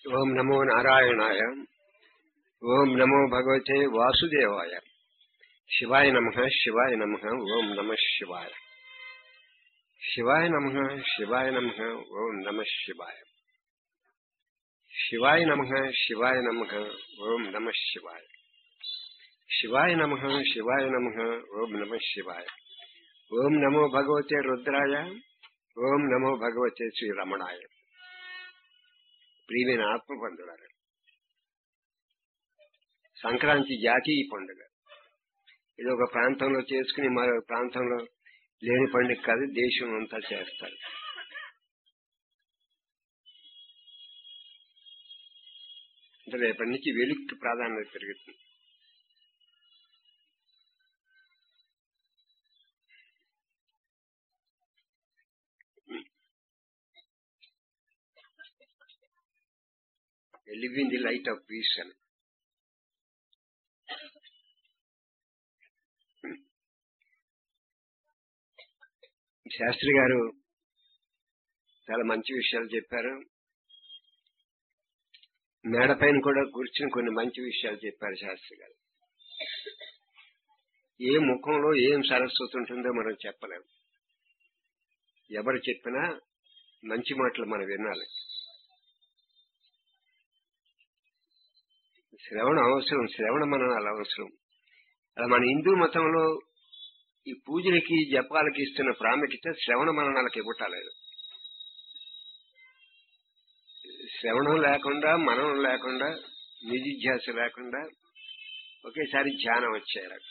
ఓం నమో నారాయణాయ ఓం నమో భగవతే వాసుదేవాయ శివాయ నమ శివాయ నమ ఓం నమ శివాయ శివాయ నమ శివాయ నమ ఓం నమ శివాయ శివాయ నమ శివాయ నమ ఓం నమ శివాయ శివాయ నమ శివాయ నమ ఓం నమ శివాయ ఓం నమో భగవతే రుద్రాయ ఓం నమో భగవతే శ్రీరమణాయ ప్రియమైన ఆత్మబంధుడారు సంక్రాంతి జాతీయ పండుగ ఇది ఒక ప్రాంతంలో చేసుకుని మరో ప్రాంతంలో లేని పండుగ కాదు దేశం అంతా చేస్తారు అంటే రేపటి నుంచి వెలుగుకి ప్రాధాన్యత పెరుగుతుంది living the light of peace అని శాస్త్రి గారు చాలా మంచి విషయాలు చెప్పారు మేడ పైన కూడా కూర్చుని కొన్ని మంచి విషయాలు చెప్పారు శాస్త్రి గారు ఏ ముఖంలో ఏం సరస్వతి ఉంటుందో మనం చెప్పలేము ఎవరు చెప్పినా మంచి మాటలు మనం వినాలి శ్రవణం అవసరం శ్రవణ మననాలు అవసరం అలా మన హిందూ మతంలో ఈ పూజలకి జపాలకి ఇస్తున్న ప్రాముఖ్యత శ్రవణ మననాలకు ఇవ్వటాలేదు శ్రవణం లేకుండా మననం లేకుండా నిధిధ్యాస లేకుండా ఒకేసారి ధ్యానం వచ్చేయాలి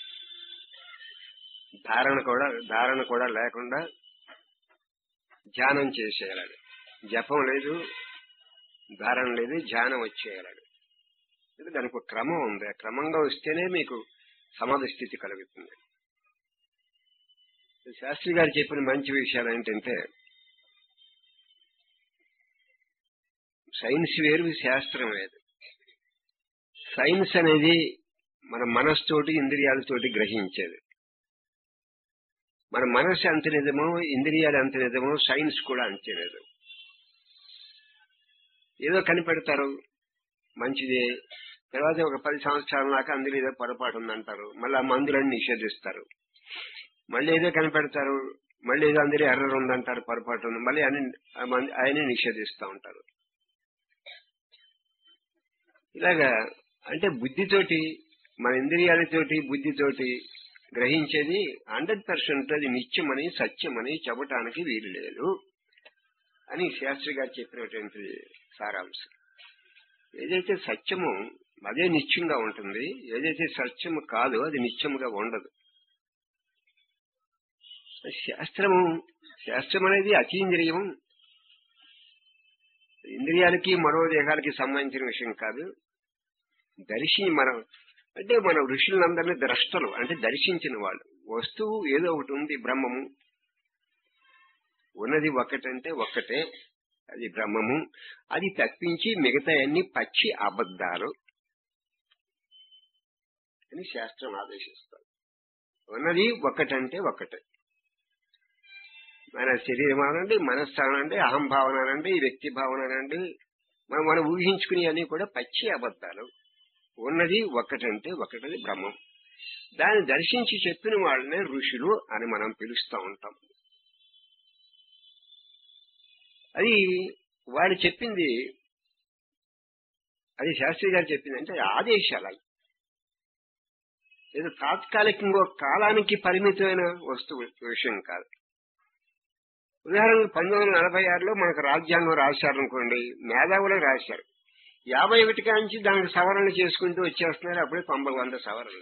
ధారణ కూడా ధారణ కూడా లేకుండా ధ్యానం చేసేయాలి జపం లేదు ధారణ లేదు ధ్యానం వచ్చేయాలి దానికి ఒక క్రమం ఉంది ఆ క్రమంగా వస్తేనే మీకు సమాధి స్థితి కలుగుతుంది శాస్త్రి గారు చెప్పిన మంచి విషయాలు ఏంటంటే సైన్స్ వేరు శాస్త్రం వేరు సైన్స్ అనేది మన మనస్సుతోటి ఇంద్రియాలతోటి గ్రహించేది మన మనస్సు అంత నిజమో ఇంద్రియాలు అంత నిజమో సైన్స్ కూడా అంతే నిజం ఏదో కనిపెడతారు మంచిదే తర్వాత ఒక పది సంవత్సరాల దాకా అందులో ఏదో పొరపాటు ఉందంటారు మళ్ళీ ఆ మందులన్నీ నిషేధిస్తారు మళ్ళీ ఏదో కనిపెడతారు మళ్ళీ ఏదో అందరూ ఎర్రర్ ఉందంటారు పొరపాటు ఉంది మళ్ళీ అని ఆయన నిషేధిస్తూ ఉంటారు ఇలాగా అంటే బుద్ధితోటి మన ఇంద్రియాలతోటి బుద్ధితోటి గ్రహించేది హండ్రెడ్ పర్సెంట్ అది నిత్యమని సత్యమని చెప్పటానికి వీలు లేదు అని శాస్త్రి గారు చెప్పినటువంటి సారాంశం ఏదైతే సత్యమో అదే నిత్యంగా ఉంటుంది ఏదైతే సత్యము కాదో అది నిత్యముగా ఉండదు శాస్త్రము శాస్త్రం అనేది అతీంద్రియం ఇంద్రియాలకి మనోదేహాలకి సంబంధించిన విషయం కాదు దర్శి మనం అంటే మన ఋషులందరినీ ద్రష్టలు అంటే దర్శించిన వాళ్ళు వస్తువు ఏదో ఒకటి ఉంది బ్రహ్మము ఉన్నది ఒకటంటే ఒక్కటే అది బ్రహ్మము అది తప్పించి మిగతా అన్ని పచ్చి అబద్ధాలు అని శాస్త్రం ఆదేశిస్తారు ఉన్నది ఒకటంటే ఒకటే మన శరీరం అనండి మనస్సు అనండి అహంభావన అనండి వ్యక్తి భావన అనండి మనం మనం ఊహించుకునే అన్ని కూడా పచ్చి అబద్ధాలు ఉన్నది ఒకటంటే ఒకటది బ్రహ్మం దాన్ని దర్శించి చెప్పిన వాళ్ళనే ఋషులు అని మనం పిలుస్తూ ఉంటాం అది వాడు చెప్పింది అది శాస్త్రి గారు చెప్పింది అంటే ఆదేశాలు ఏదో తాత్కాలికంగా కాలానికి పరిమితమైన వస్తువు విషయం కాదు ఉదాహరణకు పంతొమ్మిది వందల నలభై ఆరులో మనకు రాజ్యాంగం రాశారనుకోండి మేధావులే రాశారు యాభై ఒకటి కాంచి దానికి సవరణ చేసుకుంటూ వచ్చేస్తున్నారు అప్పుడే తొంభై వంద సవరణలు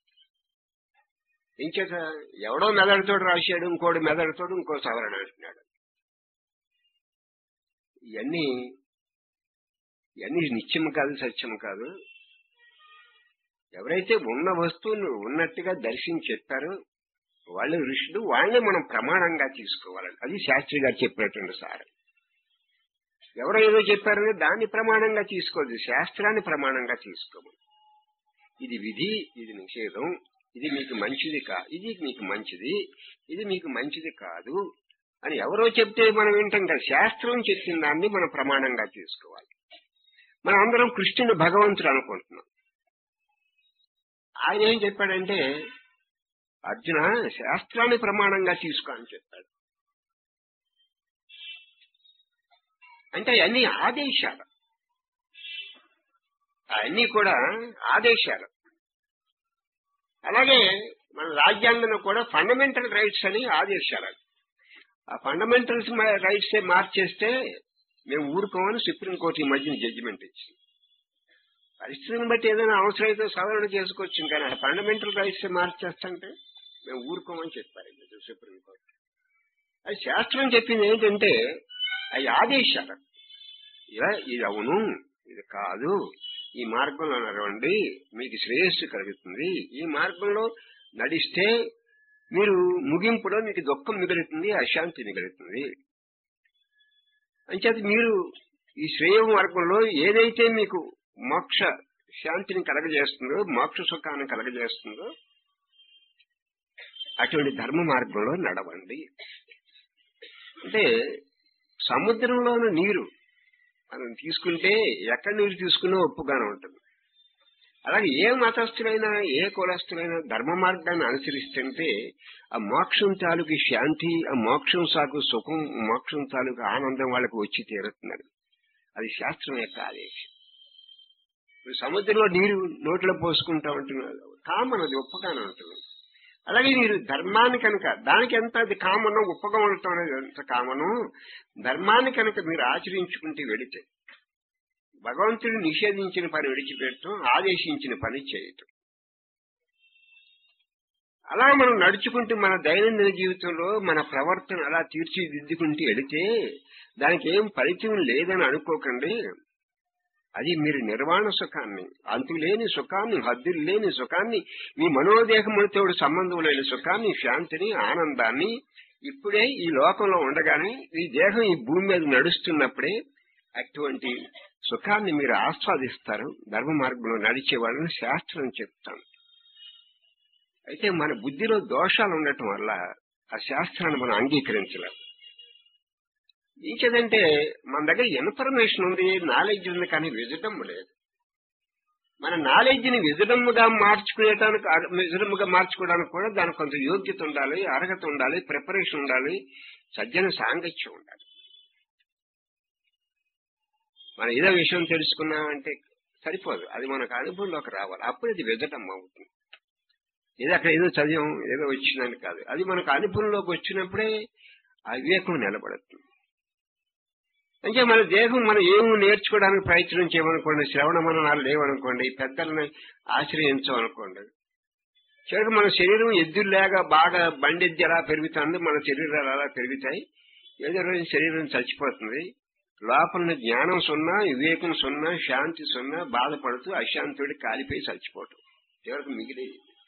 ఇంకేత ఎవడో మెదడుతోడు రాశాడు ఇంకోటి మెదడుతోడు ఇంకో సవరణ అంటున్నాడు ఇవన్నీ ఇవన్నీ నిత్యం కాదు సత్యం కాదు ఎవరైతే ఉన్న వస్తువును ఉన్నట్టుగా దర్శించి చెప్పారో వాళ్ళు ఋషులు వాళ్ళని మనం ప్రమాణంగా తీసుకోవాలి అది శాస్త్రి గారు చెప్పినటువంటి సార్ ఎవరో ఏదో చెప్పారని దాన్ని ప్రమాణంగా తీసుకోవద్దు శాస్త్రాన్ని ప్రమాణంగా తీసుకోము ఇది విధి ఇది నిషేధం ఇది మీకు మంచిది కా ఇది మీకు మంచిది ఇది మీకు మంచిది కాదు అని ఎవరో చెప్తే మనం వింటాం కదా శాస్త్రం చెప్పిన దాన్ని మనం ప్రమాణంగా తీసుకోవాలి మనం అందరం కృష్ణుని భగవంతుడు అనుకుంటున్నాం ఆయన ఏం చెప్పాడంటే అర్జున శాస్త్రాన్ని ప్రమాణంగా తీసుకో అని చెప్పాడు అంటే అన్ని ఆదేశాలు అన్ని కూడా ఆదేశాలు అలాగే మన రాజ్యాంగంలో కూడా ఫండమెంటల్ రైట్స్ అని ఆదేశాలు ఆ ఫండమెంటల్స్ రైట్స్ మార్చేస్తే మేము ఊరుకోమని సుప్రీంకోర్టు ఈ మధ్యన జడ్జిమెంట్ ఇచ్చింది పరిస్థితిని బట్టి ఏదైనా అవసరమైతే సవరణ చేసుకోవచ్చు కానీ ఆ ఫండమెంటల్ రైట్స్ మార్చేస్తుంటే మేము ఊరుకోమని చెప్పారు సుప్రీంకోర్టు అది శాస్త్రం చెప్పింది ఏంటంటే అవి ఆదేశాలు ఇలా ఇది అవును ఇది కాదు ఈ మార్గంలో నడవండి మీకు శ్రేయస్సు కలుగుతుంది ఈ మార్గంలో నడిస్తే మీరు ముగింపులో మీకు దుఃఖం మిగులుతుంది అశాంతి మిగులుతుంది అంచేత మీరు ఈ శ్రేయ మార్గంలో ఏదైతే మీకు మోక్ష శాంతిని కలగజేస్తుందో మోక్ష సుఖాన్ని కలగజేస్తుందో అటువంటి ధర్మ మార్గంలో నడవండి అంటే సముద్రంలోని నీరు మనం తీసుకుంటే ఎక్కడి నీరు తీసుకున్నా ఒప్పుగానే ఉంటుంది అలాగే ఏ మతస్థులైనా ఏ కులస్థులైనా ధర్మ మార్గాన్ని అనుసరిస్తుంటే ఆ మోక్షం తాలూకు శాంతి ఆ మోక్షం సాగు సుఖం మోక్షం తాలూకు ఆనందం వాళ్ళకు వచ్చి తీరుతున్నారు అది శాస్త్రం యొక్క ఆదేశం ఇప్పుడు సముద్రంలో నీరు నోట్లో పోసుకుంటా ఉంటున్నారు కామన్ అది ఒప్పగానే ఉంటుంది అలాగే మీరు ధర్మాన్ని కనుక దానికి ఎంత అది కామను ఉప్పగా ఉండటం అనేది ఎంత కామను ధర్మాన్ని కనుక మీరు ఆచరించుకుంటే వెళితే భగవంతుడు నిషేధించిన పని విడిచిపెట్టడం ఆదేశించిన పని చేయటం అలా మనం నడుచుకుంటూ మన దైనందిన జీవితంలో మన ప్రవర్తన అలా తీర్చిదిద్దుకుంటూ వెళితే దానికి ఏం ఫలితం లేదని అనుకోకండి అది మీరు నిర్వాణ సుఖాన్ని అంతులేని సుఖాన్ని హద్దులు లేని సుఖాన్ని మీ మనోదేహములతో సంబంధం లేని సుఖాన్ని శాంతిని ఆనందాన్ని ఇప్పుడే ఈ లోకంలో ఉండగానే ఈ దేహం ఈ భూమి మీద నడుస్తున్నప్పుడే అటువంటి సుఖాన్ని మీరు ఆస్వాదిస్తారు ధర్మ మార్గంలో నడిచే వాళ్ళని శాస్త్రం చెప్తాను అయితే మన బుద్ధిలో దోషాలు ఉండటం వల్ల ఆ శాస్త్రాన్ని మనం అంగీకరించలేం ఇంకేదంటే మన దగ్గర ఇన్ఫర్మేషన్ ఉంది నాలెడ్జ్ ఉంది కానీ విజటం లేదు మన నాలెడ్జ్ ని విజడముగా మార్చుకునేటానికి విజడముగా మార్చుకోవడానికి కూడా దానికి కొంత యోగ్యత ఉండాలి అర్హత ఉండాలి ప్రిపరేషన్ ఉండాలి సజ్జన సాంగత్యం ఉండాలి మనం ఏదో విషయం తెలుసుకున్నామంటే సరిపోదు అది మనకు అనుభవంలోకి రావాలి అప్పుడు ఇది విజటం అవుతుంది ఏదో అక్కడ ఏదో చదివాం ఏదో వచ్చిందని కాదు అది మనకు అనుభవంలోకి వచ్చినప్పుడే ఆ వివేకం నిలబడుతుంది అంటే మన దేహం మనం ఏమి నేర్చుకోవడానికి ప్రయత్నం చేయమనుకోండి శ్రవణ మననాలు లేవనుకోండి పెద్దలను ఆశ్రయించమనుకోండి చివరికి మన శరీరం ఎద్దుల్లాగా బాగా బండి ఎద్దు ఎలా పెరుగుతుంది మన శరీరాలు అలా పెరుగుతాయి ఏదో రోజు శరీరం చచ్చిపోతుంది లోపల జ్ఞానం సున్నా వివేకం సున్నా శాంతి సున్నా బాధపడుతూ అశాంతుడి కాలిపోయి చచ్చిపోవటం చివరికి మిగిలి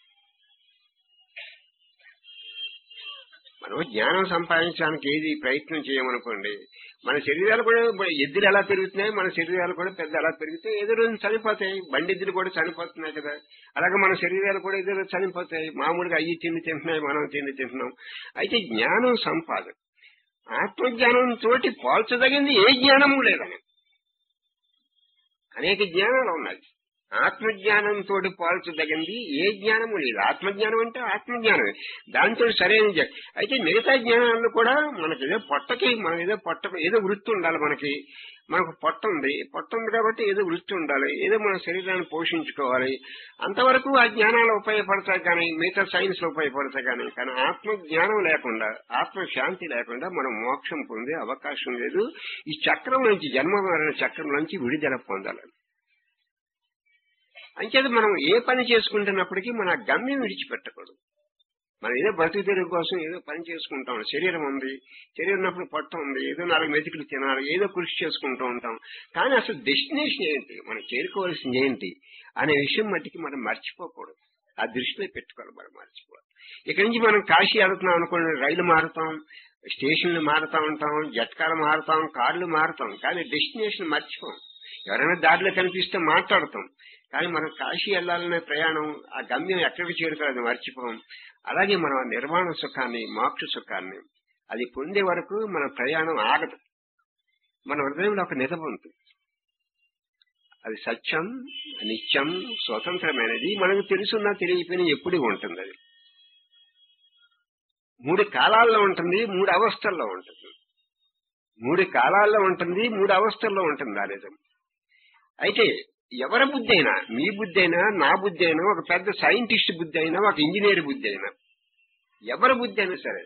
మనం జ్ఞానం సంపాదించడానికి ఏది ప్రయత్నం చేయమనుకోండి మన శరీరాలు కూడా ఎద్దులు ఎలా పెరుగుతున్నాయి మన శరీరాలు కూడా పెద్ద ఎలా పెరుగుతాయి ఏదో రోజు చనిపోతాయి బండి ఎద్దులు కూడా చనిపోతున్నాయి కదా అలాగే మన శరీరాలు కూడా ఏదో రోజు చనిపోతాయి మామూలుగా అయ్యి తిండి తింటున్నాయి మనం తిండి తింటున్నాం అయితే జ్ఞానం సంపాదన ఆత్మజ్ఞానం తోటి పోల్చదగింది ఏ జ్ఞానము లేదని అనేక జ్ఞానాలు ఉన్నాయి ఆత్మజ్ఞానంతో పోల్చదగింది ఏ జ్ఞానము లేదు ఆత్మజ్ఞానం అంటే ఆత్మజ్ఞానమే దాంతో సరైన జ్ఞా- అయితే మిగతా జ్ఞానాలు కూడా మనకి ఏదో పొట్టకి మన ఏదో పొట్ట ఏదో వృత్తి ఉండాలి మనకి మనకు పొట్ట ఉంది పొట్ట ఉంది కాబట్టి ఏదో వృత్తి ఉండాలి ఏదో మన శరీరాన్ని పోషించుకోవాలి అంతవరకు ఆ జ్ఞానాలు ఉపయోగపడతాయి కానీ మిగతా సైన్స్ లో ఉపయోగపడతాయి కానీ కానీ ఆత్మ జ్ఞానం లేకుండా ఆత్మ శాంతి లేకుండా మనం మోక్షం పొందే అవకాశం లేదు ఈ చక్రం నుంచి జన్మ మరణ చక్రం నుంచి విడుదల పొందాలి అంచేది మనం ఏ పని చేసుకుంటున్నప్పటికీ మన గమ్యం విడిచిపెట్టకూడదు మనం ఏదో బతుకు తెరుగు కోసం ఏదో పని చేసుకుంటాం శరీరం ఉంది శరీరం ఉన్నప్పుడు పొట్ట ఉంది ఏదో నాలుగు మెతుకులు తినాలి ఏదో కృషి చేసుకుంటూ ఉంటాం కానీ అసలు డెస్టినేషన్ ఏంటి మనం చేరుకోవాల్సింది ఏంటి అనే విషయం మట్టికి మనం మర్చిపోకూడదు ఆ దృష్టిలో పెట్టుకోవాలి మనం మర్చిపోవాలి ఇక్కడి నుంచి మనం కాశీ వెళ్తున్నాం అనుకోండి రైలు మారుతాం స్టేషన్లు మారుతా ఉంటాం జట్కాలు మారుతాం కార్లు మారుతాం కానీ డెస్టినేషన్ మర్చిపోం ఎవరైనా దారిలో కనిపిస్తే మాట్లాడతాం కానీ మనం కాశీ వెళ్లాలనే ప్రయాణం ఆ గమ్యం ఎక్కడికి చేరుకోవాలని మర్చిపోం అలాగే మనం ఆ నిర్వాణ సుఖాన్ని మోక్ష సుఖాన్ని అది పొందే వరకు మన ప్రయాణం ఆగదు మన హృదయంలో ఒక నిజం ఉంది అది సత్యం నిత్యం స్వతంత్రమైనది మనకు తెలుసున్నా తెలియకపోయినా ఎప్పుడు ఉంటుంది అది మూడు కాలాల్లో ఉంటుంది మూడు అవస్థల్లో ఉంటుంది మూడు కాలాల్లో ఉంటుంది మూడు అవస్థల్లో ఉంటుంది ఆ నిజం అయితే ఎవరి బుద్ధి అయినా మీ బుద్ధి అయినా నా బుద్ధి అయినా ఒక పెద్ద సైంటిస్ట్ బుద్ధి అయినా ఒక ఇంజనీర్ బుద్ధి అయినా ఎవరి బుద్ధి అయినా సరే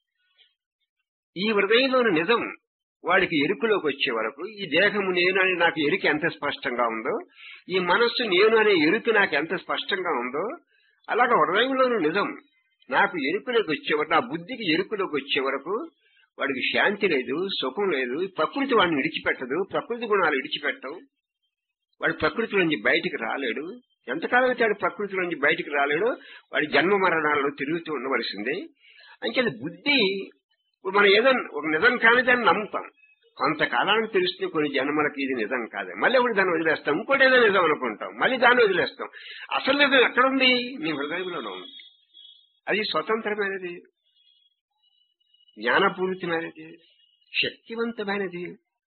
ఈ హృదయంలోని నిజం వాడికి ఎరుకులోకి వచ్చే వరకు ఈ దేహము నేను అని నాకు ఎరుక ఎంత స్పష్టంగా ఉందో ఈ మనస్సు నేను అనే ఎరుక నాకు ఎంత స్పష్టంగా ఉందో అలాగ హృదయంలోని నిజం నాకు ఎరుకులోకి వచ్చే వరకు నా బుద్ధికి ఎరుకులోకి వచ్చే వరకు వాడికి శాంతి లేదు సుఖం లేదు ప్రకృతి వాడిని విడిచిపెట్టదు ప్రకృతి గుణాలు విడిచిపెట్టవు వాడు ప్రకృతి నుంచి బయటికి రాలేడు ఎంతకాలం అయితే వాడు ప్రకృతి నుంచి బయటికి రాలేడు వాడి జన్మ మరణాల్లో తిరుగుతూ ఉండవలసిందే అంటే బుద్ధి ఇప్పుడు మనం ఏదో ఒక నిజం కాని దాన్ని నమ్ముతాం కొంతకాలానికి తెలుస్తుంది కొన్ని జన్మలకి ఇది నిజం కాదు మళ్ళీ ఒకటి దాన్ని వదిలేస్తాం ఇంకోటి ఏదో నిజం అనుకుంటాం మళ్ళీ దాన్ని వదిలేస్తాం అసలు నిజం ఎక్కడుంది నీ హృదయంలోనే ఉంది అది స్వతంత్రమైనది జ్ఞానపూరితమైనది శక్తివంతమైనది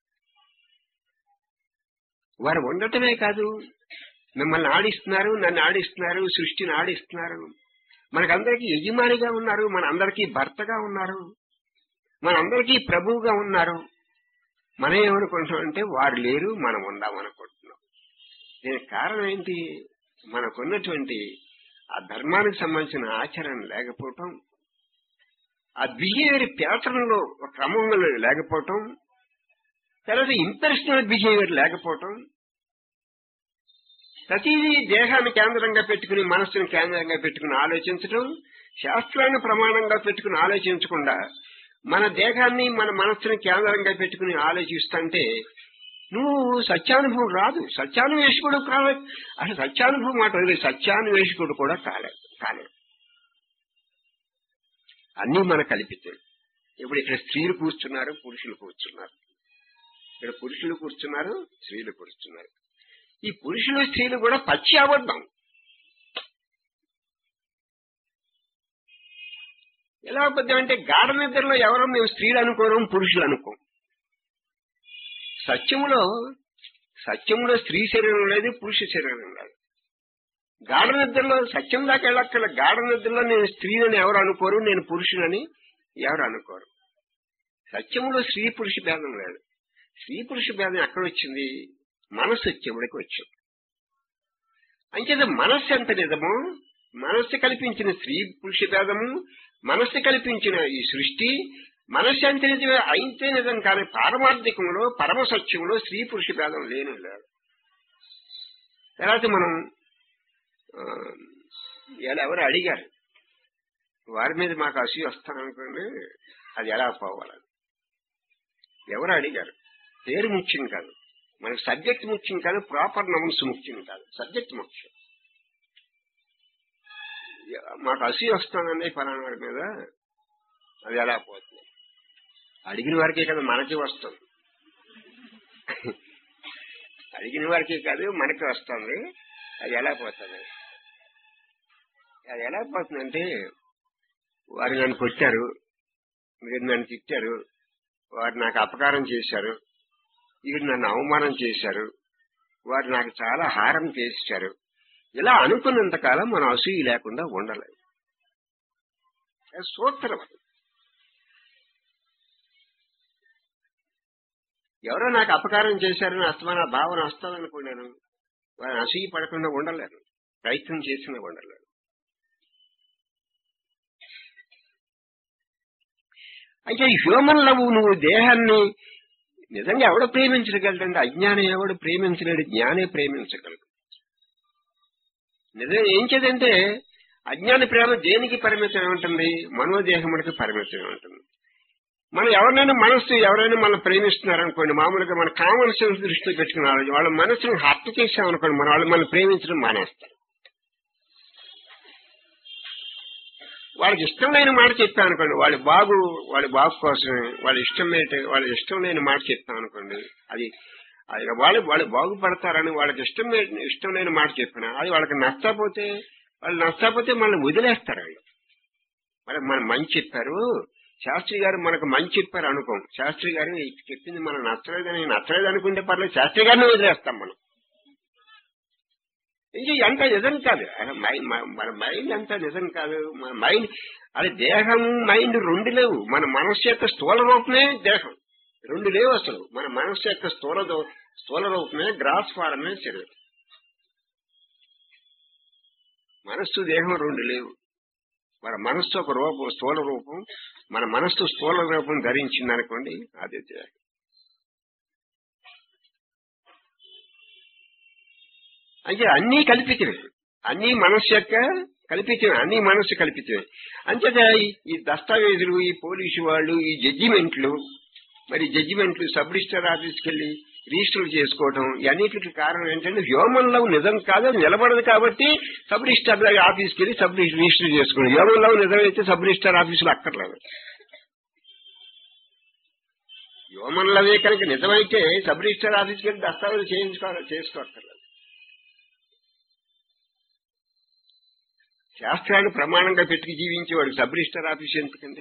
వారు ఉండటమే కాదు మిమ్మల్ని ఆడిస్తున్నారు నన్ను ఆడిస్తున్నారు సృష్టిని ఆడిస్తున్నారు మనకందరికీ యజమానిగా ఉన్నారు మన అందరికీ భర్తగా ఉన్నారు మనందరికీ ప్రభువుగా ఉన్నారు మనం ఏమనుకుంటున్నాం అంటే వారు లేరు మనం ఉందాం అనుకుంటున్నాం దీనికి కారణం ఏంటి మనకున్నటువంటి ఆ ధర్మానికి సంబంధించిన ఆచరణ లేకపోవటం ఆ బిహేవియర్ ప్యాటర్న్ లో ఒక క్రమంలో లేకపోవటం తర్వాత ఇంపర్సనల్ బిహేవియర్ లేకపోవటం ప్రతిదీ దేహాన్ని కేంద్రంగా పెట్టుకుని మనస్సును కేంద్రంగా పెట్టుకుని ఆలోచించటం శాస్త్రాన్ని ప్రమాణంగా పెట్టుకుని ఆలోచించకుండా మన దేహాన్ని మన మనస్సుని కేంద్రంగా పెట్టుకుని ఆలోచిస్తుంటే నువ్వు సత్యానుభవం రాదు సత్యాన్వేషకుడు కాలేదు అసలు సత్యానుభవం మాట వదిలేదు సత్యాన్వేషకుడు కూడా కాలేదు కాలేదు అన్నీ మన కల్పితం ఇప్పుడు ఇక్కడ స్త్రీలు కూర్చున్నారు పురుషులు కూర్చున్నారు ఇక్కడ పురుషులు కూర్చున్నారు స్త్రీలు కూర్చున్నారు ఈ పురుషులు స్త్రీలు కూడా పచ్చి అబద్ధం ఎలా అబద్ధం అంటే గాఢ నిద్రలో ఎవరో మేము స్త్రీలు అనుకోరం పురుషులు అనుకోం సత్యములో సత్యములో స్త్రీ శరీరం లేదు పురుష శరీరం లేదు గాఢ నిద్రలో సత్యం దాకా వెళ్ళక్కల గాఢ నిద్రలో నేను స్త్రీలని ఎవరు అనుకోరు నేను పురుషులని ఎవరు అనుకోరు సత్యములో స్త్రీ పురుష భేదం లేదు స్త్రీ పురుష భేదం ఎక్కడ వచ్చింది మనస్సు వచ్చేవాడికి వచ్చింది అంచేత మనస్సు ఎంత నిజమో మనస్సు కల్పించిన స్త్రీ పురుష భేదము మనస్సు కల్పించిన ఈ సృష్టి మనస్సు ఎంత నిజమే అయితే నిజం కానీ పారమార్థికంలో పరమ సత్యంలో స్త్రీ పురుష భేదం లేని లేదు తర్వాత మనం ఇలా ఎవరు అడిగారు వారి మీద మాకు అసూయ వస్తాననుకోండి అది ఎలా పోవాలి ఎవరు అడిగారు పేరు ముఖ్యం కాదు మనకు సబ్జెక్ట్ ముఖ్యం కాదు ప్రాపర్ నమన్స్ ముఖ్యం కాదు సబ్జెక్ట్ ముఖ్యం మాకు అసూయ వస్తానని ఫలానా వారి మీద అది ఎలా పోతుంది అడిగిన వారికే కదా మనకి వస్తుంది అడిగిన వారికే కాదు మనకి వస్తుంది అది ఎలా పోతుంది అది ఎలా పోతుందంటే వారు నన్ను కొట్టారు మీరు నన్ను తిట్టారు వారు నాకు అపకారం చేశారు వీరు నన్ను అవమానం చేశారు వారు నాకు చాలా హారం చేశారు ఇలా అనుకున్నంత కాలం మనం అసూయ లేకుండా ఉండలేదు సూత్రం అది ఎవరో నాకు అపకారం చేశారని అస్తమాన భావన వస్తాననుకున్నాను వారిని అసూయ పడకుండా ఉండలేను ప్రయత్నం చేసినా ఉండలేను అయితే హ్యూమన్ లవ్ నువ్వు దేహాన్ని నిజంగా ఎవడు ప్రేమించగలడంటే అజ్ఞానం ఎవడు ప్రేమించలేడు జ్ఞానే ప్రేమించగలడు నిజం ఏం చేదంటే అజ్ఞాన ప్రేమ దేనికి పరిమితం ఉంటుంది మనోదేహముడికి పరిమితం ఉంటుంది మనం ఎవరినైనా మనస్సు ఎవరైనా మనం ప్రేమిస్తున్నారనుకోండి మామూలుగా మన కామన్ సెన్స్ దృష్టిలో పెట్టుకున్న వాళ్ళ మనసును హత్య చేసామనుకోండి మన వాళ్ళు మనం ప్రేమించడం మానేస్తారు వాళ్ళకి ఇష్టం లేని మాట చెప్పాం అనుకోండి వాళ్ళ బాగు వాళ్ళ బాగు కోసమే వాళ్ళ ఇష్టం ఏంటి వాళ్ళ ఇష్టం లేని మాట చెప్తాం అనుకోండి అది అది వాళ్ళు వాళ్ళు బాగుపడతారని వాళ్ళకి ఇష్టం ఇష్టం లేని మాట చెప్పిన అది వాళ్ళకి నచ్చకపోతే వాళ్ళు నచ్చకపోతే మనల్ని వదిలేస్తారు వాళ్ళు మరి మనం మంచి చెప్పారు శాస్త్రి గారు మనకు మంచి చెప్పారు అనుకోం శాస్త్రి గారు చెప్పింది మనం నచ్చలేదని నచ్చలేదు అనుకుంటే పర్లేదు శాస్త్రి గారిని వదిలేస్తాం మనం ఇది ఎంత నిజం కాదు అలా మై- మ- మన మైండ్ అంత నిజం కాదు మన మైండ్ అది దేహం మైండ్ రెండు లేవు మన మనస్సు యొక్క స్థూల రూపమే దేహం రెండు లేవు అసలు మన మనస్సు యొక్క స్థూల దో- స్థూల రూపమే గ్రాస్ ఫారమే శరీరం మనస్సు దేహం రెండు లేవు మన మనస్సు ఒక రూపం స్థూల రూపం మన మనస్సు స్థూల రూపం ధరించింది అనుకోండి అదే దేహం అంటే అన్నీ కల్పితమే అన్ని మనస్సు యొక్క కల్పితమే అన్ని మనస్సు కల్పితమే అంచేత ఈ- ఈ దస్తావేజులు ఈ పోలీసు వాళ్ళు ఈ జడ్జిమెంట్లు మరి జడ్జిమెంట్లు సబ్ రిజిస్టర్ ఆఫీస్కి వెళ్లి రిజిస్టర్ చేసుకోవడం ఇవన్నిటికి కారణం ఏంటంటే హ్యూమన్ లవ్ నిజం కాదు అది నిలబడదు కాబట్టి సబ్ రిజిస్టర్ ఆఫీస్కి వెళ్ళి సబ్ రిజిస్టర్ చేసుకోవడం హ్యూమన్ లవ్ నిజమైతే సబ్ రిజిస్టర్ ఆఫీసులో అక్కర్లేదు హ్యూమన్ లవే కనుక నిజమైతే సబ్ రిజిస్టర్ ఆఫీస్కి వెళ్ళి దస్తావేజ్ చేయించుకోవాలి చేసుకోక్కర్లేదు శాస్త్రాన్ని ప్రమాణంగా పెట్టుకు జీవించేవాడు సబ్ రిజిస్టర్ ఆఫీస్ ఎందుకండి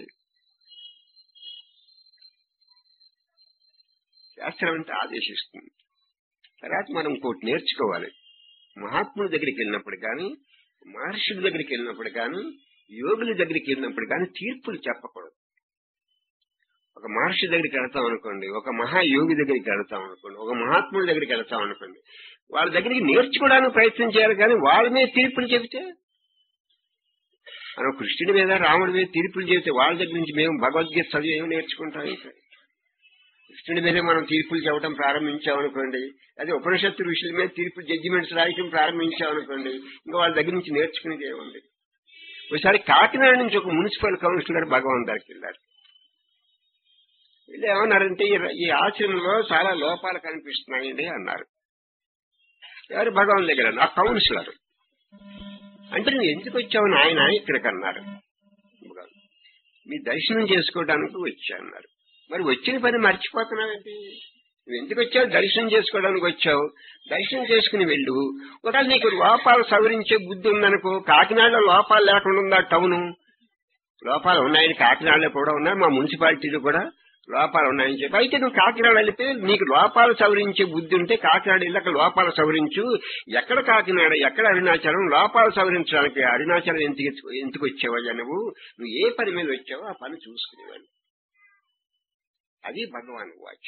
శాస్త్రం అంటే ఆదేశిస్తుంది తర్వాత మనం ఇంకోటి నేర్చుకోవాలి మహాత్ముల దగ్గరికి వెళ్ళినప్పుడు కానీ మహర్షుల దగ్గరికి వెళ్ళినప్పుడు కానీ యోగుల దగ్గరికి వెళ్ళినప్పుడు కానీ తీర్పులు చెప్పకూడదు ఒక మహర్షి దగ్గరికి వెళ్తాం అనుకోండి ఒక మహాయోగి దగ్గరికి వెళ్తాం అనుకోండి ఒక మహాత్ముల దగ్గరికి వెళ్తాం అనుకోండి వాళ్ళ దగ్గరికి నేర్చుకోవడానికి ప్రయత్నం చేయాలి కానీ వాళ్ళ మీద తీర్పులు చెబితే మనం కృష్ణుడి మీద రాముడి మీద తీర్పులు చెబితే వాళ్ళ దగ్గర నుంచి మేము భగవద్గీత చదివి ఏమి నేర్చుకుంటాం ఇంకా కృష్ణుడి మీదే మనం తీర్పులు చెప్పడం ప్రారంభించామనుకోండి అదే ఉపనిషత్తు ఋషుల మీద తీర్పు జడ్జిమెంట్స్ రాయటం ప్రారంభించామనుకోండి ఇంకా వాళ్ళ దగ్గర నుంచి నేర్చుకునేది ఏముంది ఒకసారి కాకినాడ నుంచి ఒక మున్సిపల్ కౌన్సిలర్ భగవాన్ దగ్గరికి వెళ్ళారు వీళ్ళు ఏమన్నారంటే ఈ- ఈ ఆశ్రమంలో చాలా లోపాలు కనిపిస్తున్నాయండి అన్నారు ఎవరు భగవాన్ దగ్గర ఆ కౌన్సిలర్ అంటే నువ్వు ఎందుకు వచ్చావు ఆయన ఇక్కడికి అన్నారు మీ దర్శనం చేసుకోవడానికి వచ్చా అన్నారు మరి వచ్చిన పని మర్చిపోతున్నావేంటి నువ్వు ఎందుకు వచ్చావు దర్శనం చేసుకోవడానికి వచ్చావు దర్శనం చేసుకుని వెళ్ళు ఒకవేళ నీకు లోపాలు సవరించే బుద్ధి ఉందనుకో కాకినాడలో లోపాలు లేకుండా ఉందా టౌన్ లోపాలు ఉన్నాయని కాకినాడలో కూడా ఉన్నాయి మా మున్సిపాలిటీలో కూడా లోపాలు ఉన్నాయని చెప్పి అయితే నువ్వు కాకినాడ వెళ్తే నీకు లోపాలు సవరించే బుద్ధి ఉంటే కాకినాడ వెళ్ళి అక్కడ లోపాలు సవరించు ఎక్కడ కాకినాడ ఎక్కడ అరుణాచలం లోపాలు సవరించడానికి అరుణాచలం ఎందుకు ఎందుకు వచ్చావయ్యా నువ్వు నువ్వు ఏ పని మీద వచ్చావో ఆ పని చూసుకునేవాడు అది భగవాన్ వాచ్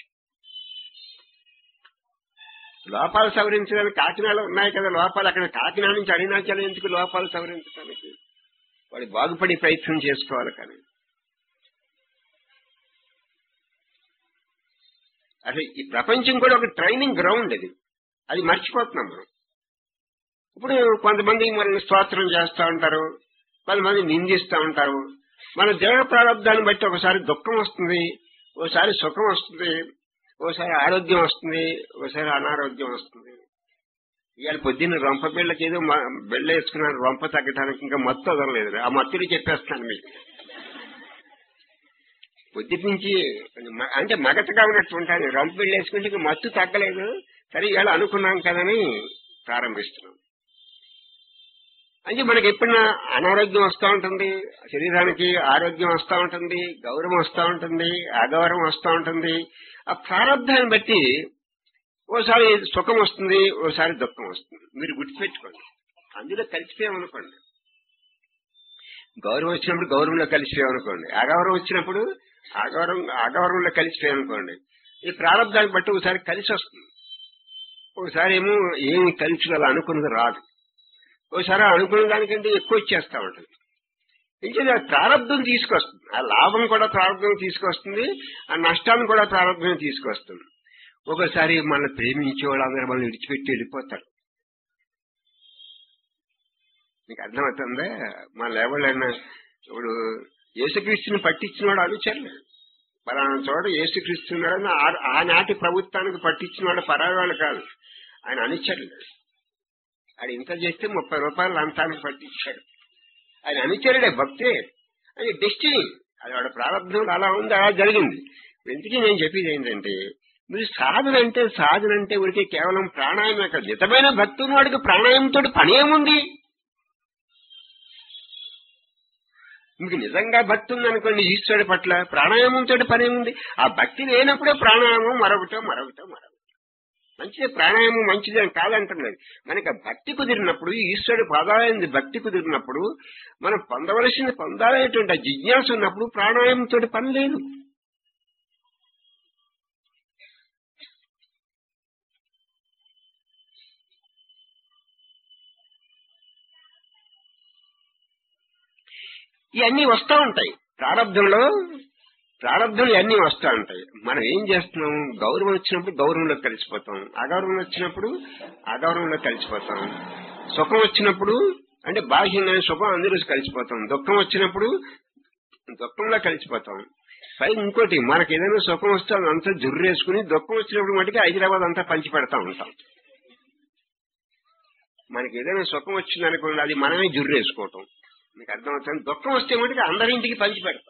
లోపాలు సవరించడానికి కాకినాడలో ఉన్నాయి కదా లోపాలు అక్కడ కాకినాడ నుంచి అరుణాచలం ఎందుకు లోపాలు సవరించడానికి వాడు బాగుపడే ప్రయత్నం చేసుకోవాలి కానీ అసలు ఈ ప్రపంచం కూడా ఒక ట్రైనింగ్ గ్రౌండ్ అది అది మర్చిపోతున్నాం మనం ఇప్పుడు కొంతమంది మనల్ని స్తోత్రం చేస్తూ ఉంటారు కొంతమంది నిందిస్తూ ఉంటారు మన దేహ ప్రారంధాన్ని బట్టి ఒకసారి దుఃఖం వస్తుంది ఒకసారి సుఖం వస్తుంది ఒకసారి ఆరోగ్యం వస్తుంది ఒకసారి అనారోగ్యం వస్తుంది ఇవాళ పొద్దున్న రొంప బిళ్ళకి ఏదో మ- బిళ్ళ వేసుకున్నాను రొంప తగ్గడానికి ఇంకా మత్తు వదలలేదు ఆ మత్తుని చెప్పేస్తాను మీకు పొద్దుటి నుంచి కొంచెం మ- అంటే మగతగా ఉన్నట్టు ఉంటాను రొంప బిళ్ళ వేసుకుంటే ఇంకా మత్తు తగ్గలేదు సరే ఇవాళ అనుకున్నాం కదని ప్రారంభిస్తున్నాం అంటే మనకి ఎప్పుడైనా అనారోగ్యం వస్తూ ఉంటుంది శరీరానికి ఆరోగ్యం వస్తూ ఉంటుంది గౌరవం వస్తూ ఉంటుంది అగౌరవం వస్తూ ఉంటుంది ఆ ప్రారంధాన్ని బట్టి ఓసారి సుఖం వస్తుంది ఓసారి దుఃఖం వస్తుంది మీరు గుర్తుపెట్టుకోండి అందులో కలిసిపోయామనుకోండి గౌరవం వచ్చినప్పుడు గౌరవంలో కలిసిపోయామనుకోండి అగౌరవం వచ్చినప్పుడు అగౌరవం అగౌరవంలో కలిసిపోయామనుకోండి ఈ ప్రారంధాన్ని బట్టి ఒకసారి కలిసి వస్తుంది ఒకసారి ఏమో ఏమి కలిసి అలా అనుకున్నది రాదు ఒకసారి అనుకున్న దానికంటే ఎక్కువ వచ్చేస్తా ఉంటుంది ఇంకా ప్రారంభం తీసుకొస్తుంది ఆ లాభం కూడా ప్రారంభం తీసుకొస్తుంది ఆ నష్టాన్ని కూడా ప్రారంభం తీసుకొస్తుంది ఒకసారి మన ప్రేమించే వాళ్ళందరూ మనం విడిచిపెట్టి వెళ్ళిపోతారు మీకు అర్థమవుతుందా మన ఎవరైనా ఇప్పుడు యేసుక్రీస్తుని పట్టించిన వాడు అనుచరులు పలానా చోట యేసుక్రీస్తున్నాడని ఆ- ఆనాటి ప్రభుత్వానికి పట్టించిన వాడు పరాయి వాళ్ళు కాదు ఆయన అనుచరులు ఆయన ఇంత చేస్తే ముప్పై రూపాయలు లంచానికి పట్టించాడు ఆయన అనుచరుడే భక్తే అది డెస్టినీ అది వాడు ప్రారంభంలో అలా ఉంది అలా జరిగింది ఎందుకీ నేను చెప్పేది ఏంటంటే మీరు సాధన అంటే సాధన అంటే ఉడికే కేవలం ప్రాణాయామే కాదు నిజమైన భక్తి ఉన్నవాడికి ప్రాణాయంతో పని ఏముంది మీకు నిజంగా భక్తి ఉందనుకోండి ఈశ్వరుడి పట్ల ప్రాణాయామంతో పని ఏముంది ఆ భక్తి లేనప్పుడే ప్రాణాయామం మరొకటో మరొకటో మరొకటి మంచిదే ప్రాణాయామం మంచిదే అని కాదంటలేదు మనకి ఆ భక్తి కుదిరినప్పుడు ఈశ్వరుడు పదాలైంది భక్తి కుదిరినప్పుడు మనం పొందవలసింది పొందాలనేటువంటి ఆ జిజ్ఞాస ఉన్నప్పుడు ప్రాణాయామంతో పని లేదు ఇవన్నీ వస్తూ ఉంటాయి ప్రారంభంలో ప్రారంభంలో ఇవన్నీ వస్తూ ఉంటాయి మనం ఏం చేస్తున్నాం గౌరవం వచ్చినప్పుడు గౌరవంలో కలిసిపోతాం అగౌరవం వచ్చినప్పుడు అగౌరవంలో కలిసిపోతాం సుఖం వచ్చినప్పుడు అంటే బాహ్యంగా సుఖం అందరూ కలిసిపోతాం దుఃఖం వచ్చినప్పుడు దుఃఖంలో కలిసిపోతాం పై ఇంకోటి మనకి ఏదైనా సుఖం వస్తే అదంతా జుర్రేసుకుని దుఃఖం వచ్చినప్పుడు మటుకు హైదరాబాద్ అంతా పంచి పెడతా ఉంటాం మనకి ఏదైనా సుఖం వచ్చిందనుకోండి అది మనమే జుర్రేసుకోవటం మీకు అర్థమవుతుంది దుఃఖం వస్తే మటుకు అందరింటికి పంచి పెడతాం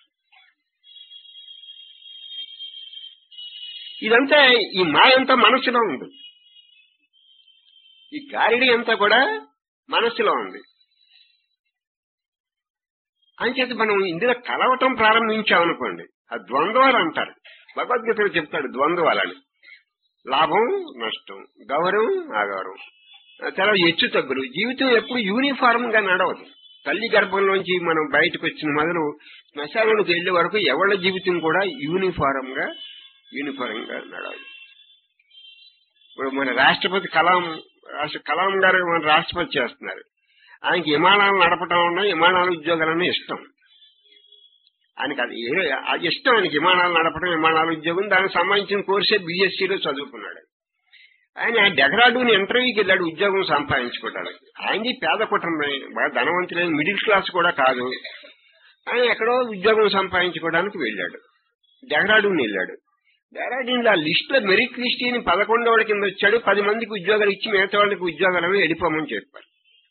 ఇదంతా ఈ మాయంతా మనసులో ఉంది ఈ గారిడి అంతా కూడా మనసులో ఉంది అంచేత మనం ఇందులో కలవటం ప్రారంభించామనుకోండి ఆ ద్వంద్వాలు అంటారు భగవద్గీతలో చెప్తాడు ద్వంద్వాలని లాభం నష్టం గౌరవం అగౌరవం చాలా హెచ్చు తగ్గులు జీవితం ఎప్పుడు యూనిఫామ్ గా నడవదు తల్లి గర్భంలోంచి మనం బయటకు వచ్చిన మొదలు శ్మశానానికి వెళ్లే వరకు ఎవళ్ళ జీవితం కూడా యూనిఫారం గా యూనిఫారం గా నడవదు ఇప్పుడు మన రాష్ట్రపతి కలాం రాష్ట్ర కలాం గారు మన రాష్ట్రపతి చేస్తున్నారు ఆయనకి విమానాలు నడపటం ఉన్నా విమానాల ఉద్యోగాలన్నీ ఇష్టం ఆయనకి అది ఏ- అది ఇష్టం ఆయనకి విమానాలు నడపడం విమానాల ఉద్యోగం దానికి సంబంధించిన కోర్సే బీఎస్సీలో చదువుకున్నాడు ఆయన డెహ్రాడూన్ ఇంటర్వ్యూకి వెళ్ళాడు ఉద్యోగం సంపాదించుకోవడానికి ఆయనది పేద కుటుంబం బాగా ధనవంతులైన మిడిల్ క్లాస్ కూడా కాదు ఆయన ఎక్కడో ఉద్యోగం సంపాదించుకోవడానికి వెళ్ళాడు డెహ్రాడూన్ వెళ్ళాడు డెహ్రాడూన్ ఆ లిస్ట్ లో మెరిట్ లిస్ట్ అని పదకొండోళ్ళ కింద వచ్చాడు పది మందికి ఉద్యోగాలు ఇచ్చి మిగతా వాళ్ళకి ఉద్యోగాలను వెళ్ళిపోమని చెప్పారు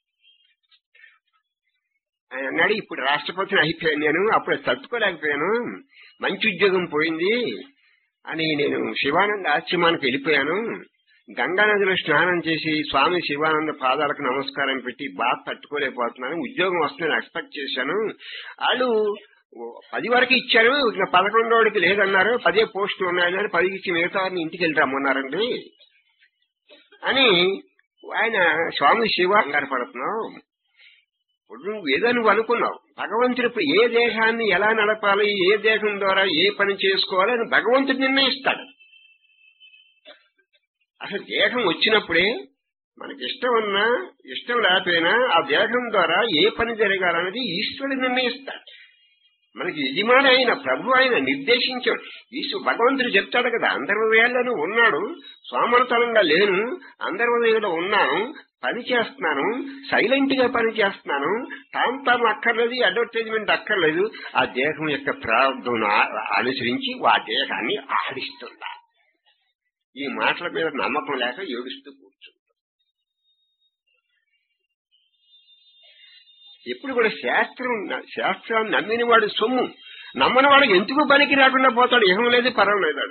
ఆయన అన్నాడు ఇప్పుడు రాష్ట్రపతిని అయిపోయాను నేను అప్పుడు తట్టుకోలేకపోయాను మంచి ఉద్యోగం పోయింది అని నేను శివానంద ఆశ్రమానికి వెళ్ళిపోయాను గంగా నదిలో స్నానం చేసి స్వామి శివానంద పాదాలకు నమస్కారం పెట్టి బాగా తట్టుకోలేకపోతున్నాను ఉద్యోగం వస్తుందని ఎక్స్పెక్ట్ చేశాను వాళ్ళు పది వరకు ఇచ్చారు ఇక పదకొండోడికి లేదన్నారు పదే పోస్టులు ఉన్నాయని పదికి ఇచ్చి మిగతా వారిని ఇంటికి వెళ్ళి రమ్మన్నారండి అని ఆయన స్వామి శివ కంగారు పడుతున్నావు ఇప్పుడు నువ్వు ఏదో నువ్వు అనుకున్నావు భగవంతుడు ఇప్పుడు ఏ దేహాన్ని ఎలా నడపాలి ఏ దేహం ద్వారా ఏ పని చేసుకోవాలి అని భగవంతుడు నిర్ణయిస్తాడు అసలు దేహం వచ్చినప్పుడే మనకి ఇష్టం ఉన్నా ఇష్టం లేకపోయినా ఆ దేహం ద్వారా ఏ పని జరగాలన్నది ఈశ్వరుడు నిర్ణయిస్తాడు మనకి యజమాని అయిన ప్రభు ఆయన నిర్దేశించాడు ఈశ్వ భగవంతుడు చెప్తాడు కదా అందరి హృదయాల్లోనూ ఉన్నాడు సోమరతనంగా లేను అందరి హృదయంలో ఉన్నాను పని చేస్తున్నాను సైలెంట్ గా పని చేస్తున్నాను తాము తాము అక్కర్లేదు అడ్వర్టైజ్మెంట్ అక్కర్లేదు ఆ దేహం యొక్క ప్రారంభం అనుసరించి ఆ దేహాన్ని ఆడిస్తుందా ఈ మాటల మీద నమ్మకం లేక ఏడుస్తూ కూర్చు ఎప్పుడు కూడా శాస్త్రం శాస్త్రాన్ని నమ్మిన వాడు సొమ్ము నమ్మని వాడు ఎందుకు పనికి రాకుండా పోతాడు ఏం లేదు పరం లేదాడు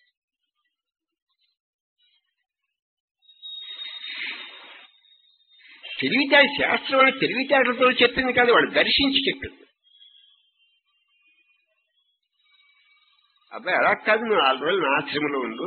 తెలివితేట శాస్త్రం అని తెలివితేటలతో చెప్పింది కాదు వాడు దర్శించి చెప్పింది అబ్బాయి అలా కాదు నువ్వు నాలుగు రోజులు నా ఆశ్రమంలో ఉండు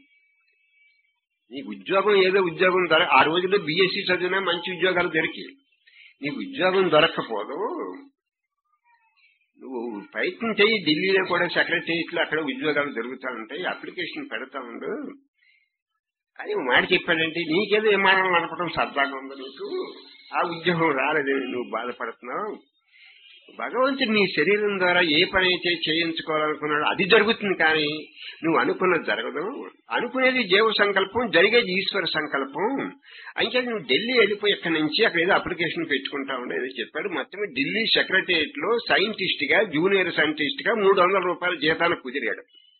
నీకు ఉద్యోగం ఏదో ఉద్యోగం దొర ఆ రోజుల్లో బీఎస్సీ చదివినా మంచి ఉద్యోగాలు దొరికి నీకు ఉద్యోగం దొరక్కపోదు నువ్వు ప్రయత్నం చేయి ఢిల్లీలో కూడా సెక్రటరియట్లో అక్కడ ఉద్యోగాలు దొరుకుతా ఉంటాయి అప్లికేషన్ పెడతా ఉండు అని ఓ మాట చెప్పాడంటే నీకేదో విమానం నడపడం సరదాగా ఉంది నీకు ఆ ఉద్యోగం రాలేదని నువ్వు బాధపడుతున్నావు భగవంతుడు నీ శరీరం ద్వారా ఏ పని అయితే చేయించుకోవాలనుకున్నాడో అది జరుగుతుంది కానీ నువ్వు అనుకున్నది జరగదు అనుకునేది జీవ సంకల్పం జరిగేది ఈశ్వర సంకల్పం అయితే నువ్వు ఢిల్లీ వెళ్ళిపోయి ఇక్కడి నుంచి అక్కడ ఏదో అప్లికేషన్ పెట్టుకుంటా ఉండే ఏదో చెప్పాడు మొత్తం ఢిల్లీ సెక్రటరియట్ లో సైంటిస్ట్ గా జూనియర్ సైంటిస్ట్ గా మూడు వందల రూపాయల జీతానికి కుదిరాడు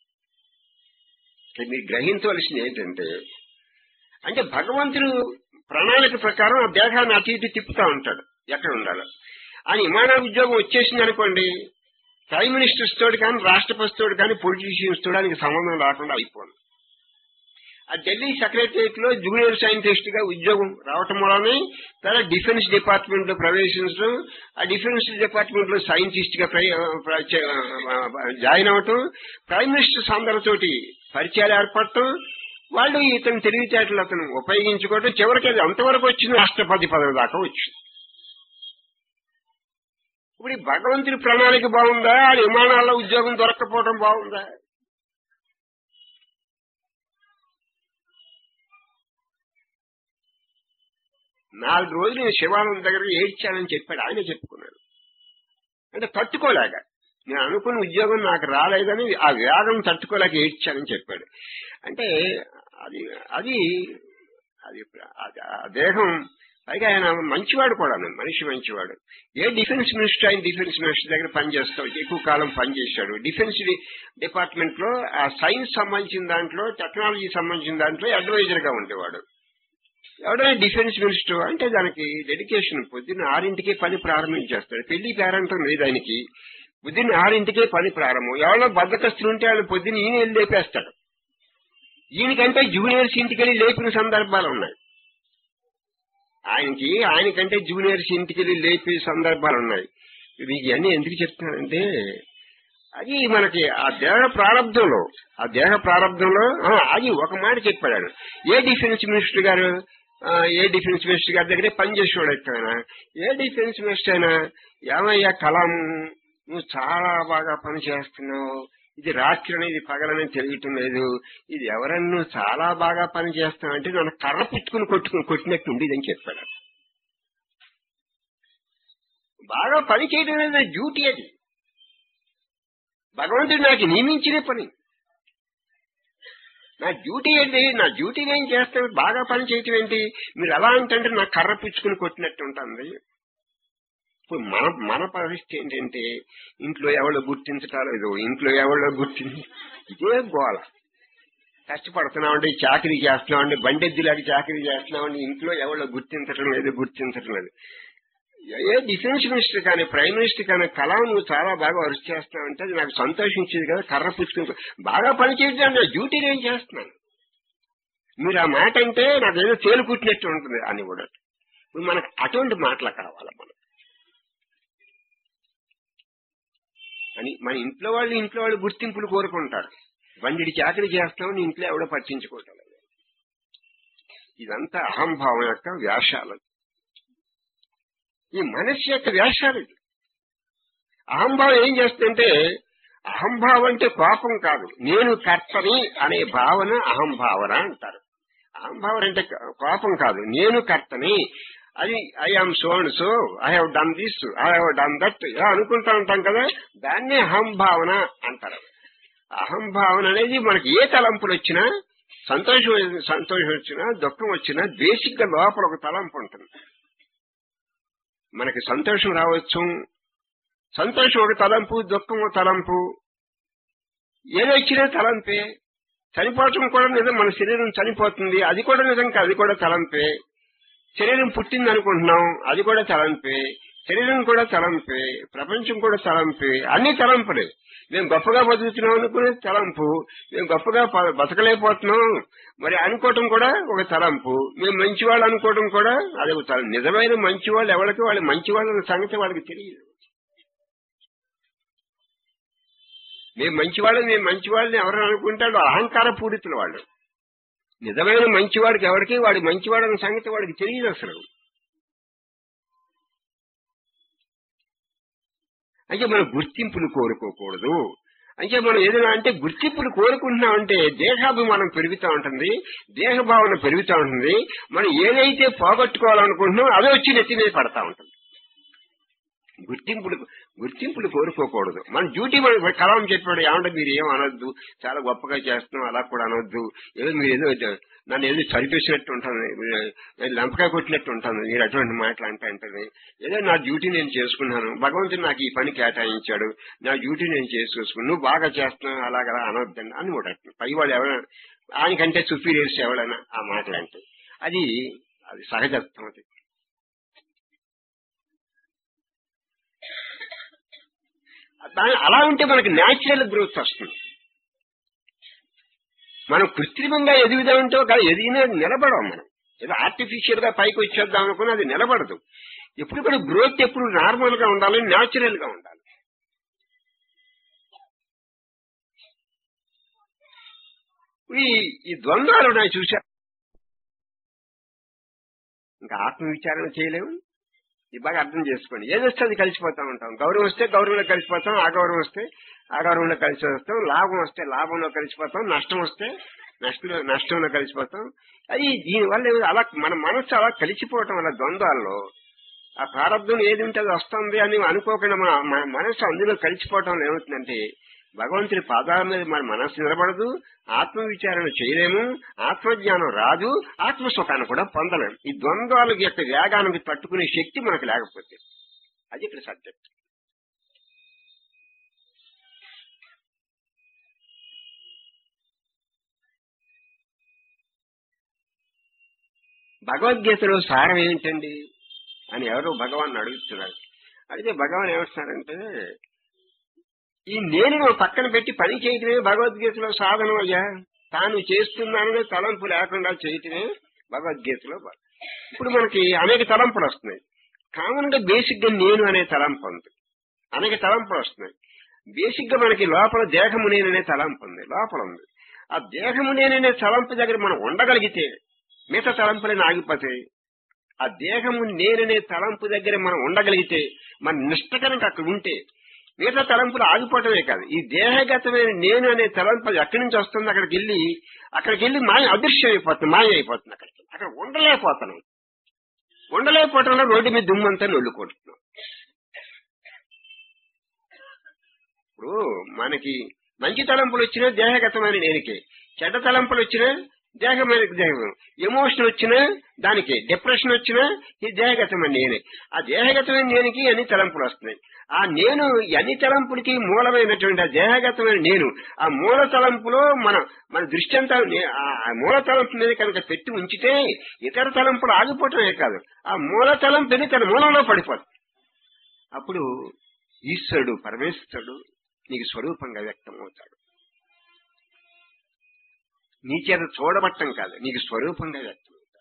ఇక్కడ మీరు గ్రహించవలసింది ఏంటంటే అంటే భగవంతుడు ప్రణాళిక ప్రకారం ఆ దేహాన్ని అటు ఇటు తిప్పుతా ఉంటాడు ఎక్కడ ఉండాలో ఆయన విమాన ఉద్యోగం వచ్చేసింది అనుకోండి ప్రైమ్ మినిస్టర్స్ తోటి కానీ రాష్ట్రపతి తోటి కానీ పొలిటీషియన్స్ తోటి ఆయనకి సంబంధం రాకుండా అయిపోను ఆ ఢిల్లీ సెక్రటరియట్ లో జూనియర్ సైంటిస్ట్ గా ఉద్యోగం రావటం వల్లనే తర్వాత డిఫెన్స్ డిపార్ట్మెంట్ లో ప్రవేశించడం ఆ డిఫెన్స్ డిపార్ట్మెంట్ లో సైంటిస్ట్ గా ప్రై- ప్ర- చే- జాయిన్ అవటం ప్రైమ్ మినిస్టర్స్ అందరితోటి పరిచయాలు ఏర్పడటం వాళ్ళు ఇతని తెలివితేటలు అతను ఉపయోగించుకోవడం చివరికి అది అంతవరకు వచ్చింది రాష్ట్రపతి పదవి దాకా వచ్చింది ఇప్పుడు ఈ భగవంతుడి ప్రణాళిక బాగుందా ఆ విమానాల్లో ఉద్యోగం దొరక్కపోవడం బాగుందా నాలుగు రోజులు నేను శివానంద దగ్గర ఏడ్చానని చెప్పాడు ఆయన చెప్పుకున్నాడు అంటే తట్టుకోలేక నేను అనుకున్న ఉద్యోగం నాకు రాలేదని ఆ వేగం తట్టుకోలేక ఏడ్చానని చెప్పాడు అంటే అది అది అది అది ఆ దేహం పైగా ఆయన మంచివాడు కూడా మనిషి మంచివాడు ఏ డిఫెన్స్ మినిస్టర్ ఆయన డిఫెన్స్ మినిస్టర్ దగ్గర పనిచేస్తాడు ఎక్కువ కాలం పనిచేశాడు డిఫెన్స్ డిపార్ట్మెంట్ లో ఆ సైన్స్ సంబంధించిన దాంట్లో టెక్నాలజీ సంబంధించిన దాంట్లో అడ్వైజర్ గా ఉండేవాడు ఎవడైనా డిఫెన్స్ మినిస్టర్ అంటే దానికి డెడికేషన్ పొద్దున్న ఆరింటికే పని ప్రారంభించేస్తాడు పెళ్లి పేరంటం లేదు ఆయనకి పొద్దున్న ఆరింటికే పని ప్రారంభం ఎవరో బద్దకస్తులు ఉంటే వాళ్ళు పొద్దున్న ఈయన వెళ్ళి లేపేస్తాడు ఈయనకంటే జూనియర్స్ ఇంటికి వెళ్ళి లేపిన సందర్భాలు ఉన్నాయి ఆయనకి ఆయనకంటే జూనియర్స్ ఇంటికి వెళ్ళి లేపే సందర్భాలు ఉన్నాయి మీకు ఇవన్నీ ఎందుకు చెప్తున్నానంటే అది మనకి ఆ దేహ ప్రారంభంలో ఆ దేహ ప్రారంభంలో ఆ, అది ఒక మాట చెప్పాడు ఆయన. ఏ డిఫెన్స్ మినిస్టర్ గారు ఆ, ఏ డిఫెన్స్ మినిస్టర్ గారి దగ్గరే పనిచేసేవాడు ఎక్కడైనా ఏ డిఫెన్స్ మినిస్టర్ అయినా ఏమయ్యా కలాం నువ్వు చాలా బాగా పని చేస్తున్నావు ఇది రాత్రి అనేది పగలని తెలియటం లేదు ఇది ఎవరన్నా నువ్వు చాలా బాగా పని చేస్తున్నావు అంటే నన్ను కర్ర పుచ్చుకుని కొట్టుకుని కొట్టినట్టు ఉండేదని చెప్పాడు బాగా పని చేయడం అనేది డ్యూటీ అది భగవంతుడు నాకు నియమించిన పని నా డ్యూటీ ఏంటి నా డ్యూటీ ఏం చేస్తాను బాగా పని చేయటం ఏంటి మీరు ఎలా అంటే నాకు కర్ర పుచ్చుకుని కొట్టినట్టు ఉంటుంది ఇప్పుడు మన మన పరిస్థితి ఏంటంటే ఇంట్లో ఎవరో గుర్తించటం లేదు ఇంట్లో ఎవరో గుర్తించి ఇదే గోల కష్టపడుతున్నామండి చాకరీ చేస్తున్నామండి బండెద్దులాగా చాకరీ చేస్తున్నామండి ఇంట్లో ఎవరో గుర్తించటం లేదు గుర్తించటం లేదు ఏ డిఫెన్స్ మినిస్టర్ కానీ ప్రైమ్ మినిస్టర్ కానీ కళ నువ్వు చాలా బాగా వర్క్ చేస్తావంటే అది నాకు సంతోషించేది కదా కర్ర పుచ్చుకుని బాగా పని చేయడం నా డ్యూటీ నేను చేస్తున్నాను మీరు ఆ మాట అంటే నాకు ఏదో తేలు కుట్టినట్టు ఉంటుంది అని కూడా ఇప్పుడు మనకు అటువంటి మాటలు కావాలి మనకు అని మన ఇంట్లో వాళ్ళు ఇంట్లో వాళ్ళు గుర్తింపులు కోరుకుంటారు బండిడి చాకరీ చేస్తామని ఇంట్లో ఎవడో పట్టించుకోవటం లేదు. ఇదంతా అహంభావం యొక్క వ్యాసాలు ఈ మనస్సు యొక్క వేషాలు ఇది అహంభావం ఏం చేస్తుంటే అహంభావం అంటే కోపం కాదు నేను కర్తని అనే భావన అహంభావన అంటారు అహంభావన అంటే కోపం కాదు నేను కర్తని అది I am so and so I have done this I have done that ఇలా అనుకుంటా ఉంటాం కదా దాన్నే అహంభావన అంటారు అహంభావన అనేది మనకి ఏ తలంపులు వచ్చినా సంతోషం సంతోషం వచ్చినా దుఃఖం వచ్చినా బేసిక్ గా లోపల ఒక తలంపు ఉంటుంది మనకి సంతోషం రావచ్చు సంతోషం ఒక తలంపు దుఃఖం ఒక తలంపు ఏదొచ్చినా తలంపే చనిపోవటం కూడా నిజం మన శరీరం చనిపోతుంది అది కూడా నిజం కాదు అది కూడా తలంపే శరీరం పుట్టింది అనుకుంటున్నాం అది కూడా తలంపే శరీరం కూడా తలంపే ప్రపంచం కూడా తలంపే అన్ని తలంపులే మేము గొప్పగా బతుకుతున్నాం అనుకునే తలంపు మేము గొప్పగా ప- బతకలేకపోతున్నాం మరి అనుకోవటం కూడా ఒక తలంపు మేము మంచివాళ్ళు అనుకోవటం కూడా అది ఒక తలం నిజమైన మంచివాళ్ళు ఎవరికి వాళ్ళు మంచివాళ్ళ సంగతి వాళ్ళకి తెలియదు మేము మంచివాళ్ళు మేము మంచివాళ్ళని ఎవరు అనుకుంటాడు అహంకార పూరితులు వాళ్ళు నిజమైన మంచివాడికి ఎవరికి వాడి మంచివాడన్న సంగతి వాడికి తెలియదు అసలు అంటే మనం గుర్తింపులు కోరుకోకూడదు అంటే మనం ఏదైనా అంటే గుర్తింపులు కోరుకుంటున్నామంటే దేహాభిమానం పెరుగుతూ ఉంటుంది దేహ భావన పెరుగుతూ ఉంటుంది మనం ఏదైతే పోగొట్టుకోవాలనుకుంటున్నామో అదే వచ్చి నెత్తి మీద పడతా ఉంటుంది గుర్తింపులు గుర్తింపులు కోరుకోకూడదు మన డ్యూటీ మన కలం చెప్పాడు ఏమంటే మీరు ఏం అనొద్దు చాలా గొప్పగా చేస్తున్నాం అలా కూడా అనొద్దు ఏదో మీరు ఏదో నన్ను ఏదో చదివేసినట్టు ఉంటుంది మీరు లంపగా కొట్టినట్టు ఉంటుంది మీరు అటువంటి మాటలు అంటే అంటుంది ఏదో నా డ్యూటీ నేను చేసుకున్నాను భగవంతుడు నాకు ఈ పని కేటాయించాడు నా డ్యూటీ నేను చేసుకున్నాను నువ్వు బాగా చేస్తున్నావు అలాగలా అనొద్దండి అని కూడా అంటుంది. పై వాళ్ళు ఎవరైనా ఆయనకంటే సుపీరియర్స్ ఎవరైనా ఆ మాటలు అంటే అది అది సహజత్వం అది దాని అలా ఉంటే మనకి న్యాచురల్ గ్రోత్ వస్తుంది మనం కృత్రిమంగా ఎదుగుదామంటే ఒక ఎదిగినా నిలబడం మనం ఏదో ఆర్టిఫిషియల్ గా పైకి వచ్చేద్దాం అనుకుని అది నిలబడదు ఎప్పుడు కూడా గ్రోత్ ఎప్పుడు నార్మల్ గా ఉండాలి న్యాచురల్ గా ఉండాలి ఈ ఈ ద్వంద్వాలు ఉన్నాయి చూసా ఇంకా ఆత్మ విచారణ చేయలేము ఇది బాగా అర్థం చేసుకోండి ఏది వస్తే అది కలిసిపోతా ఉంటాం గౌరవం వస్తే గౌరవంలో కలిసిపోతాం అగౌరవం వస్తే అగౌరవంలో కలిసి వస్తాం లాభం వస్తే లాభంలో కలిసిపోతాం నష్టం వస్తే నష్టంలో నష్టంలో కలిసిపోతాం అది దీనివల్ల ఏమి- అలా మన మనస్సు అలా కలిసిపోవటం వల్ల ద్వంద్వాల్లో ఆ ప్రారంభం ఏది ఉంటే అది వస్తుంది అని అనుకోకుండా మన మన మనస్సు అందులో కలిసిపోవటం వల్ల ఏమవుతుందంటే భగవంతుని పాదాల మీద మన మనస్సు నిలబడదు ఆత్మ విచారణ చేయలేము ఆత్మజ్ఞానం రాదు ఆత్మ సుఖాన్ని కూడా పొందలేము ఈ ద్వంద్వాల యొక్క వేగానికి తట్టుకునే శక్తి మనకు లేకపోతే అది ఇక్కడ సబ్జెక్ట్ భగవద్గీతలో సారం ఏంటండి అని ఎవరో భగవాన్ అడుగుతున్నారు అడిగితే భగవాన్ ఏమంటున్నారంటే ఈ నేను నువ్వు పక్కన పెట్టి పని చేయటమే భగవద్గీతలో సాధనం అయ్యా తాను చేస్తున్నాననే తలంపు లేకుండా చేయటమే భగవద్గీతలో బ- ఇప్పుడు మనకి అనేక తలంపులు వస్తున్నాయి కామన్ గా బేసిక్ గా నేను అనే తలంపు ఉంది అనేక తలంపులు వస్తున్నాయి బేసిక్ గా మనకి లోపల దేహము నేననే తలంపు ఉంది లోపల ఉంది ఆ దేహము నేననే తలంపు దగ్గర మనం ఉండగలిగితే మిగతా తలంపులని ఆగిపోతాయి ఆ దేహము నేననే తలంపు దగ్గర మనం ఉండగలిగితే మన నిష్ట కనుక అక్కడ ఉంటే మిగతా తలంపులు ఆగిపోవటమే కాదు ఈ దేహగతమైన నేను అనే తలంపు అది ఎక్కడి నుంచి వస్తుంది అక్కడికి వెళ్ళి అక్కడికి వెళ్ళి మాయ అదృశ్యం అయిపోతుంది మాయ అయిపోతుంది అక్కడికి అక్కడ ఉండలేకపోతున్నాం ఉండలేకపోవటంలో రోడ్డు మీద దుమ్మంతా నొల్లుకుంటున్నాం ఇప్పుడు మనకి మంచి తలంపులు వచ్చినా దేహగతమైన నేనికే చెడ్డ తలంపులు వచ్చినా దేహమైన దేహం ఎమోషన్ వచ్చినా దానికి డిప్రెషన్ వచ్చినా ఈ దేహగతమైన నేనే ఆ దేహగతమైన నేనికి అన్ని తలంపులు వస్తున్నాయి ఆ నేను ఈ అన్ని తలంపులకి మూలమైనటువంటి ఆ దేహగతమైన నేను ఆ మూల తలంపులో మన మన దృష్టి అంతా నే- ఆ మూల తలంపు మీద కనుక పెట్టి ఉంచితే ఇతర తలంపులు ఆగిపోవటమే కాదు ఆ మూల తలంపుని తన మూలంలో పడిపోతుంది అప్పుడు ఈశ్వరుడు పరమేశ్వరుడు నీకు స్వరూపంగా వ్యక్తమవుతాడు నీ చేత చూడబట్టం కాదు నీకు స్వరూపంగా వ్యక్తమవుతాడు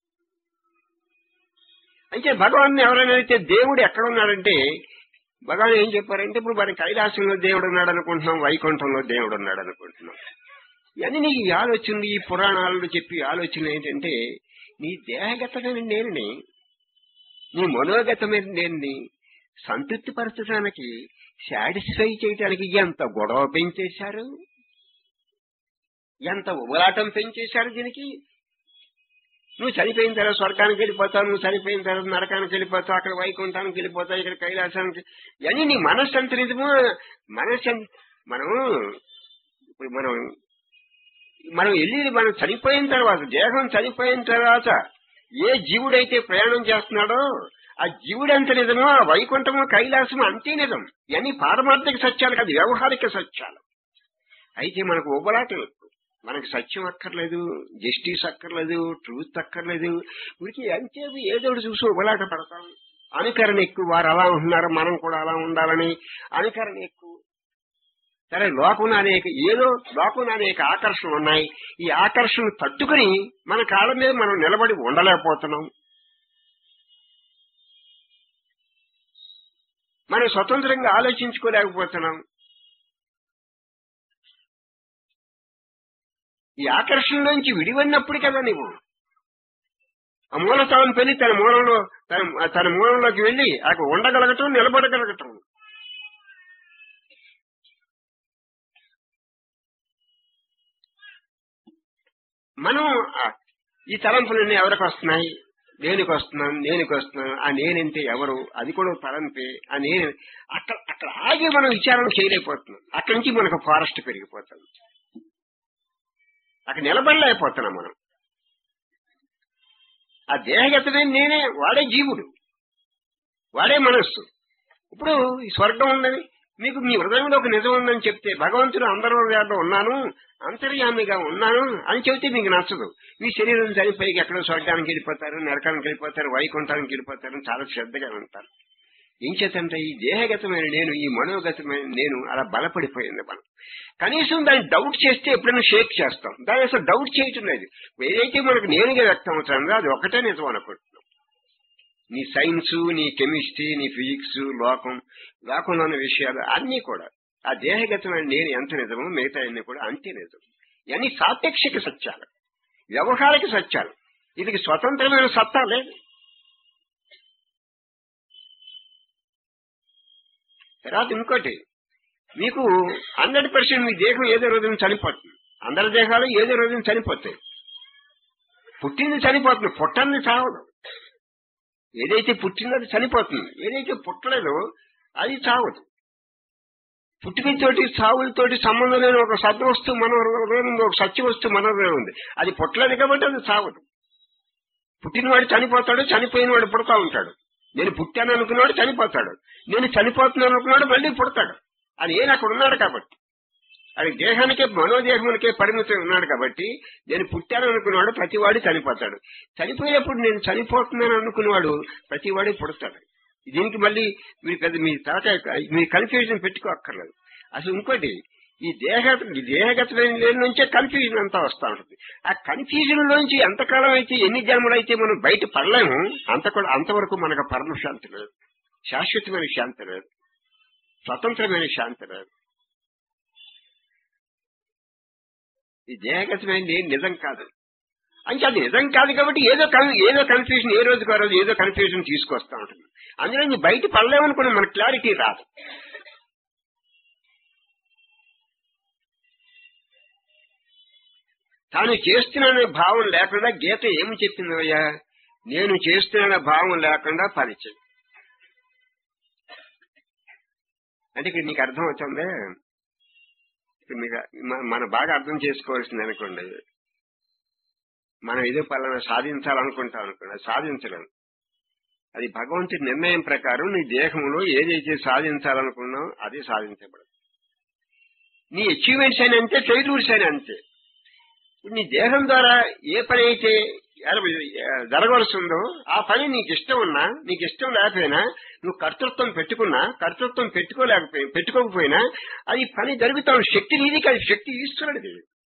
అయితే భగవాన్ ఎవరైనా అయితే దేవుడు ఎక్కడ ఉన్నాడంటే భగవాన్ ఏం చెప్పారంటే ఇప్పుడు మన కైలాసంలో దేవుడు ఉన్నాడు అనుకుంటున్నాం వైకుంఠంలో దేవుడు ఉన్నాడు అనుకుంటున్నాం ఇవన్నీ నీకు ఈ ఆలోచనలు ఈ పురాణాలలో చెప్పి ఆలోచన ఏంటంటే నీ దేహగతమైన నేనుని నీ మనోగతమైన నేనుని సంతృప్తి పరచడానికి సాటిస్ఫై చేయడానికి ఎంత గొడవ పెంచేశారు ఎంత ఉబలాటం పెంచేశారు దీనికి నువ్వు చనిపోయిన తర్వాత స్వర్గానికి వెళ్ళిపోతావు నువ్వు చనిపోయిన తర్వాత నరకానికి వెళ్ళిపోతావు అక్కడ వైకుంఠానికి వెళ్ళిపోతావు ఇక్కడ కైలాసానికి ఇవన్నీ నీ మనస్సు అంత నిజము మనస్సు అంత- మనం ఇప్పుడు మనం మనం వెళ్ళి మనం చనిపోయిన తర్వాత దేహం చనిపోయిన తర్వాత ఏ జీవుడైతే ప్రయాణం చేస్తున్నాడో ఆ జీవుడు ఎంత నిజమో ఆ వైకుంఠము కైలాసము అంతే నిజం ఇవన్నీ పారమార్థిక సత్యాలు కాదు వ్యవహారిక సత్యాలు అయితే మనకు ఉబలాటం ఎక్కువ మనకి సత్యం అక్కర్లేదు జస్టిస్ అక్కర్లేదు ట్రూత్ అక్కర్లేదు ఉరికి అంతేది ఏదో ఒకటి చూసి ఉబలాట పడతాం అనుకరణ ఎక్కువ వారు అలా ఉంటున్నారు మనం కూడా అలా ఉండాలని అనుకరణ ఎక్కువ సరే లోకం అనేక ఏదో లోకం అనేక ఆకర్షణలు ఉన్నాయి ఈ ఆకర్షణ తట్టుకుని మన కాళ్ళ మీద మనం నిలబడి ఉండలేకపోతున్నాం మనం స్వతంత్రంగా ఆలోచించుకోలేకపోతున్నాం ఈ ఆకర్షణ నుంచి విడివన్నప్పుడు కదా నువ్వు ఆ మూలస్థానం పెళ్లి తన మూలంలో తన తన మూలంలోకి వెళ్లి అక్కడ ఉండగలగటం నిలబడగలగటం మనం ఆ- ఈ తలంపులన్నీ ఎవరికి వస్తున్నాయి దేనికి వస్తున్నాం దేనికి వస్తున్నాం ఆ నేనంటే ఎవరు అది కూడా ఒక తలంపే ఆ నేను అక్కడ అక్కడ ఆగి మనం విచారణ చేయలేకపోతున్నాం అక్కడి నుంచి మనకు ఫారెస్ట్ పెరిగిపోతుంది అక్కడ నిలబడలేకపోతున్నాం మనం ఆ దేహగతమే నేనే వాడే జీవుడు వాడే మనస్సు ఇప్పుడు ఈ స్వర్గం ఉన్నది మీకు మీ హృదయంలో ఒక నిజం ఉందని చెప్తే భగవంతుడు అందరూ హృదయాల్లో ఉన్నాను అంతర్యామిగా ఉన్నాను అని చెబితే మీకు నచ్చదు మీ శరీరం చనిపోయి ఎక్కడో స్వర్గానికి వెళ్ళిపోతారు నరకానికి వెళ్ళిపోతారు వైకుంఠానికి వెళ్ళిపోతారు అని చాలా శ్రద్ధగా ఉంటారు ఏం చేతంటే ఈ దేహగతమైన నేను ఈ మనోగతమైన నేను అలా బలపడిపోయింది మనం కనీసం దాన్ని డౌట్ చేస్తే ఎప్పుడైనా షేక్ చేస్తాం దాన్ని అసలు డౌట్ చేయటం లేదు ఏదైతే మనకు నేనుగా వ్యక్తం అవుతుందో అది ఒకటే నిజం అనుకుంటున్నాం నీ సైన్స్ నీ కెమిస్ట్రీ నీ ఫిజిక్స్ లోకం లోకంలో ఉన్న విషయాలు అన్నీ కూడా ఆ దేహగతమైన నేను ఎంత నిజమో మిగతా అన్ని కూడా అంతే నిజం ఇవన్నీ సాపేక్షిక సత్యాలు వ్యవహారిక సత్యాలు ఇది స్వతంత్రమైన సత్తా లేదు తర్వాత ఇంకోటి మీకు హండ్రెడ్ పర్సెంట్ మీ దేహం ఏదో రోజున చనిపోతుంది అందరి దేహాలు ఏదో రోజున చనిపోతాయి పుట్టింది చనిపోతుంది పుట్టంది చావదు ఏదైతే పుట్టిందో అది చనిపోతుంది ఏదైతే పుట్టలేదో అది చావదు పుట్టుకతోటి చావులతోటి సంబంధం లేని ఒక సద్వస్తువు మన హృదయం ఉంది ఒక సత్య వస్తువు మన హృదయం ఉంది అది పుట్టలేదు కాబట్టి అది చావదు పుట్టినవాడు చనిపోతాడు చనిపోయిన వాడు పుడతా ఉంటాడు నేను పుట్టాను అనుకున్నాడు చనిపోతాడు నేను చనిపోతున్నాను అనుకున్నాడు మళ్ళీ పుడతాడు అది ఏం అక్కడ ఉన్నాడు కాబట్టి అది దేహానికే మనోదేహానికే పరిమితం ఉన్నాడు కాబట్టి నేను పుట్టాను అనుకున్నవాడు ప్రతివాడు చనిపోతాడు చనిపోయేప్పుడు నేను చనిపోతున్నాను అనుకున్నవాడు ప్రతివాడు పుడతాడు దీనికి మళ్ళీ మీరు పెద్ద మీ తలకాయ మీ కన్ఫ్యూజన్ పెట్టుకోక్కర్లేదు అసలు ఇంకోటి ఈ దేహ ఈ దేహగతమైన లేని నుంచే కన్ఫ్యూజన్ అంతా వస్తా ఉంటుంది ఆ కన్ఫ్యూజన్ లోంచి ఎంతకాలం అయితే ఎన్ని జన్మలు అయితే మనం బయట పడలేము అంత కూడా అంతవరకు మనకు పరమ శాంతి లేదు శాశ్వతమైన శాంతి లేదు స్వతంత్రమైన శాంతి లేదు ఈ దేహగతమైనది నిజం కాదు అంటే అది నిజం కాదు కాబట్టి ఏదో కన్- ఏదో కన్ఫ్యూజన్ ఏ రోజుకు ఆ రోజు ఏదో కన్ఫ్యూజన్ తీసుకొస్తా ఉంటుంది అందులో నీ బయట పడలేమనుకున్న మనకు క్లారిటీ రాదు తాను చేస్తున్నాననే భావం లేకుండా గీత ఏమి చెప్పింది అయ్యా నేను చేస్తున్నాననే భావం లేకుండా పని చెయ్యి అంటే ఇక్కడ నీకు అర్థం అవుతుంది ఇప్పుడు మీకు మ- మనం బాగా అర్థం చేసుకోవాల్సింది అనుకోండి మనం ఏదో పలానా సాధించాలనుకుంటాం అనుకోండి అది సాధించలేము అది భగవంతుడి నిర్ణయం ప్రకారం నీ దేహంలో ఏదైతే సాధించాలనుకున్నావు అది సాధించబడదు నీ అచీవ్మెంట్స్ అయినా అంతే ఫెయిల్యూర్స్ అయినా అంతే ఇప్పుడు నీ దేహం ద్వారా ఏ పని అయితే ఎర- జరగవలసి ఉందో ఆ పని నీకు ఇష్టం ఉన్నా నీకు ఇష్టం లేకపోయినా నువ్వు కర్తృత్వం పెట్టుకున్నా కర్తృత్వం పెట్టుకోలేకపోయి పెట్టుకోకపోయినా అది పని జరుగుతావు శక్తి నీది కాదు శక్తి ఈశ్వరుడిది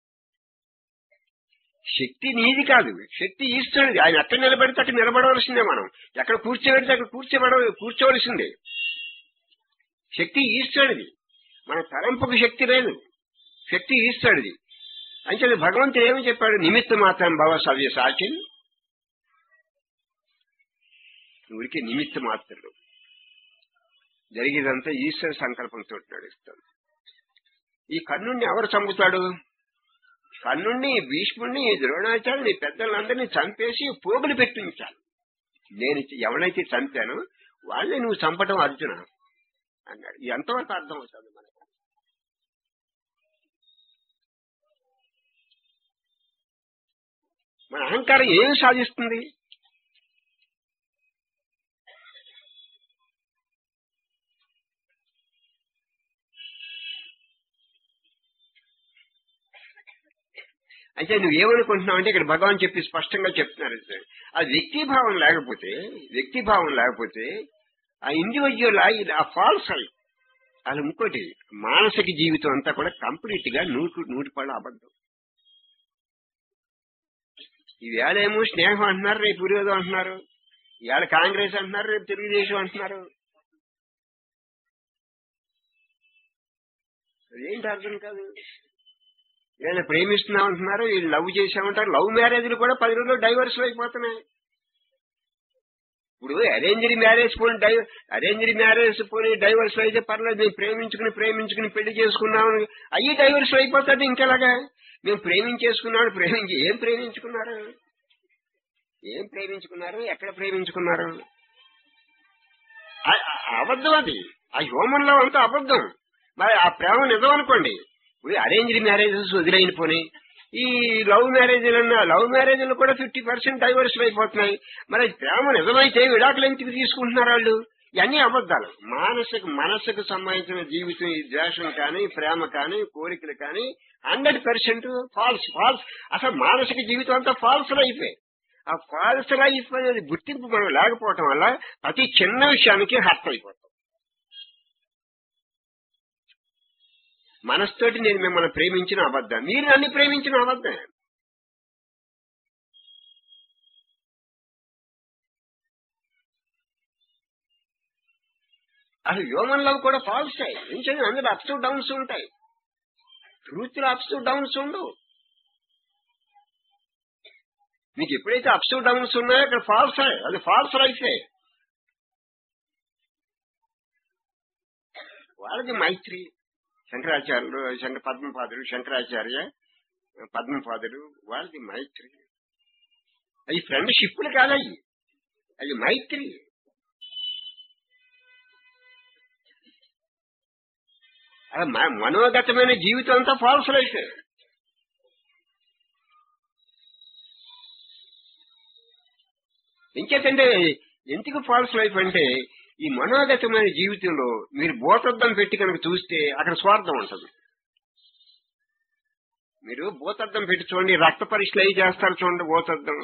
శక్తి నీది కాదు శక్తి ఈశ్వరుడిది ఆయన ఎక్కడ నిలబెడితే అక్కడ నిలబడవలసిందే మనం ఎక్కడ కూర్చోబెడితే అక్కడ కూర్చోబడ కూర్చోవలసిందే శక్తి ఈశ్వరుడిది మన తలంపుకు శక్తి లేదు శక్తి ఈశ్వరుడిది అంటే భగవంతుడు ఏమి చెప్పాడు నిమిత్త మాత్రం భవ సవ్య సాక్షి ఊరికి నిమిత్త మాత్రుడు జరిగేదంతా ఈశ్వర సంకల్పంతో నడుస్తాడు ఈ కర్ణుణ్ణి ఎవరు చంపుతాడు కర్ణుణ్ణి భీష్ముణ్ణి ద్రోణాచార్యుని పెద్దలందరినీ చంపేసి పోగులు పెట్టించాలి నేను ఎవరైతే చంపానో వాళ్ళని నువ్వు చంపడం అర్జున అన్నాడు ఇది ఎంతవరకు అర్థం అవుతుంది మనకు మన అహంకారం ఏం సాధిస్తుంది అంటే నువ్వు ఏమనుకుంటున్నావు అంటే ఇక్కడ భగవాన్ చెప్పి స్పష్టంగా చెప్తున్నారు ఆ వ్యక్తిభావం లేకపోతే వ్యక్తిభావం లేకపోతే ఆ ఇండివిజువల్ ఆ ఫాల్స్ అయి అది ఇంకోటి మానసిక జీవితం అంతా కూడా కంప్లీట్ గా నూటి నూటి పళ్ళు అబద్ధం ఈవేళ ఏమో స్నేహం అంటున్నారు రేపు విరోధం అంటున్నారు ఇవాళ కాంగ్రెస్ అంటున్నారు రేపు తెలుగుదేశం అంటున్నారు అదేంటి అర్థం కాదు వీళ్ళని ప్రేమిస్తున్నాం అంటున్నారు వీళ్ళు లవ్ చేసామంటారు లవ్ మ్యారేజ్లు కూడా పది రోజులు డైవర్స్ అయిపోతున్నాయి ఇప్పుడు అరేంజ్డ్ మ్యారేజ్ పోనీ డై అరేంజ్డ్ మ్యారేజ్ పోనీ డైవర్స్ అయితే పర్లేదు మేము ప్రేమించుకుని ప్రేమించుకుని పెళ్లి చేసుకున్నాం అయ్యి డైవర్స్ అయిపోతుంది ఇంకెలాగా మేము ప్రేమించేసుకున్నాడు ప్రేమించి ఏం ప్రేమించుకున్నారు ఏం ప్రేమించుకున్నారు ఎక్కడ ప్రేమించుకున్నారు ఆ- ఆ- అబద్ధం అది ఆ హ్యూమన్ లో అంతా అబద్ధం మరి ఆ ప్రేమ నిజం అనుకోండి ఇప్పుడు అరేంజ్డ్ మ్యారేజెస్ వదిలేని పోనీ ఈ లవ్ మ్యారేజ్లన్నా లవ్ మ్యారేజ్లు కూడా ఫిఫ్టీ పర్సెంట్ డైవర్స్ అయిపోతున్నాయి మరి అది ప్రేమ నిజమైతే విడాకులు ఎందుకు తీసుకుంటున్నారు వాళ్ళు ఇవన్నీ అబద్ధాలు మానసిక మనసుకు సంబంధించిన జీవితం ఈ ద్వేషం కానీ ప్రేమ కానీ కోరికలు కానీ హండ్రెడ్ పర్సెంట్ ఫాల్స్ ఫాల్స్ అసలు మానసిక జీవితం అంతా ఫాల్స్ లైఫ్ ఆ ఫాల్స్ లైఫ్ అనేది గుర్తింపు మనం లేకపోవటం వల్ల ప్రతి చిన్న విషయానికి హర్ట్ అయిపోతాం మనస్తోటి నేను మిమ్మల్ని ప్రేమించిన అబద్ధం మీరు నన్ను ప్రేమించిన అబద్ధం అసలు హ్యూమన్ లవ్ కూడా ఫాల్స్ ఎందుకంటే అందులో అప్స్ డౌన్స్ ఉంటాయి ట్రూత్ లో అప్స్ డౌన్స్ ఉండవు మీకు ఎప్పుడైతే అప్స్ డౌన్స్ ఉన్నాయో అక్కడ ఫాల్స్ అది ఫాల్స్ లైఫే వాళ్ళది మైత్రి శంకరాచార్యులు శంకర పద్మపాదుడు శంకరాచార్య పద్మపాదుడు వాళ్ళది మైత్రి అది ఫ్రెండ్షిప్లు కాదయ్యి అది మైత్రి అది మ- మనోగతమైన జీవితం అంతా ఫాల్స్ లైఫ్ ఇంకేతంటే ఎందుకు ఫాల్స్ లైఫ్ అంటే ఈ మనోగతమైన జీవితంలో మీరు భూతద్దం పెట్టి కనుక చూస్తే అక్కడ స్వార్థం ఉంటుంది మీరు భూతద్దం పెట్టి చూడండి రక్త పరీక్షలు అవి చేస్తారు చూడండి భూతద్దం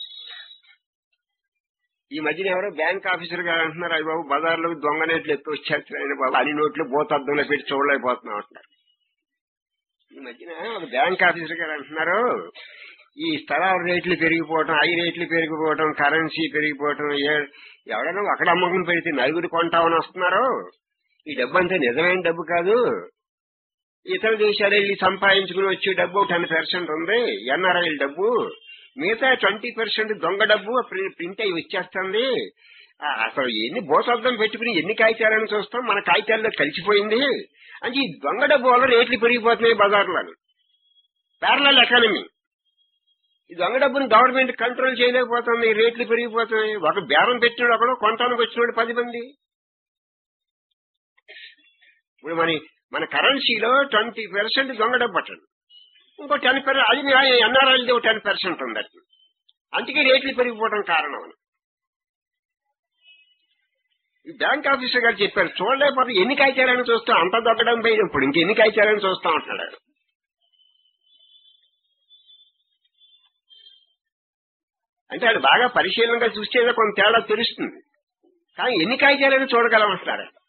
ఈ మధ్యన ఎవరో బ్యాంక్ ఆఫీసర్ గారు అంటున్నారు అయ్యి బాబు బజార్లో దొంగ నోట్లు ఎక్కువ వచ్చేస్తున్నాయని బాబు అన్ని నోట్లు భూతద్దంలో పెట్టి చూడలేకపోతున్నాం అంటున్నారు ఈ మధ్యన ఒక బ్యాంక్ ఆఫీసర్ గారు అంటున్నారు ఈ స్థలాల రేట్లు పెరిగిపోవటం ఐ రేట్లు పెరిగిపోవటం కరెన్సీ పెరిగిపోవటం ఏ- ఎవరైనా అక్కడ అమ్మకం పెడితే నలుగురు కొంటామని వస్తున్నారు ఈ డబ్బు అంతా నిజమైన డబ్బు కాదు ఇతర దేశాలు వెళ్ళి సంపాదించుకుని వచ్చే డబ్బు టెన్ పర్సెంట్ ఉంది ఎన్ఆర్ఐల డబ్బు మిగతా ట్వంటీ పర్సెంట్ దొంగ డబ్బు ప్రి- ప్రింట్ అయి వచ్చేస్తుంది ఆ, అసలు ఎన్ని భూసర్థం పెట్టుకుని ఎన్ని కాగితాలని చూస్తాం మన కాగితాల్లో కలిసిపోయింది అంటే ఈ దొంగ డబ్బు వల్ల రేట్లు పెరిగిపోతున్నాయి బజార్లో ప్యారలల్ ఎకానమీ ఈ దొంగ డబ్బుని గవర్నమెంట్ కంట్రోల్ చేయలేకపోతుంది రేట్లు పెరిగిపోతున్నాయి ఒక బేరం పెట్టినాడు ఒకడు కొనటానికి వచ్చినాడు పది మంది ఇప్పుడు మన మన కరెన్సీలో ట్వంటీ పర్సెంట్ దొంగ డబ్బు అట్టండి ఇంకో టెన్ పర్సెంట్ అది ఎన్ఆర్ఐది ఒక టెన్ పర్సెంట్ ఉంది అట్లా అందుకే రేట్లు పెరిగిపోవడం కారణం అని ఈ బ్యాంక్ ఆఫీసర్ గారు చెప్పారు చూడలేకపోతే ఎన్ని కాయితారని చూస్తాం అంత దొక్కడం పోయి ఇప్పుడు ఇంకెన్ని కాయితారని చూస్తాం అంటున్నాడు ఆయన. అంటే అది బాగా పరిశీలనగా చూస్తే కొంత తేడా తెలుస్తుంది కానీ ఎన్ని కాగితాలని చూడగలమంటున్నారు ఆయన.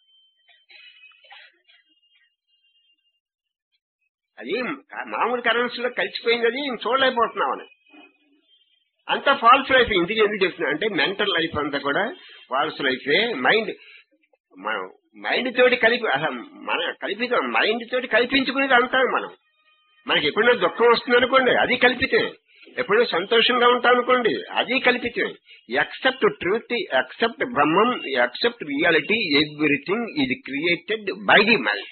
అది మామూలు కరెన్సీలో కలిసిపోయింది అది ఇంక చూడలేకపోతున్నామని అంతా ఫాల్స్ లైఫ్ ఇంటికి ఎందుకు చెప్తున్నా అంటే మెంటల్ లైఫ్ అంతా కూడా ఫాల్స్ లైఫే మైండ్ మనం మైండ్ తోటి కలిపి అసలు మన కల్పితం మైండ్ తోటి కల్పించుకునేది అంతా మనం మనకి ఎప్పుడైనా దుఃఖం వస్తుంది అనుకోండి అది కల్పితే ఎప్పుడైనా సంతోషంగా ఉంటాం అనుకోండి అది కల్పితే except truth except Brahmam except reality everything ఇది క్రియేటెడ్ బై ది మైండ్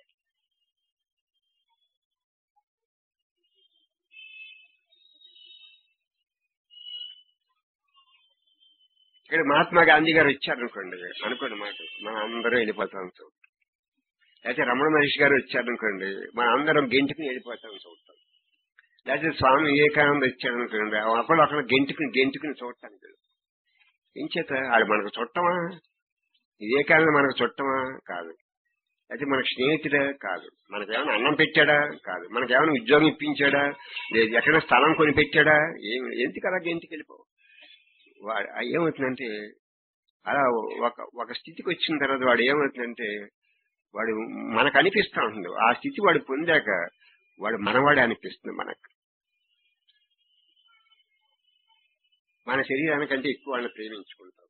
ఇక్కడ మహాత్మా గాంధీ గారు వచ్చారనుకోండి అనుకోండి మాట మనం అందరం వెళ్ళిపోతాం చూడు లేకపోతే రమణ మహర్షి గారు వచ్చారనుకోండి మనం అందరం గెంటుకుని వెళ్ళిపోతాం చూడటం లేకపోతే స్వామి వివేకానంద వచ్చారనుకోండి ఒకళ్ళు అక్కడ గెంటుకుని గెంటుకుని చూడటానికి ఏం చేత ఆడు మనకు చుట్టమా వివేకానంద మనకు చుట్టమా కాదు అయితే మనకు స్నేహితుడా కాదు మనకేమైనా అన్నం పెట్టాడా కాదు మనకేమైనా ఉద్యోగం ఇప్పించాడా లేదు ఎక్కడ స్థలం కొని పెట్టాడా ఏం ఎందుకు అలా గెంతుకు వెళ్ళిపోవు వాడు ఆ ఏమవుతుందంటే అలా ఒక ఒక స్థితికి వచ్చిన తర్వాత వాడు ఏమవుతుందంటే వాడు మనకు అనిపిస్తా ఉంటుంది ఆ స్థితి వాడు పొందాక వాడు మనవాడే అనిపిస్తుంది మనకు మన శరీరానికంటే ఎక్కువ వాళ్ళని ప్రేమించుకుంటాం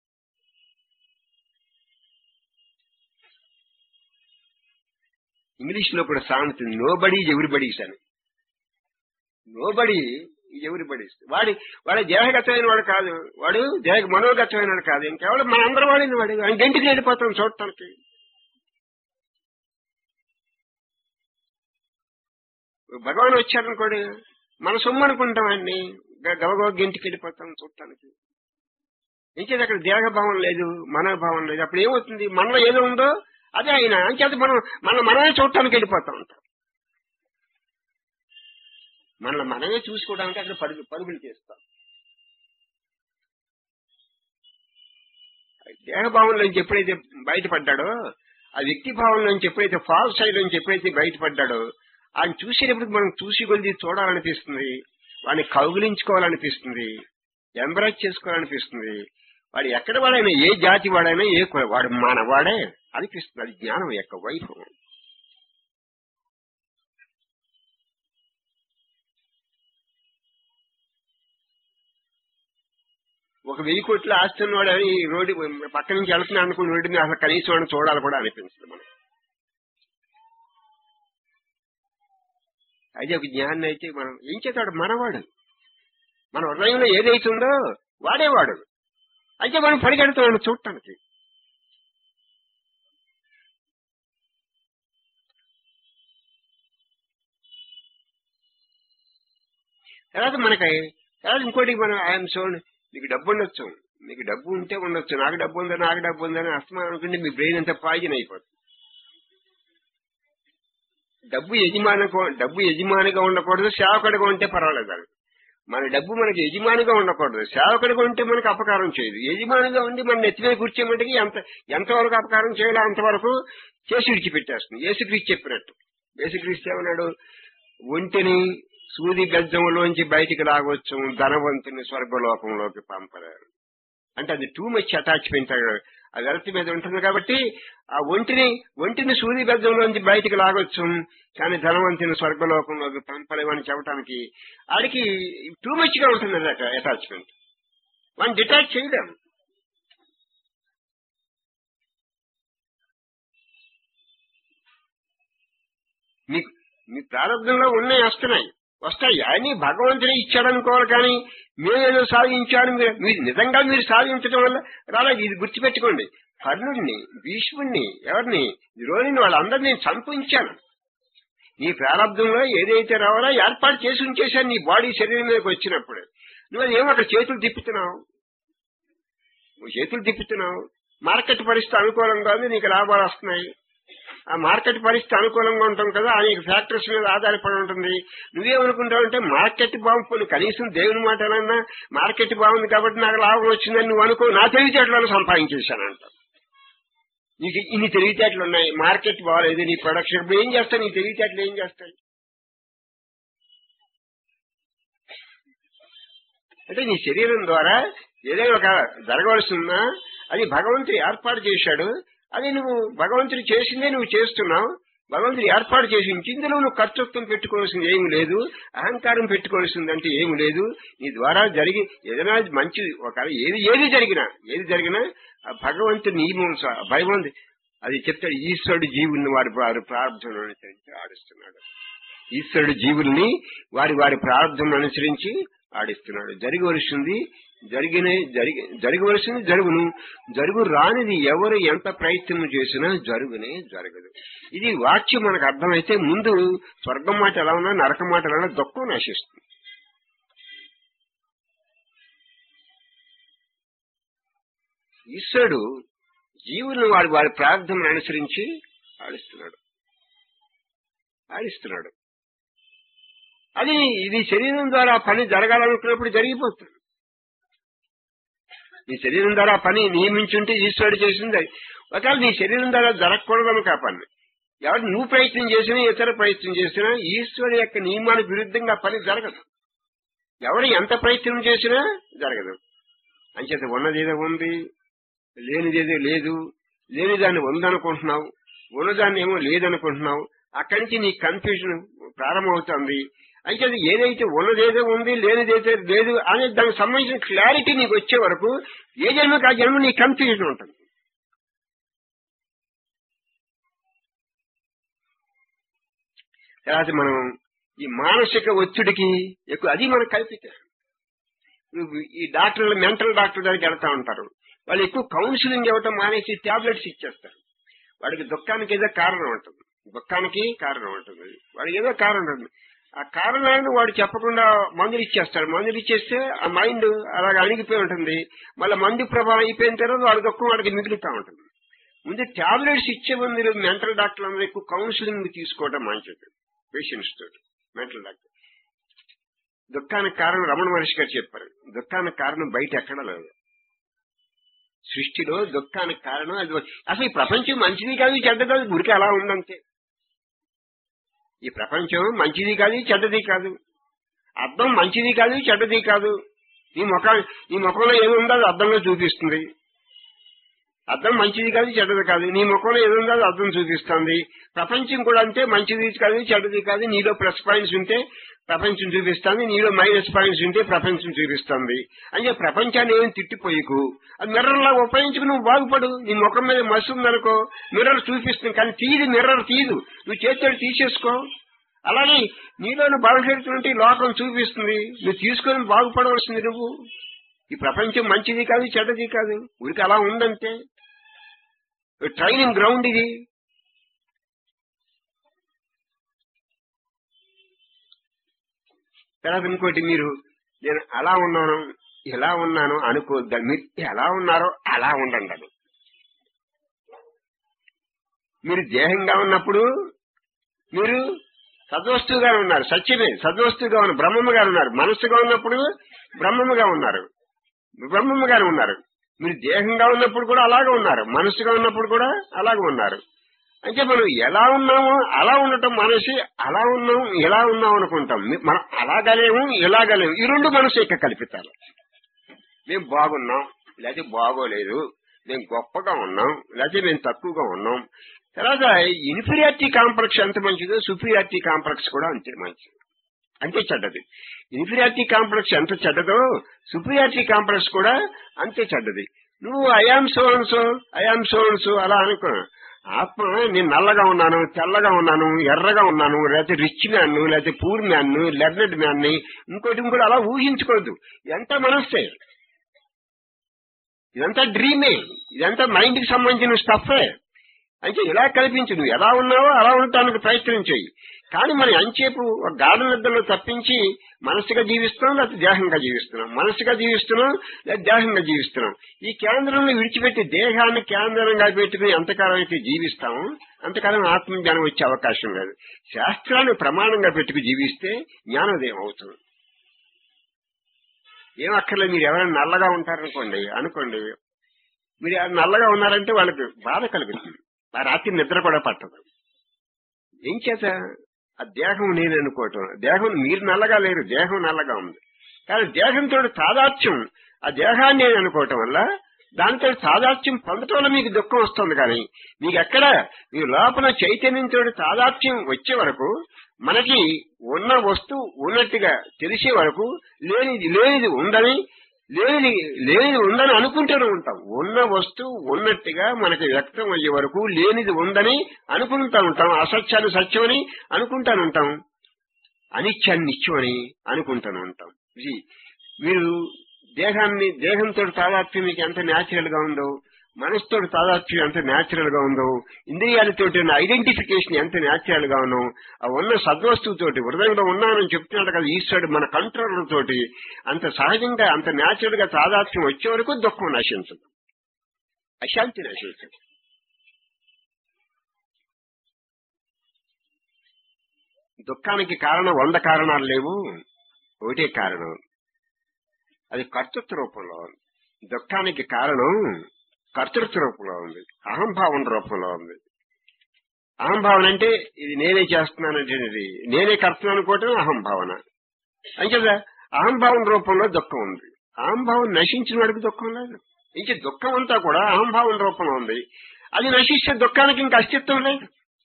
ఇంగ్లీష్ లో కూడా సామెత నోబడి ఎవరిబడీస్ అని నోబడి ఎవరిబడీస్ వాడి వాడి దేహగతమైన వాడు కాదు వాడు దేహ మనోగతమైన వాడు కాదు ఇంకెవడు మన అందరం వాడిని వాడు ఆయన గంటికి వెళ్ళిపోతాం చూడటానికి భగవాన్ వచ్చారనుకోడు మన సొమ్ము అనుకుంటాం ఆయన్ని గవగవ గంటికి వెళ్ళిపోతాం చూడటానికి ఇంకేది అక్కడ దేహభావం లేదు మనోభావం లేదు అప్పుడు ఏమవుతుంది మనలో ఏదో ఉందో అదే ఆయన అంచేత మనం మన మనమే చూడటానికి వెళ్ళిపోతా ఉంటాం మనల్ని మనమే చూసుకోవడానికి అక్కడ పరుగు పరుగులు చేస్తాం దేహభావం నుంచి ఎప్పుడైతే బయటపడ్డాడో ఆ వ్యక్తి భావం నుంచి ఎప్పుడైతే ఫాల్స్ సైడ్ నుంచి ఎప్పుడైతే బయటపడ్డాడో ఆయన చూసేటప్పుడు మనం చూసి కొలిది చూడాలనిపిస్తుంది వాడిని కౌగిలించుకోవాలనిపిస్తుంది ఎంబరేజ్ చేసుకోవాలనిపిస్తుంది వాడు ఎక్కడ వాడైనా ఏ జాతి వాడైనా ఏ కుల వాడు మానవాడే అనిపిస్తుంది అది జ్ఞానం యొక్క వైభవం ఒక వెయ్యి కోట్ల ఆస్తి ఉన్నవాడు అని రోడ్డు పక్క నుంచి వెళ్తున్నా అనుకుని రోడ్డు మీద అసలు కనీసం వాడిని చూడాలి కూడా అనిపిస్తుంది మనం అయితే ఒక జ్ఞాన్ని అయితే మనం ఏం చేస్తాడు మనవాడు మన హృదయంలో ఏదైతుందో వాడేవాడు అయితే మనం పరిగెడుతున్నాడు చూడటానికి తర్వాత మనకి తర్వాత ఇంకోటి మనం ఆయన చూడండి మీకు డబ్బు ఉండొచ్చు మీకు డబ్బు ఉంటే ఉండొచ్చు నాకు డబ్బు ఉందా నాకు డబ్బు ఉందని అస్తమా అనుకుంటే మీ బ్రెయిన్ అంతా పాయిజన్ అయిపోతుంది డబ్బు యజమాని డబ్బు యజమానిగా ఉండకూడదు సేవకుడిగా ఉంటే పర్వాలేదు అది మన డబ్బు మనకి యజమానిగా ఉండకూడదు సేవకుడిగా ఉంటే మనకి అపకారం చేయదు యజమానిగా ఉండి మన నెత్తిమీద కూర్చోమంటే ఎంత ఎంతవరకు అపకారం చేయాలో అంతవరకు చేసి విడిచిపెట్టేస్తుంది యేసుక్రీస్తు చెప్పినట్టు యేసుక్రీస్తు ఏమన్నాడు ఒంటిని సూది గజ్జంలోంచి బయటికి లాగొచ్చు ధనవంతుని స్వర్గలోకంలోకి పంపలేరు అంటే అది టూ మచ్ అటాచ్మెంట్ ఆ వెలత మీద ఉంటుంది కాబట్టి ఆ ఒంటిని ఒంటిని సూది గజ్జంలోంచి బయటికి లాగొచ్చు కానీ ధనవంతుని స్వర్గలోకంలోకి పంపలేమని చెప్పడానికి ఆడికి టూ మచ్ గా ఉంటుంది అది అటాచ్మెంట్ మనం డిటాచ్ చేయడం మీకు మీ ప్రారంభంలో ఉన్నాయి వస్తున్నాయి వస్తాయి అని భగవంతుడే ఇచ్చాడనుకోవాలి కానీ మేమేదో సాధించాను మీరు మీరు నిజంగా మీరు సాధించడం వల్ల రాలేదు ఇది గుర్తుపెట్టుకోండి కర్ణుడిని భీష్ముడిని ఎవరిని ద్రోణిని వాళ్ళందరినీ నేను చంపించాను నీ ప్రారంభంలో ఏదైతే రావాలో ఏర్పాటు చేసి ఉంచేశాను నీ బాడీ శరీరం మీదకి వచ్చినప్పుడు నువ్వు ఏమో అక్కడ చేతులు తిప్పుతున్నావు నువ్వు చేతులు తిప్పుతున్నావు మార్కెట్ పరిస్థితి అనుకూలంగా ఉంది నీకు లాభాలు వస్తున్నాయి ఆ మార్కెట్ పరిస్థితి అనుకూలంగా ఉంటాం కదా అనేక ఫ్యాక్టరీస్ మీద ఆధారపడి ఉంటుంది నువ్వేమనుకుంటావు అంటే మార్కెట్ బాగుంది కనీసం దేవుని మాట ఏమన్నా మార్కెట్ బాగుంది కాబట్టి నాకు లాభం వచ్చిందని నువ్వు అనుకో నా తెలివితేటలను సంపాదించేశానంట నీకు ఇన్ని తెలివితేటలు ఉన్నాయి మార్కెట్ బాగాలేదు నీ ప్రొడక్షన్ ఇప్పుడు ఏం చేస్తావు నీ తెలివితేటలు ఏం చేస్తాయి అంటే నీ శరీరం ద్వారా ఏదైనా ఒక జరగవలసిందా అది భగవంతుడు ఏర్పాటు చేశాడు అది నువ్వు భగవంతుడు చేసిందే నువ్వు చేస్తున్నావు భగవంతుడు ఏర్పాటు చేసి ఇందులో నువ్వు కర్తృత్వం పెట్టుకోవాల్సింది ఏమి లేదు అహంకారం పెట్టుకోవాల్సింది అంటే ఏమి లేదు నీ ద్వారా జరిగి ఏదైనా మంచి ఒక ఏది ఏది జరిగినా ఏది జరిగినా ఆ భగవంతుడి నియమం స- భగవంతు అది చెప్తాడు ఈశ్వరుడు జీవుల్ని వారి వారి ప్రార్థన అనుసరించి ఆడిస్తున్నాడు ఈశ్వరుడు జీవుల్ని వారి వారి ప్రార్థన అనుసరించి ఆడిస్తున్నాడు జరగవలసింది జరిగిన జరిగి జరగవలసింది జరుగును జరుగు రానిది ఎవరు ఎంత ప్రయత్నం చేసినా జరుగునే జరగదు ఇది వాక్యం మనకు అర్థమైతే ముందు స్వర్గం మాట ఎలా ఉన్నా నరక మాట ఎలా ఉన్నా దుఃఖం నశిస్తుంది ఈశ్వరుడు జీవులను వారి వారి ప్రార్థనను అనుసరించి ఆడిస్తున్నాడు ఆడిస్తున్నాడు అది ఇది శరీరం ద్వారా పని జరగాలనుకున్నప్పుడు జరిగిపోతుంది నీ శరీరం ద్వారా పని నియమించుంటే ఈశ్వరుడు చేసింది ఒకవేళ నీ శరీరం ద్వారా జరగకూడదు ఆ పని ఎవరు నువ్వు ప్రయత్నం చేసినా ఇతర ప్రయత్నం చేసినా ఈశ్వరుడు యొక్క నియమానికి విరుద్ధంగా పని జరగదు ఎవరు ఎంత ప్రయత్నం చేసినా జరగదు అంచేత ఉన్నదేదో ఉంది లేనిదేదో లేదు లేని దాన్ని ఉందనుకుంటున్నావు ఉన్నదాన్ని ఏమో లేదనుకుంటున్నావు అక్కడి నుంచి నీ కన్ఫ్యూజన్ ప్రారంభమవుతుంది అయితే అది ఏదైతే ఉన్నదేదో ఉంది లేనిదైతే లేదు అనే దానికి సంబంధించిన క్లారిటీ నీకు వచ్చే వరకు ఏ జన్మకి ఆ జన్మ నీ కన్ఫ్యూజన్ ఉంటుంది తర్వాత మనం ఈ మానసిక ఒత్తిడికి ఎక్కువ అది మన కల్పిత నువ్వు ఈ డాక్టర్లు మెంటల్ డాక్టర్ దగ్గరికి వెళ్తా ఉంటారు వాళ్ళు ఎక్కువ కౌన్సిలింగ్ ఇవ్వటం మానేసి టాబ్లెట్స్ ఇచ్చేస్తారు వాడికి దుఃఖానికి ఏదో కారణం ఉంటుంది దుఃఖానికి కారణం ఉంటుంది వాడికి ఏదో కారణం ఉంటుంది ఆ కారణాలను వాడు చెప్పకుండా మందులు ఇచ్చేస్తాడు మందులు ఇచ్చేస్తే ఆ మైండ్ అలాగ అణిగిపోయి ఉంటుంది మళ్ళీ మందు ప్రభావం అయిపోయిన తర్వాత వాడి దుఃఖం వాడికి మిగులుతూ ఉంటుంది ముందు టాబ్లెట్స్ ఇచ్చే ముందు మెంటల్ డాక్టర్ అందరూ ఎక్కువ కౌన్సిలింగ్ తీసుకోవడం మంచిది పేషెంట్స్ తోటి మెంటల్ డాక్టర్ దుఃఖానికి కారణం రమణ మహర్షి గారు చెప్పారు దుఃఖానికి కారణం బయట ఎక్కడ లేదు సృష్టిలో దుఃఖానికి కారణం అది అసలు ఈ ప్రపంచం మంచిది కాదు చెడ్డ కాదు గురికి అలా ఉందంతే ఈ ప్రపంచం మంచిది కాదు చెడ్డది కాదు అర్థం మంచిది కాదు చెడ్డది కాదు నీ ముఖం నీ ముఖంలో ఏముందో అది అర్థంలో చూపిస్తుంది అర్థం మంచిది కాదు చెడ్డది కాదు నీ ముఖంలో ఏదుందో అది అర్థం చూపిస్తుంది ప్రపంచం కూడా అంతే మంచిది కాదు చెడ్డది కాదు నీలో ప్లస్ పాయింట్స్ ఉంటే ప్రపంచం చూపిస్తుంది నీలో మైనస్ పాయింట్స్ ఉంటే ప్రపంచం చూపిస్తుంది అంటే ప్రపంచాన్ని ఏమి తిట్టిపోయికు అది మిర్రర్ లా ఉపయోగించుకు నువ్వు బాగుపడు నీ ముఖం మీద మసు ఉందనుకో మిర్రర్ చూపిస్తుంది కానీ తీయదు మిర్రర్ తీయదు నువ్వు చేతితో తీసేసుకో అలాగే నీలోని భవిష్యత్తు ఈ లోకం చూపిస్తుంది నువ్వు తీసుకొని బాగుపడవలసింది నువ్వు ఈ ప్రపంచం మంచిది కాదు చెడ్డది కాదు ఊరికి అలా ఉందంటే ట్రైనింగ్ గ్రౌండ్ ఇది తర్వాత ఇంకోటి మీరు నేను అలా ఉన్నాను ఎలా ఉన్నాను అనుకోద్దా మీరు ఎలా ఉన్నారో అలా ఉండండి అది మీరు దేహంగా ఉన్నప్పుడు మీరు సద్వస్తువుగా ఉన్నారు సత్యమే సద్వస్తువుగా ఉన్నారు బ్రహ్మముగా ఉన్నారు మనస్సుగా ఉన్నప్పుడు బ్రహ్మముగా ఉన్నారు బ్రహ్మముగానే ఉన్నారు మీరు దేహంగా ఉన్నప్పుడు కూడా అలాగే ఉన్నారు మనస్సుగా ఉన్నప్పుడు కూడా అలాగే ఉన్నారు అంటే మనం ఎలా ఉన్నామో అలా ఉండటం మనసి అలా ఉన్నాం ఎలా ఉన్నాం అనుకుంటాం మీ- మనం అలాగలేము ఇలాగలేము ఈ రెండు మనసు యొక్క కల్పితాలు మేము బాగున్నాం లేకపోతే బాగోలేదు మేము గొప్పగా ఉన్నాం లేకపోతే మేము తక్కువగా ఉన్నాం తర్వాత ఇన్ఫీరియారిటీ కాంప్లెక్స్ ఎంత మంచిదో సుపీరియారిటీ కాంప్లెక్స్ కూడా అంతే మంచిది అంతే చెడ్డది ఇన్ఫీరియారిటీ కాంప్లెక్స్ ఎంత చెడ్డదో సుపీరియారిటీ కాంప్లెక్స్ కూడా అంతే చెడ్డది నువ్వు ఐఆమ్ సోన్సో ఐఆమ్ సోన్సో అలా అనుకో ఆత్మ నేను నల్లగా ఉన్నాను తెల్లగా ఉన్నాను ఎర్రగా ఉన్నాను లేకపోతే రిచ్ మ్యాన్ లేకపోతే పూర్ మ్యాన్ లెర్నెడ్ మ్యాన్ ఇంకోటి ఇంకోటి అలా ఊహించుకోవద్దు ఎంత మనస్సే ఇదంతా డ్రీమే ఇదంతా మైండ్ కి సంబంధించిన స్టఫే అయితే ఇలా కల్పించు నువ్వు ఎలా ఉన్నావో అలా ఉండటానికి ప్రయత్నం చేయి కానీ మరి అంచేపు ఒక గాఢ నిద్రలో తప్పించి మనసుగా జీవిస్తున్నాం లేకపోతే దేహంగా జీవిస్తున్నాం మనసుగా జీవిస్తున్నాం లేదా దేహంగా జీవిస్తున్నాం ఈ కేంద్రంలో విడిచిపెట్టి దేహాన్ని కేంద్రంగా పెట్టుకుని ఎంతకాలం అయితే జీవిస్తామో అంతకాలం ఆత్మజ్ఞానం వచ్చే అవకాశం లేదు శాస్త్రాన్ని ప్రమాణంగా పెట్టుకు జీవిస్తే జ్ఞానోదయం అవుతుంది ఏం అక్కర్లేదు మీరు ఎవరైనా నల్లగా ఉంటారనుకోండి అనుకోండి మీరు ఆ నల్లగా ఉన్నారంటే వాళ్ళకి బాధ కలుగుతుంది ఆ రాత్రి నిద్ర కూడా పట్టదు ఏం చేత ఆ దేహం నేను అనుకోవటం దేహం మీరు నల్లగా లేరు దేహం నల్లగా ఉంది కానీ దేహంతో తాదాత్యం ఆ దేహాన్ని నేను అనుకోవటం వల్ల దానితో తాదాత్యం పొందటం వల్ల మీకు దుఃఖం వస్తుంది కానీ మీకు ఎక్కడ మీ లోపల చైతన్యంతో తాదాత్యం వచ్చే వరకు మనకి ఉన్న వస్తువు ఉన్నట్టుగా తెలిసే వరకు లేనిది లేనిది ఉందని లేనిది లేనిది ఉందని అనుకుంటూనే ఉంటాం ఉన్న వస్తువు ఉన్నట్టుగా మనకి వ్యక్తం అయ్యే వరకు లేనిది ఉందని అనుకుంటా ఉంటాం అసత్యాన్ని సత్యమని అనుకుంటాను ఉంటాం అనిత్యాన్ని నిత్యమని అనుకుంటాను ఉంటాం ఇది మీరు దేహాన్ని దేహంతో తాదాత్మ్యం మీకు ఎంత న్యాచురల్ గా ఉందో మనసుతో తాదాత్మ్యం ఎంత న్యాచురల్ గా ఉందో ఇంద్రియాలతో ఐడెంటిఫికేషన్ ఎంత న్యాచురల్ గా ఉన్నో ఆ ఉన్న సద్వస్తువుతోటి హృదయంలో ఉన్నానని చెప్తున్నాడు కదా ఈశ్వరుడు మన కంట్రోలర్ తోటి అంత సహజంగా అంత న్యాచురల్ గా తాదాత్మ్యం వచ్చే వరకు దుఃఖం నశించదు అశాంతి నశించదు దుఃఖానికి కారణం వంద కారణాలు లేవు ఒకటే కారణం అది కర్తృత్వ రూపంలో ఉంది దుఃఖానికి కారణం కర్తృత్వ రూపంలో ఉంది అహంభావం రూపంలో ఉంది అహంభావన అంటే ఇది నేనే చేస్తున్నానంటే నేనే కర్తను అనుకోవటం అహంభావన అంచేదా అహంభావం రూపంలో దుఃఖం ఉంది అహంభావం నశించిన వాడికి దుఃఖం లేదు ఇంక దుఃఖం అంతా కూడా అహంభావం రూపంలో ఉంది అది నశిస్తే దుఃఖానికి ఇంకా అస్తిత్వం లేదు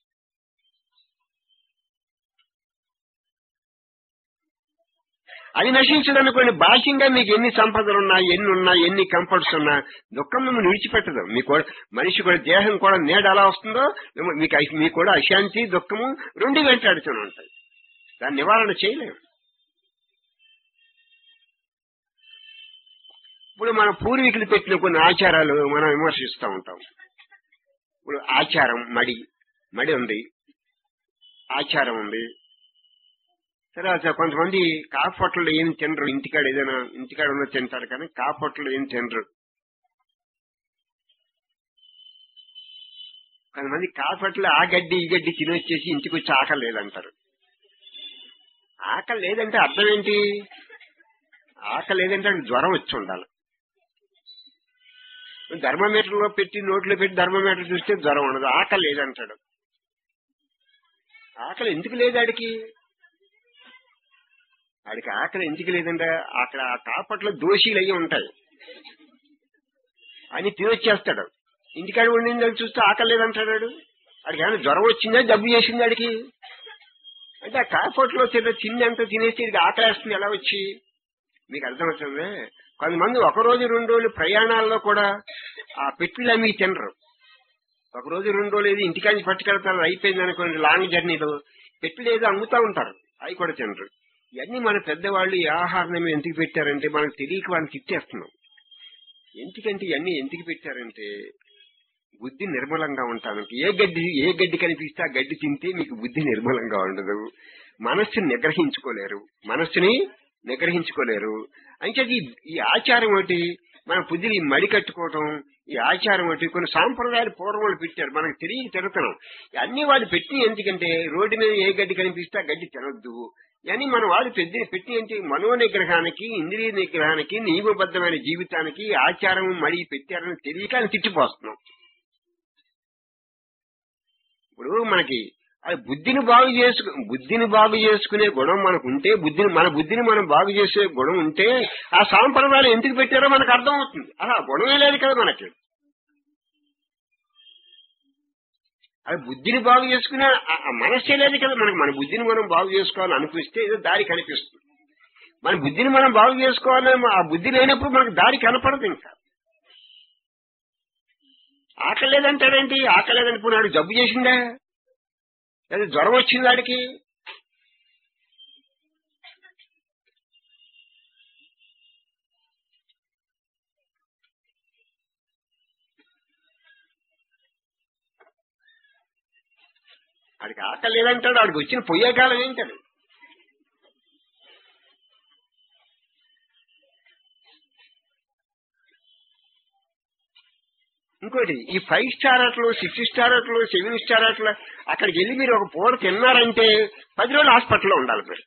అది నశించదనుకోండి బాహ్యంగా మీకు ఎన్ని సంపదలు ఉన్నా ఎన్ని ఉన్నా ఎన్ని కంఫర్ట్స్ ఉన్నా దుఃఖం మిమ్మల్ని విడిచిపెట్టదు మీకు కూడా- మనిషి కూడా దేహం కూడా నేడ ఎలా వస్తుందో మిమ్మ- మీకు అశ- మీకు కూడా అశాంతి దుఃఖము రెండు వెంటాడుతూనే ఉంటాయి దాన్ని నివారణ చేయలేము ఇప్పుడు మన పూర్వీకులు పెట్టిన కొన్ని ఆచారాలు మనం విమర్శిస్తూ ఉంటాం ఇప్పుడు ఆచారం మడి మడి ఉంది ఆచారం ఉంది తర్వాత కొంతమంది కాఫొట్లు ఏం తినరు ఇంటికాడ ఏదైనా ఇంటికాడ ఉన్న తింటారు కానీ కాఫొట్లు ఏం తినరు కొంతమంది కాఫొట్లు ఆ గడ్డి ఈ గడ్డి తినొచ్చేసి ఇంటికి వచ్చి ఆకలి లేదంటారు ఆకలి లేదంటే అర్థం ఏంటి ఆకలి లేదంటే ఆయనకు జ్వరం వచ్చి ఉండాలి ధర్మమీటర్ లో పెట్టి నోట్లో పెట్టి ధర్మమీటర్ చూస్తే జ్వరం ఉండదు ఆకలి లేదంటాడు ఆకలి ఎందుకు లేదు ఆడికి ఆడికి ఆకలి ఎందుకు లేదంటే అక్కడ ఆ కాపట్లో దోషీలు అయ్యి ఉంటాయి అని తినొచ్చేస్తాడు ఇంటికాడ ఉండిందని చూస్తే ఆకలి లేదంటాడు వాడు. ఆడికి ఏమైనా జ్వరం వచ్చిందా జబ్బు చేసింది ఆడికి అంటే ఆ కాపట్లో తిన్న తిండి అంతా తినేసి ఇది ఆకలేస్తుంది ఎలా వచ్చి మీకు అర్థమవుతుంది కొంతమంది ఒక రోజు రెండు రోజులు ప్రయాణాల్లో కూడా ఆ పెట్టిలు అమ్మి తినరు ఒక రోజు రెండు రోజులు ఏది ఇంటికాంచి పట్టుకెళ్తారు అయిపోయింది అనుకోండి లాంగ్ జర్నీలో పెట్టులు ఏదో అమ్ముతా ఉంటారు అవి కూడా తినరు ఇవన్నీ మన పెద్దవాళ్ళు ఈ ఆహారం ఎందుకు పెట్టారంటే మనకు తెలియక వాళ్ళని తిట్టేస్తున్నాం ఎందుకంటే ఇవన్నీ ఎందుకు పెట్టారంటే బుద్ధి నిర్మలంగా ఉంటానికి ఏ గడ్డి ఏ గడ్డి కనిపిస్తే ఆ గడ్డి తింటే మీకు బుద్ధి నిర్మలంగా ఉండదు మనస్సుని నిగ్రహించుకోలేరు మనస్సుని నిగ్రహించుకోలేరు అంటే ఈ ఈ ఆచారం ఒకటి మన బుద్ధిని ఈ మడి కట్టుకోవటం ఈ ఆచారం ఒకటి కొన్ని సాంప్రదాయాలు పూర్వం వాళ్ళు పెట్టారు మనకు తెలియక తిరుగుతున్నాం అన్ని వాళ్ళు పెట్టి ఎందుకంటే రోడ్డు మీద ఏ గడ్డి కనిపిస్తే ఆ గడ్డి తినొద్దు అని మన వాళ్ళు పెద్ద పెట్టి అంటే మనో నిగ్రహానికి ఇంద్రియ నిగ్రహానికి నియమబద్ధమైన జీవితానికి ఆచారం మడి పెట్టారని తెలియక అని తిట్టిపోస్తున్నాం ఇప్పుడు మనకి అది బుద్ధిని బాగు చేసుకు బుద్ధిని బాగు చేసుకునే గుణం మనకు ఉంటే బుద్ధిని మన బుద్ధిని మనం బాగు చేసే గుణం ఉంటే ఆ సాంప్రదాయాలు ఎందుకు పెట్టారో మనకు అర్థం అవుతుంది అలా ఆ గుణమే లేదు కదా మనకి అది బుద్ధిని బాగు చేసుకునే ఆ- ఆ మనస్సే లేదు కదా మనకి మన బుద్ధిని మనం బాగు చేసుకోవాలని అనిపిస్తే ఏదో దారి కనిపిస్తుంది మన బుద్ధిని మనం బాగు చేసుకోవాలని ఆ బుద్ధి లేనప్పుడు మనకు దారి కనపడదు ఇంకా ఆకలి లేదంటాడేంటి ఆకలి లేదనుకున్నాడు జబ్బు చేసిందా లేదా జ్వరం వచ్చింది వాడికి వాడికి ఆకలి లేదంటాడు వాడికి వచ్చిన పొయ్యే కాలం ఏంటది ఇంకోటి ఈ ఫైవ్ స్టార్ అట్లు సిక్స్ స్టార్ అట్లు సెవెన్ స్టార్ అట్లు అక్కడికి వెళ్ళి మీరు ఒక పూట తిన్నారంటే పది రోజులు హాస్పిటల్లో ఉండాలి మీరు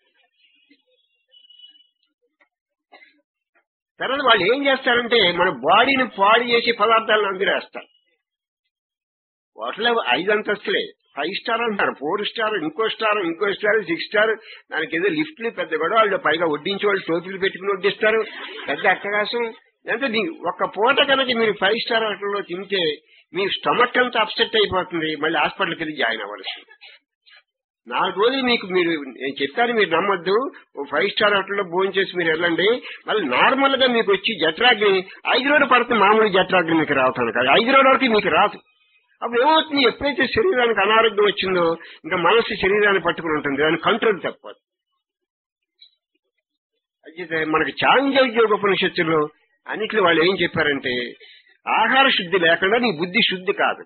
తర్వాత వాళ్ళు ఏం చేస్తారంటే మన బాడీని పాడు చేసే పదార్థాలను అందిరేస్తారు వాటిలో ఐదు అంతస్తులే ఫైవ్ స్టార్ అంటారు ఫోర్ స్టార్ ఇంకో స్టార్ ఇంకో స్టార్ సిక్స్ స్టార్ దానికి ఏదో లిఫ్ట్లు పెద్ద కూడా వాళ్ళు పైగా వడ్డించి వాళ్ళు టోపీలు పెట్టుకుని వడ్డిస్తారు పెద్ద అట్టగాసం అంటే మీ- ఒక్క పూట కనుక మీరు ఫైవ్ స్టార్ హోటల్లో తింటే మీ స్టమక్ అంతా అప్సెట్ అయిపోతుంది మళ్ళీ హాస్పిటల్కి వెళ్ళి జాయిన్ అవ్వాల్సింది నాలుగు రోజులు మీకు మీరు నేను చెప్పాను మీరు నమ్మొద్దు ఓ ఫైవ్ స్టార్ హోటల్లో భోజనం చేసి మీరు వెళ్ళండి మళ్ళీ నార్మల్ గా మీకు వచ్చి జట్రాగ్ని ఐదు రోజులు పడుతుంది మామూలు జట్రాగ్ని మీకు రావుతాను కాదు ఐదు రోజుల వరకు మీకు రాదు అప్పుడు ఏమవుతుంది ఎప్పుడైతే శరీరానికి అనారోగ్యం వచ్చిందో ఇంకా మనసు శరీరాన్ని పట్టుకుని ఉంటుంది దాని కంట్రోల్ తప్పదు అయితే మనకి చాంద్యోగ్యోగ ఉపనిషత్తుల్లో అన్నిట్లో వాళ్ళు ఏం చెప్పారంటే ఆహార శుద్ధి లేకుండా నీ బుద్ధి శుద్ధి కాదు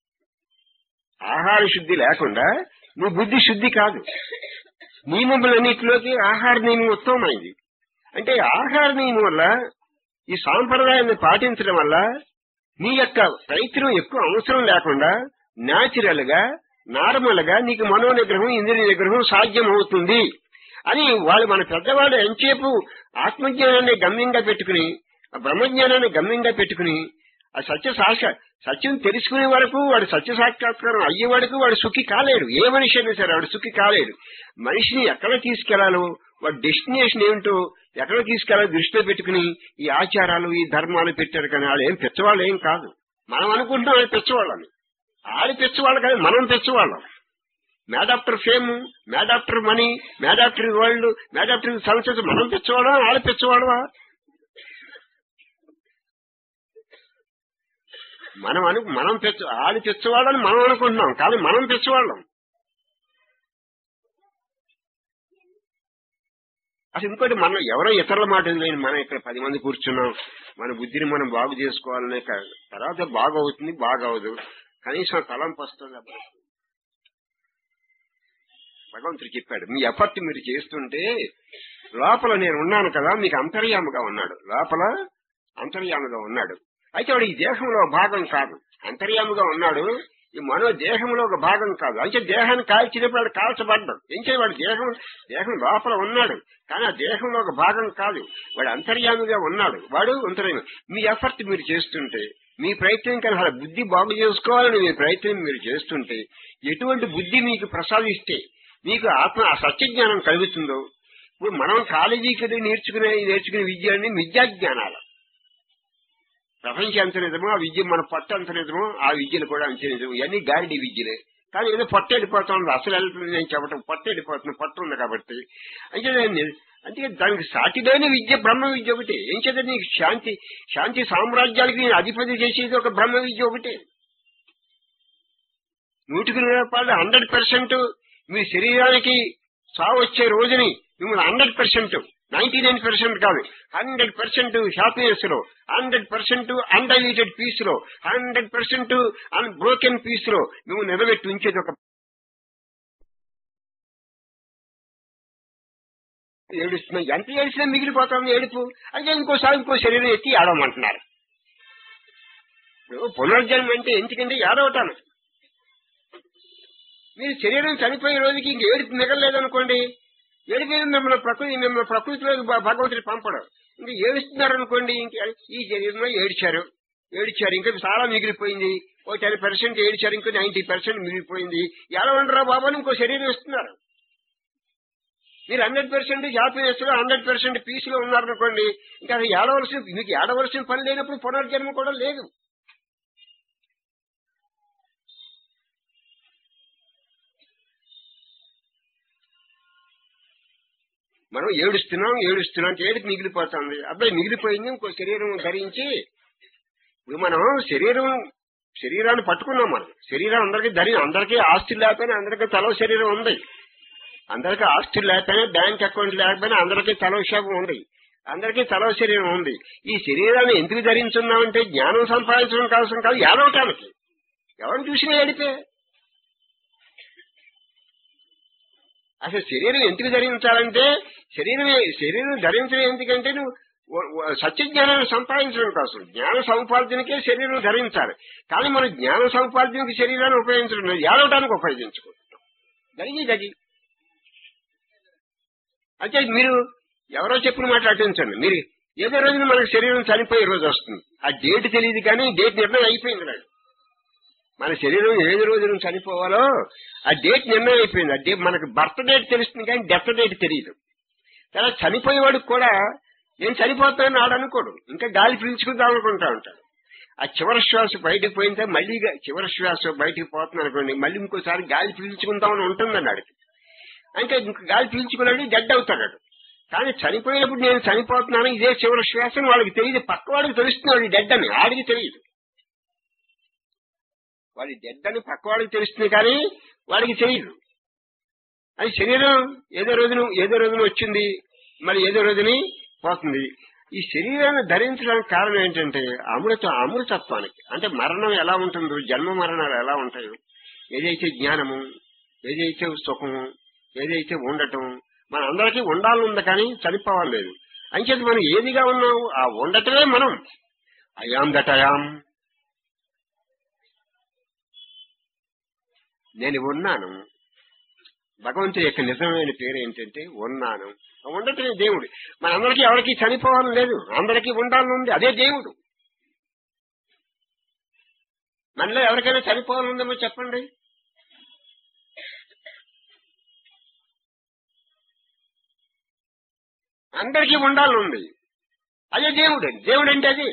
ఆహార శుద్ధి లేకుండా నీ బుద్ధి శుద్ధి కాదు నియమములన్నిటిలోకి ఆహార నియమం ఉత్తమమైంది అంటే ఆహార నియమం వల్ల ఈ సాంప్రదాయాన్ని పాటించడం వల్ల నీ యొక్క ప్రయత్నం ఎక్కువ అవసరం లేకుండా న్యాచురల్ గా నార్మల్ గా నీకు మనో నిగ్రహం ఇంద్రియ నిగ్రహం సాధ్యం అవుతుంది అని వాళ్ళు మన పెద్దవాళ్ళు ఎంతసేపు ఆత్మజ్ఞానాన్ని గమ్యంగా పెట్టుకుని ఆ బ్రహ్మజ్ఞానాన్ని గమ్యంగా పెట్టుకుని ఆ సత్య సాక్ష సత్యం తెలుసుకునే వరకు వాడు సత్య సాక్షాత్కారం అయ్యే వరకు వాడు సుఖి కాలేడు ఏ మనిషి అయినా సరే వాడు సుఖి కాలేడు మనిషిని ఎక్కడ తీసుకెళ్లాలో వాడి డెస్టినేషన్ ఏమిటో ఎక్కడ తీసుకెళ్లాలో దృష్టిలో పెట్టుకుని ఈ ఆచారాలు ఈ ధర్మాలు పెట్టారు కానీ వాళ్ళు ఏం పెచ్చవాళ్ళు ఏం కాదు మనం అనుకుంటున్నాం వాళ్ళు పెచ్చవాళ్ళని ఆడి పెచ్చవాళ్ళు కాదు మనం పెచ్చవాళ్ళం mad after fame mad after money mad after world mad after success మనం పెచ్చవాళ్ళం ఆడ పెచ్చవాళ్ళవా మనం అను మనం పెచ్చ ఆడి పెచ్చవాళ్ళని మనం అనుకుంటున్నాం కానీ మనం పెచ్చవాళ్ళం అసలు ఇంకోటి మనం ఎవరో ఇతరుల మాట లేని మనం ఇక్కడ పది మంది కూర్చున్నాం మన బుద్ధిని మనం బాగు చేసుకోవాలనే క- తర్వాత బాగా అవుతుంది బాగా అవదు కనీసం తలంపు వస్తుంది అప్పుడు. భగవంతుడు చెప్పాడు మీ ఎఫర్ట్ మీరు చేస్తుంటే లోపల నేను ఉన్నాను కదా మీకు అంతర్యాముగా ఉన్నాడు లోపల అంతర్యాముగా ఉన్నాడు అయితే వాడు ఈ దేహంలో ఒక భాగం కాదు అంతర్యాముగా ఉన్నాడు ఈ మనో దేహంలో ఒక భాగం కాదు అయితే దేహాన్ని కాల్చినప్పుడు వాడు కాల్చబడ్డాడు ఏం చేయ వాడు దేహం దేహం లోపల ఉన్నాడు కానీ ఆ దేహంలో ఒక భాగం కాదు వాడు అంతర్యామిగా ఉన్నాడు వాడు అంతర్యామి మీ ఎఫర్ట్ మీరు చేస్తుంటే మీ ప్రయత్నం కనుక అలా బుద్ధి బాగు చేసుకోవాలని మీ ప్రయత్నం మీరు చేస్తుంటే ఎటువంటి బుద్ధి మీకు ప్రసాదిస్తే మీకు ఆత్మ ఆ సత్యజ్ఞానం కలుగుతుందో ఇప్పుడు మనం కాలేజీకి వెళ్ళి నేర్చుకునే నేర్చుకునే విద్య అన్ని మిథ్యా జ్ఞానాలు ప్రపంచం ఎంత నిజమో ఆ విద్య మన పొట్ట ఎంత నిజమో ఆ విద్యలు కూడా అంతే నిజం ఇవన్నీ గారిడి విద్యలే కానీ ఏదో పొట్ట వెళ్ళిపోతుంది అసలు వెళ్తుంది నేను చెప్పడం పొట్ట వెళ్ళిపోతుంది పొట్ట ఉంది కాబట్టి అంటే నేను- అంటే దానికి సాటిలేని విద్య బ్రహ్మ విద్య ఒకటి ఏం చేత నీకు శాంతి శాంతి సామ్రాజ్యాలకి నేను అధిపతి చేసేది ఒక బ్రహ్మ విద్య ఒకటే నూటికి నూరు రూపాయలు హండ్రెడ్ పర్సెంట్ మీ శరీరానికి చావు వచ్చే రోజుని మిమ్మల్ని hundred percent ninety nine percent కాదు హండ్రెడ్ పర్సెంట్ హ్యాపీనెస్ లో హండ్రెడ్ పర్సెంట్ అన్డైల్యూటెడ్ పీస్ లో hundred percent unbroken peace లో నువ్వు నిలబెట్టి ఉంచేది ఒక ఏడుస్తున్నా ఎంత ఏడిసినా మిగిలిపోతుంది ఏడుపు అంటే ఇంకోసారి ఇంకో శరీరం ఎత్తి ఏడవమంటున్నారు ఇప్పుడు పునర్జన్మ అంటే ఎందుకంటే ఏడవటాను మీరు శరీరం చనిపోయే రోజుకి ఇంక ఏడుపు మిగలలేదనుకోండి ఏడిపోయిన మిమ్మల్ని ప్రకృతి మిమ్మల్ని ప్రకృతిలోకి భ- భగవంతుడు పంపడం ఇంకా ఏడుస్తున్నారు అనుకోండి ఇంక ఈ శరీరంలో ఏడిచారు ఏడిచారు ఇంకా చాలా మిగిలిపోయింది ఓ టెన్ పర్సెంట్ ఏడిచారు ఇంకో నైన్టీ పర్సెంట్ మిగిలిపోయింది ఎలా ఉండరా బాబు అని ఇంకో శరీరం ఇస్తున్నారు మీరు హండ్రెడ్ పర్సెంట్ హ్యాపీనెస్ లో హండ్రెడ్ పర్సెంట్ పీస్ లో ఉన్నారనుకోండి ఇంకా అది ఏడవలసిన మీకు ఏడవలసిన పని లేనప్పుడు పునర్జన్మ కూడా లేదు మనం ఏడుస్తున్నాం ఏడుస్తున్నాం ఏడుపు మిగిలిపోతుంది అబ్బాయి మిగిలిపోయింది ఇంకో శరీరం ధరించి ఇప్పుడు మనం శరీరం శరీరాన్ని పట్టుకున్నాం మనం శరీరం అందరికీ ధరి అందరికీ ఆస్తులు లేకపోయినా అందరికీ తలో శరీరం ఉంది అందరికీ ఆస్తులు లేకపోయినా బ్యాంక్ అకౌంట్ లేకపోయినా అందరికీ తలో శాపం ఉంది అందరికీ తలో శరీరం ఉంది ఈ శరీరాన్ని ఎందుకు ధరించున్నామంటే జ్ఞానం సంపాదించడం కోసం కాదు ఏడవటానికి ఎవరిని చూసినా ఏడిపే అసలు శరీరం ఎందుకు ధరించాలంటే శరీరం శరీరం ధరించడం ఎందుకంటే నువ్వు వ- వ- సత్య జ్ఞానాన్ని సంపాదించడం కోసం జ్ఞాన సముపార్జనకే శరీరం ధరించాలి కానీ మనం జ్ఞాన సముపార్జనకి శరీరాన్ని ఉపయోగించడం లేదు ఏడవటానికి ఉపయోగించుకుంటున్నాం జరిగి గది అంటే మీరు ఎవరో చెప్పిన మాట అటించండి మీరు ఏదో రోజున మనకు శరీరం చనిపోయే రోజు వస్తుంది ఆ డేట్ తెలియదు కానీ డేట్ నిర్ణయం అయిపోయింది నాకు మన శరీరం ఏది రోజున చనిపోవాలో ఆ డేట్ నిర్ణయం అయిపోయింది ఆ డేట్ మనకు బర్త్ డేట్ తెలుస్తుంది కానీ డెత్ డేట్ తెలియదు తర్వాత చనిపోయేవాడికి కూడా నేను చనిపోతానని ఆడు అనుకోడు ఇంకా గాలి పీల్చుకుందాం అనుకుంటా ఉంటాడు ఆ చివరి శ్వాస బయటకు పోయితే మళ్ళీ గా- చివరి శ్వాస బయటకు పోతుంది అనుకోండి మళ్ళీ ఇంకోసారి గాలి పీల్చుకుందామని ఉంటుందండి ఆడికి అంటే ఇంక గాలి పీల్చుకున్నాడు డెడ్ అవుతాడు కానీ చనిపోయినప్పుడు నేను చనిపోతున్నాను ఇదే చివరి శ్వాస అని వాళ్ళకి తెలియదు పక్క వాడికి తెలుస్తున్నాడు డెడ్ అని ఆడికి తెలియదు వాడి డెడ్ అని పక్క వాడికి తెలుస్తుంది కానీ వాడికి తెలియదు అది శరీరం ఏదో రోజున ఏదో రోజున వచ్చింది మరి ఏదో రోజుని పోతుంది ఈ శరీరాన్ని ధరించడానికి కారణం ఏంటంటే అమృత అమృతత్వానికి అంటే మరణం ఎలా ఉంటుందో జన్మ మరణాలు ఎలా ఉంటాయో ఏదైతే జ్ఞానము ఏదైతే సుఖము ఏదైతే ఉండటం మన అందరికీ ఉండాలని ఉంది కానీ చనిపోవాలి లేదు అంచేది మనం ఏదిగా ఉన్నాం ఆ ఉండటమే మనం అయాం దట్ అయాం నేను ఉన్నాను భగవంతుడి యొక్క నిజమైన పేరు ఏంటంటే ఉన్నాను ఆ ఉండటమే దేవుడు మనందరికీ ఎవరికి చనిపోవాలని లేదు అందరికీ ఉండాలని ఉంది అదే దేవుడు మనలో ఎవరికైనా చనిపోవాలని ఉందేమో చెప్పండి అందరికీ ఉండాలని ఉంది అదే దేవుడు దేవుడు అంటే అది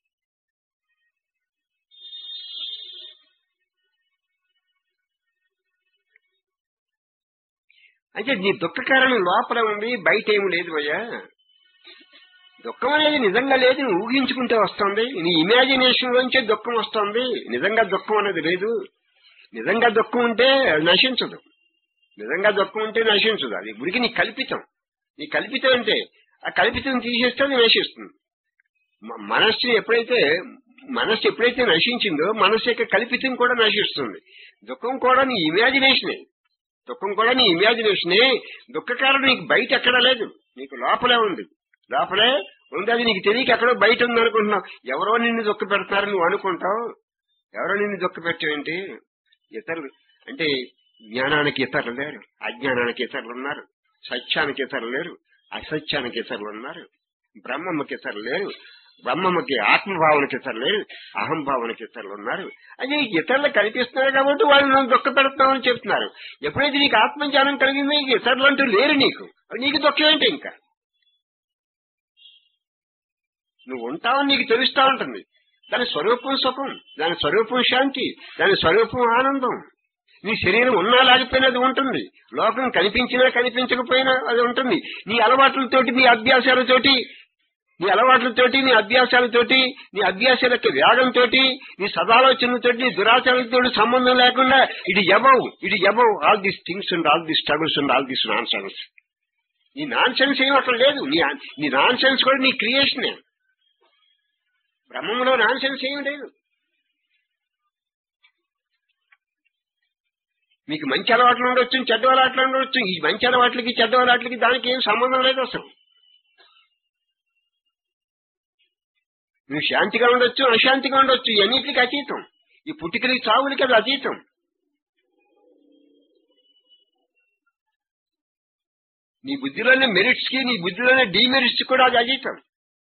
అంటే నీ దుఃఖ కారణం లోపల ఉంది బయట ఏమి లేదు అయ్యా దుఃఖం అనేది నిజంగా లేదు నువ్వు ఊహించుకుంటే వస్తుంది నీ ఇమాజినేషన్ లోంచే దుఃఖం వస్తుంది నిజంగా దుఃఖం అనేది లేదు నిజంగా దుఃఖం ఉంటే అది నశించదు నిజంగా దుఃఖం ఉంటే నశించదు అది గురికి నీ కల్పితం నీ కల్పితం అంటే ఆ కల్పితం తీసేస్తే అది నశిస్తుంది మ- మనస్సు ఎప్పుడైతే మనస్సు ఎప్పుడైతే నశించిందో మనస్సు యొక్క కల్పితం కూడా నశిస్తుంది దుఃఖం కూడా నీ ఇమాజినేషనే దుఃఖం కూడా నీ ఇమాజినేషనే దుఃఖ కారణం నీకు బయట ఎక్కడా లేదు నీకు లోపలే ఉంది లోపలే ఉంది అది నీకు తెలియక ఎక్కడో బయట ఉంది అనుకుంటున్నావు ఎవరో నిన్ను దుఃఖ పెడతారు నువ్వు అనుకుంటావు ఎవరో నిన్ను దుఃఖ పెట్టేంటి ఇతరులు అంటే జ్ఞానానికి ఇతరులు లేరు అజ్ఞానానికి ఇతరులు ఉన్నారు సత్యానికి ఇతరులు లేరు అసత్యానికి ఇతరులు ఉన్నారు బ్రహ్మమ్మకి ఇతరులు లేరు బ్రహ్మమ్మకి ఆత్మభావనకి ఇతరులు లేరు అహంభావనకి ఇతరులు ఉన్నారు అది ఇతరులు కనిపిస్తున్నారు కాబట్టి వాళ్ళు నన్ను దుఃఖ పెడుతున్నామని చెప్తున్నారు ఎప్పుడైతే నీకు ఆత్మజ్ఞానం కలిగిందో ఇంక ఇతరులు అంటూ లేరు నీకు అది నీకు దుఃఖం ఏంటి ఇంకా నువ్వు ఉంటావని నీకు తెలుస్తా ఉంటుంది దాని స్వరూపం సుఖం దాని స్వరూపం శాంతి దాని స్వరూపం ఆనందం నీ శరీరం ఉన్నా లేకపోయినా అది ఉంటుంది లోకం కనిపించినా కనిపించకపోయినా అది ఉంటుంది నీ అలవాట్లతోటి నీ అభ్యాసాలతోటి నీ అలవాట్లతోటి నీ అభ్యాసాలతోటి నీ అభ్యాసాల యొక్క వేగంతో నీ సదాలోచనలతోటి నీ దురాచారాలతో సంబంధం లేకుండా ఇది ఎబవ్ ఇది above all these things and all these struggles and all these nonsense నీ నాన్ సెన్స్ ఏం అక్కడ లేదు నీ నీ నాన్ సెన్స్ కూడా నీ క్రియేషనే బ్రహ్మంలో నాన్ సెన్స్ ఏం లేదు మీకు మంచి అలవాట్లు ఉండొచ్చు చెడ్డ అలవాట్లు ఉండొచ్చు ఈ మంచి అలవాట్లకి చెడ్డ అలవాట్లకి దానికి ఏం సంబంధం లేదు అసలు నువ్వు శాంతిగా ఉండొచ్చు అశాంతిగా ఉండొచ్చు అన్నిటికి అతీతం ఈ పుట్టుకలకి చావులకి అది అతీతం నీ బుద్ధిలోని మెరిట్స్ కి నీ బుద్ధిలోని డిమెరిట్స్ కూడా అది అతీతం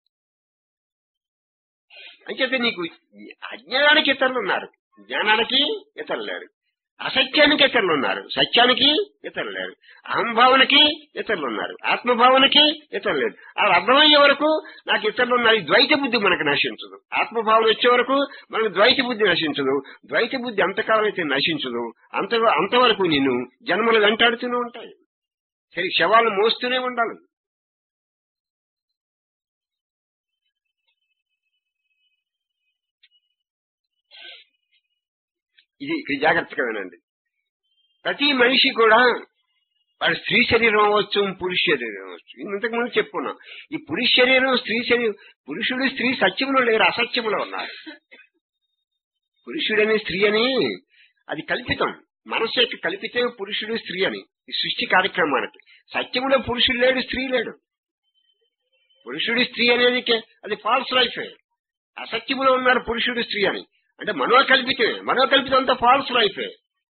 అంచేత నీకు అజ్ఞానానికి ఇతరులు ఉన్నారు జ్ఞానానికి ఇతరులు లేరు అసత్యానికి ఇతరులు ఉన్నారు సత్యానికి ఇతరులు లేరు అహంభావనకి ఇతరులు ఉన్నారు ఆత్మభావనకి ఇతరులు లేరు అది అర్థమయ్యే వరకు నాకు ఇతరులు ఉన్నారు ఈ ద్వైత బుద్ధి మనకు నశించదు ఆత్మభావన వచ్చే వరకు మనకు ద్వైత బుద్ధి నశించదు ద్వైత బుద్ధి ఎంతకాలం అయితే నశించదు అంత అంతవరకు నేను జన్మలు వెంటాడుతూనే ఉంటాయి సరే శవాలు మోస్తూనే ఉండాలి ఇది ఇక్కడ జాగ్రత్తగా వినండి ప్రతి మనిషి కూడా వాడు స్త్రీ శరీరం అవ్వచ్చు పురుష శరీరం అవ్వచ్చు ఇంతకు ముందు చెప్పుకున్నాం ఈ పురుష శరీరం స్త్రీ శరీరం పురుషుడు స్త్రీ సత్యములో లేరు అసత్యములో ఉన్నారు పురుషుడని స్త్రీ అని అది కల్పితం మనస్సు యొక్క కల్పితం పురుషుడు స్త్రీ అని ఈ సృష్టి కార్యక్రమానికి సత్యములో పురుషుడు లేడు స్త్రీ లేడు పురుషుడు స్త్రీ అనేది కే- అది ఫాల్స్ లైఫ్ అసత్యములో ఉన్నారు పురుషుడు స్త్రీ అని అంటే మనోకల్పితమే మనోకల్పితం అంతా ఫాల్స్ లైఫే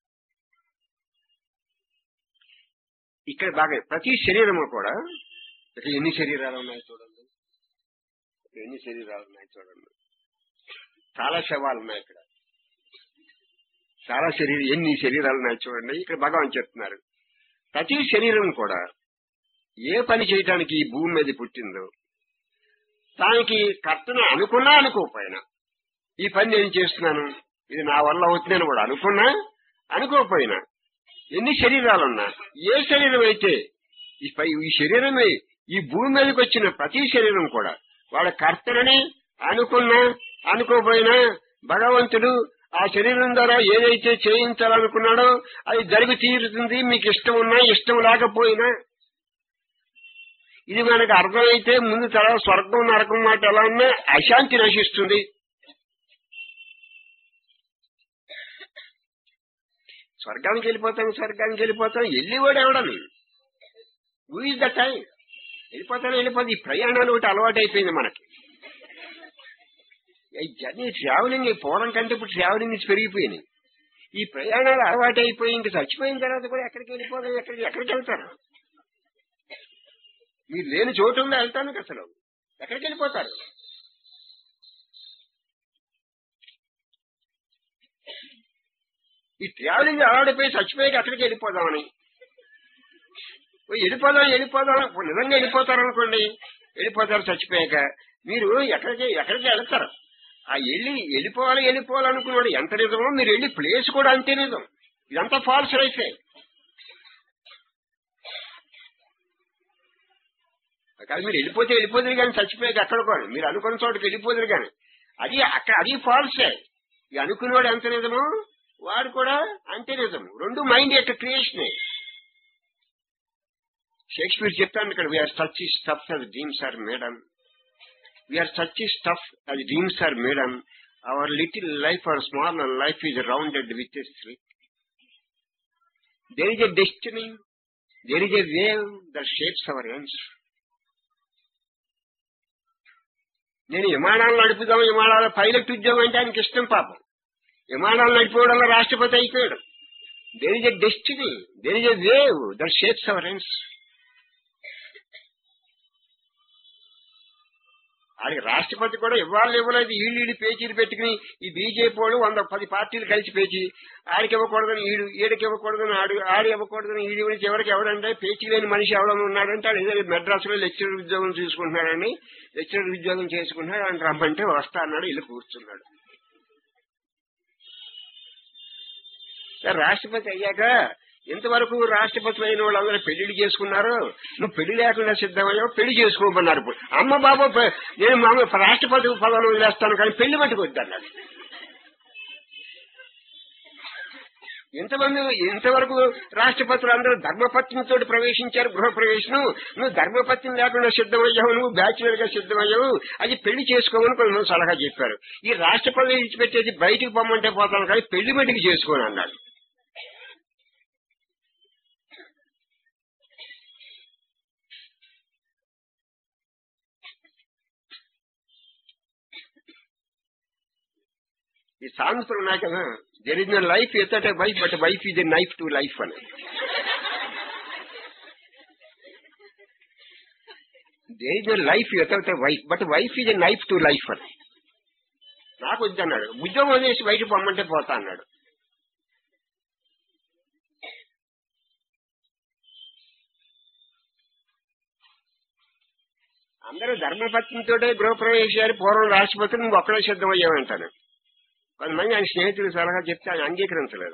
ఇక్కడ బాగా ప్రతి శరీరము కూడా ఇక్కడ ఎన్ని శరీరాలు ఉన్నాయి చూడండి ఇక్కడ ఎన్ని శరీరాలు ఉన్నాయి చూడండి చాలా శవాలు ఉన్నాయి ఇక్కడ చాలా శరీరం ఎన్ని శరీరాలు ఉన్నాయి చూడండి ఇక్కడ భగవాన్ చెప్తున్నారు ప్రతి శరీరం కూడా ఏ పని చేయటానికి ఈ భూమి మీద పుట్టిందో దానికి కర్తను అనుకున్నా అనుకోకపోయినా ఈ పని నేను చేస్తున్నాను ఇది నా వల్ల అవుతుందని కూడా అనుకున్నా అనుకోకపోయినా ఎన్ని శరీరాలున్నా ఏ శరీరం అయితే ఈ పై ఈ శరీరమే ఈ భూమి మీదకి వచ్చిన ప్రతి శరీరం కూడా వాళ్ళ కర్తనని అనుకున్నా అనుకోపోయినా భగవంతుడు ఆ శరీరం ద్వారా ఏదైతే చేయించాలనుకున్నాడో అది జరిగి తీరుతుంది మీకు ఇష్టం ఉన్నా ఇష్టం లేకపోయినా ఇది మనకు అర్థమైతే ముందు తర్వాత స్వర్గం నరకం మాట ఎలా ఉన్నా అశాంతి నశిస్తుంది స్వర్గానికి వెళ్ళిపోతాను స్వర్గానికి వెళ్ళిపోతాను వెళ్ళివాడు ఎవడని హూ ఇస్ ద టైం వెళ్ళిపోతాను వెళ్ళిపోతే ఈ ప్రయాణాలు ఒకటి అలవాటు అయిపోయింది మనకి ఈ జర్నీ ట్రావెలింగ్ ఈ పూర్వం కంటే ఇప్పుడు ట్రావెలింగ్ పెరిగిపోయినాయి ఈ ప్రయాణాలు అలవాటు అయిపోయి ఇంకా చచ్చిపోయిన తర్వాత కూడా ఎక్కడికి వెళ్ళిపోతాం ఎక్కడికి ఎక్కడికి వెళ్తారు మీరు లేని చోటు ఉందా వెళ్తాను అసలు ఎక్కడికి వెళ్ళిపోతారు ఈ ట్రావెలింగ్ అలవాటైపోయి చచ్చిపోయాక అక్కడికి వెళ్ళిపోదామని ఓ వెళ్ళిపోదాం వెళ్ళిపోదాం ఇప్పుడు నిజంగా వెళ్ళిపోతారు అనుకోండి వెళ్ళిపోతారు చచ్చిపోయాక మీరు ఎక్కడికి ఎక్కడికి వెళ్తారు ఆ వెళ్ళి వెళ్ళిపోవాలి వెళ్ళిపోవాలనుకున్నాడు ఎంత నిజమో మీరు వెళ్ళి ప్లేస్ కూడా అంతే నిజం ఇదంతా ఫాల్స్ లైఫే కాదు మీరు వెళ్ళిపోతే వెళ్ళిపోతుంది కానీ చచ్చిపోయాక అక్కడ కూడా మీరు అనుకున్న చోటుకి వెళ్ళిపోతుంది కానీ అది అక్కడ అది ఫాల్సే ఈ అనుకున్నవాడు ఎంత నిజమో వాడు కూడా అంతే నిజం రెండు మైండ్ యొక్క క్రియేషనే షేక్స్పియర్ చెప్తాను ఇక్కడ వీఆర్ సచ్ స్టఫ్ అది dreams are made on we are such stuff అది dreams are made on our little life or small life is rounded with sleep there is a destiny there is a wave that shapes our ends నేను విమానాలు నడుపుదాం విమానాల pilot ఉద్యోగం అంటే ఆయనకి ఇష్టం పాపం విమానాలు నడిపోవడంలో రాష్ట్రపతి అయిపోయాడు there is a destiny there is a wave that shapes our ends ఆయనకి రాష్ట్రపతి కూడా ఇవ్వాలి ఇవ్వలేదు ఈళ్ళు ఈడు పేచీలు పెట్టుకుని ఈ బీజేపీ వాళ్ళు వంద పది పార్టీలు కలిసి పేచి ఆడికి ఇవ్వకూడదని ఈడు ఈడికి ఇవ్వకూడదని ఆడు ఆడి ఇవ్వకూడదని ఈడి గురించి ఎవరికి ఎవడంటే పేచీ లేని మనిషి ఎవడని ఉన్నాడంటే ఆడు ఏదో మెడ్రాసులో లెక్చరర్ ఉద్యోగం చూసుకుంటున్నాడని లెక్చరర్ ఉద్యోగం చేసుకుంటున్నాడు ఆయన రమ్మంటే వస్తా అన్నాడు ఇల్లు కూర్చున్నాడు రాష్ట్రపతి అయ్యాక ఇంతవరకు రాష్ట్రపతులు అయిన వాళ్ళందరూ పెళ్లిళ్ళు చేసుకున్నారు నువ్వు పెళ్లి లేకుండా సిద్ధమయ్యావు పెళ్లి చేసుకోమన్నారు ఇప్పుడు అమ్మ బాబు పె- నేను మామూలు రాష్ట్రపతి పదవులు వదిలేస్తాను కానీ పెళ్లి మట్టుకు వద్దన్నాడు ఇంతమంది ఇంతవరకు రాష్ట్రపతులు అందరూ ధర్మపత్నితో ప్రవేశించారు గృహ ప్రవేశం నువ్వు ధర్మపత్ని లేకుండా సిద్ధమయ్యావు నువ్వు బ్యాచులర్ గా సిద్ధమయ్యావు అది పెళ్లి చేసుకోమని కొంతమంది సలహా చెప్పారు ఈ రాష్ట్రపతి ఇచ్చిపెట్టేసి బయటికి పొమ్మంటే పోతాను కానీ పెళ్లి మట్టికి చేసుకోని అన్నాడు ఈ సాంగ్స్ ఉన్నాయి కదా దెర్ ఇస్ లైఫ్ ఎత్తట్ wife but wife is a knife to life అని దేర్ ఇస్ లైఫ్ ఎత్తట్ wife but wife is a knife to life అని నాకు వద్దన్నాడు ఉద్యోగం వదిలేసి బయట పొమ్మంటే పోతా అన్నాడు అందరూ ధర్మపత్నితోటే గృహప్రవేశాలు పూర్వం రాష్ట్రపతులు నువ్వు ఒక్కడే సిద్ధమయ్యావంటాను కొంతమంది ఆయన స్నేహితులు సలహా చెప్తే ఆయన అంగీకరించలేదు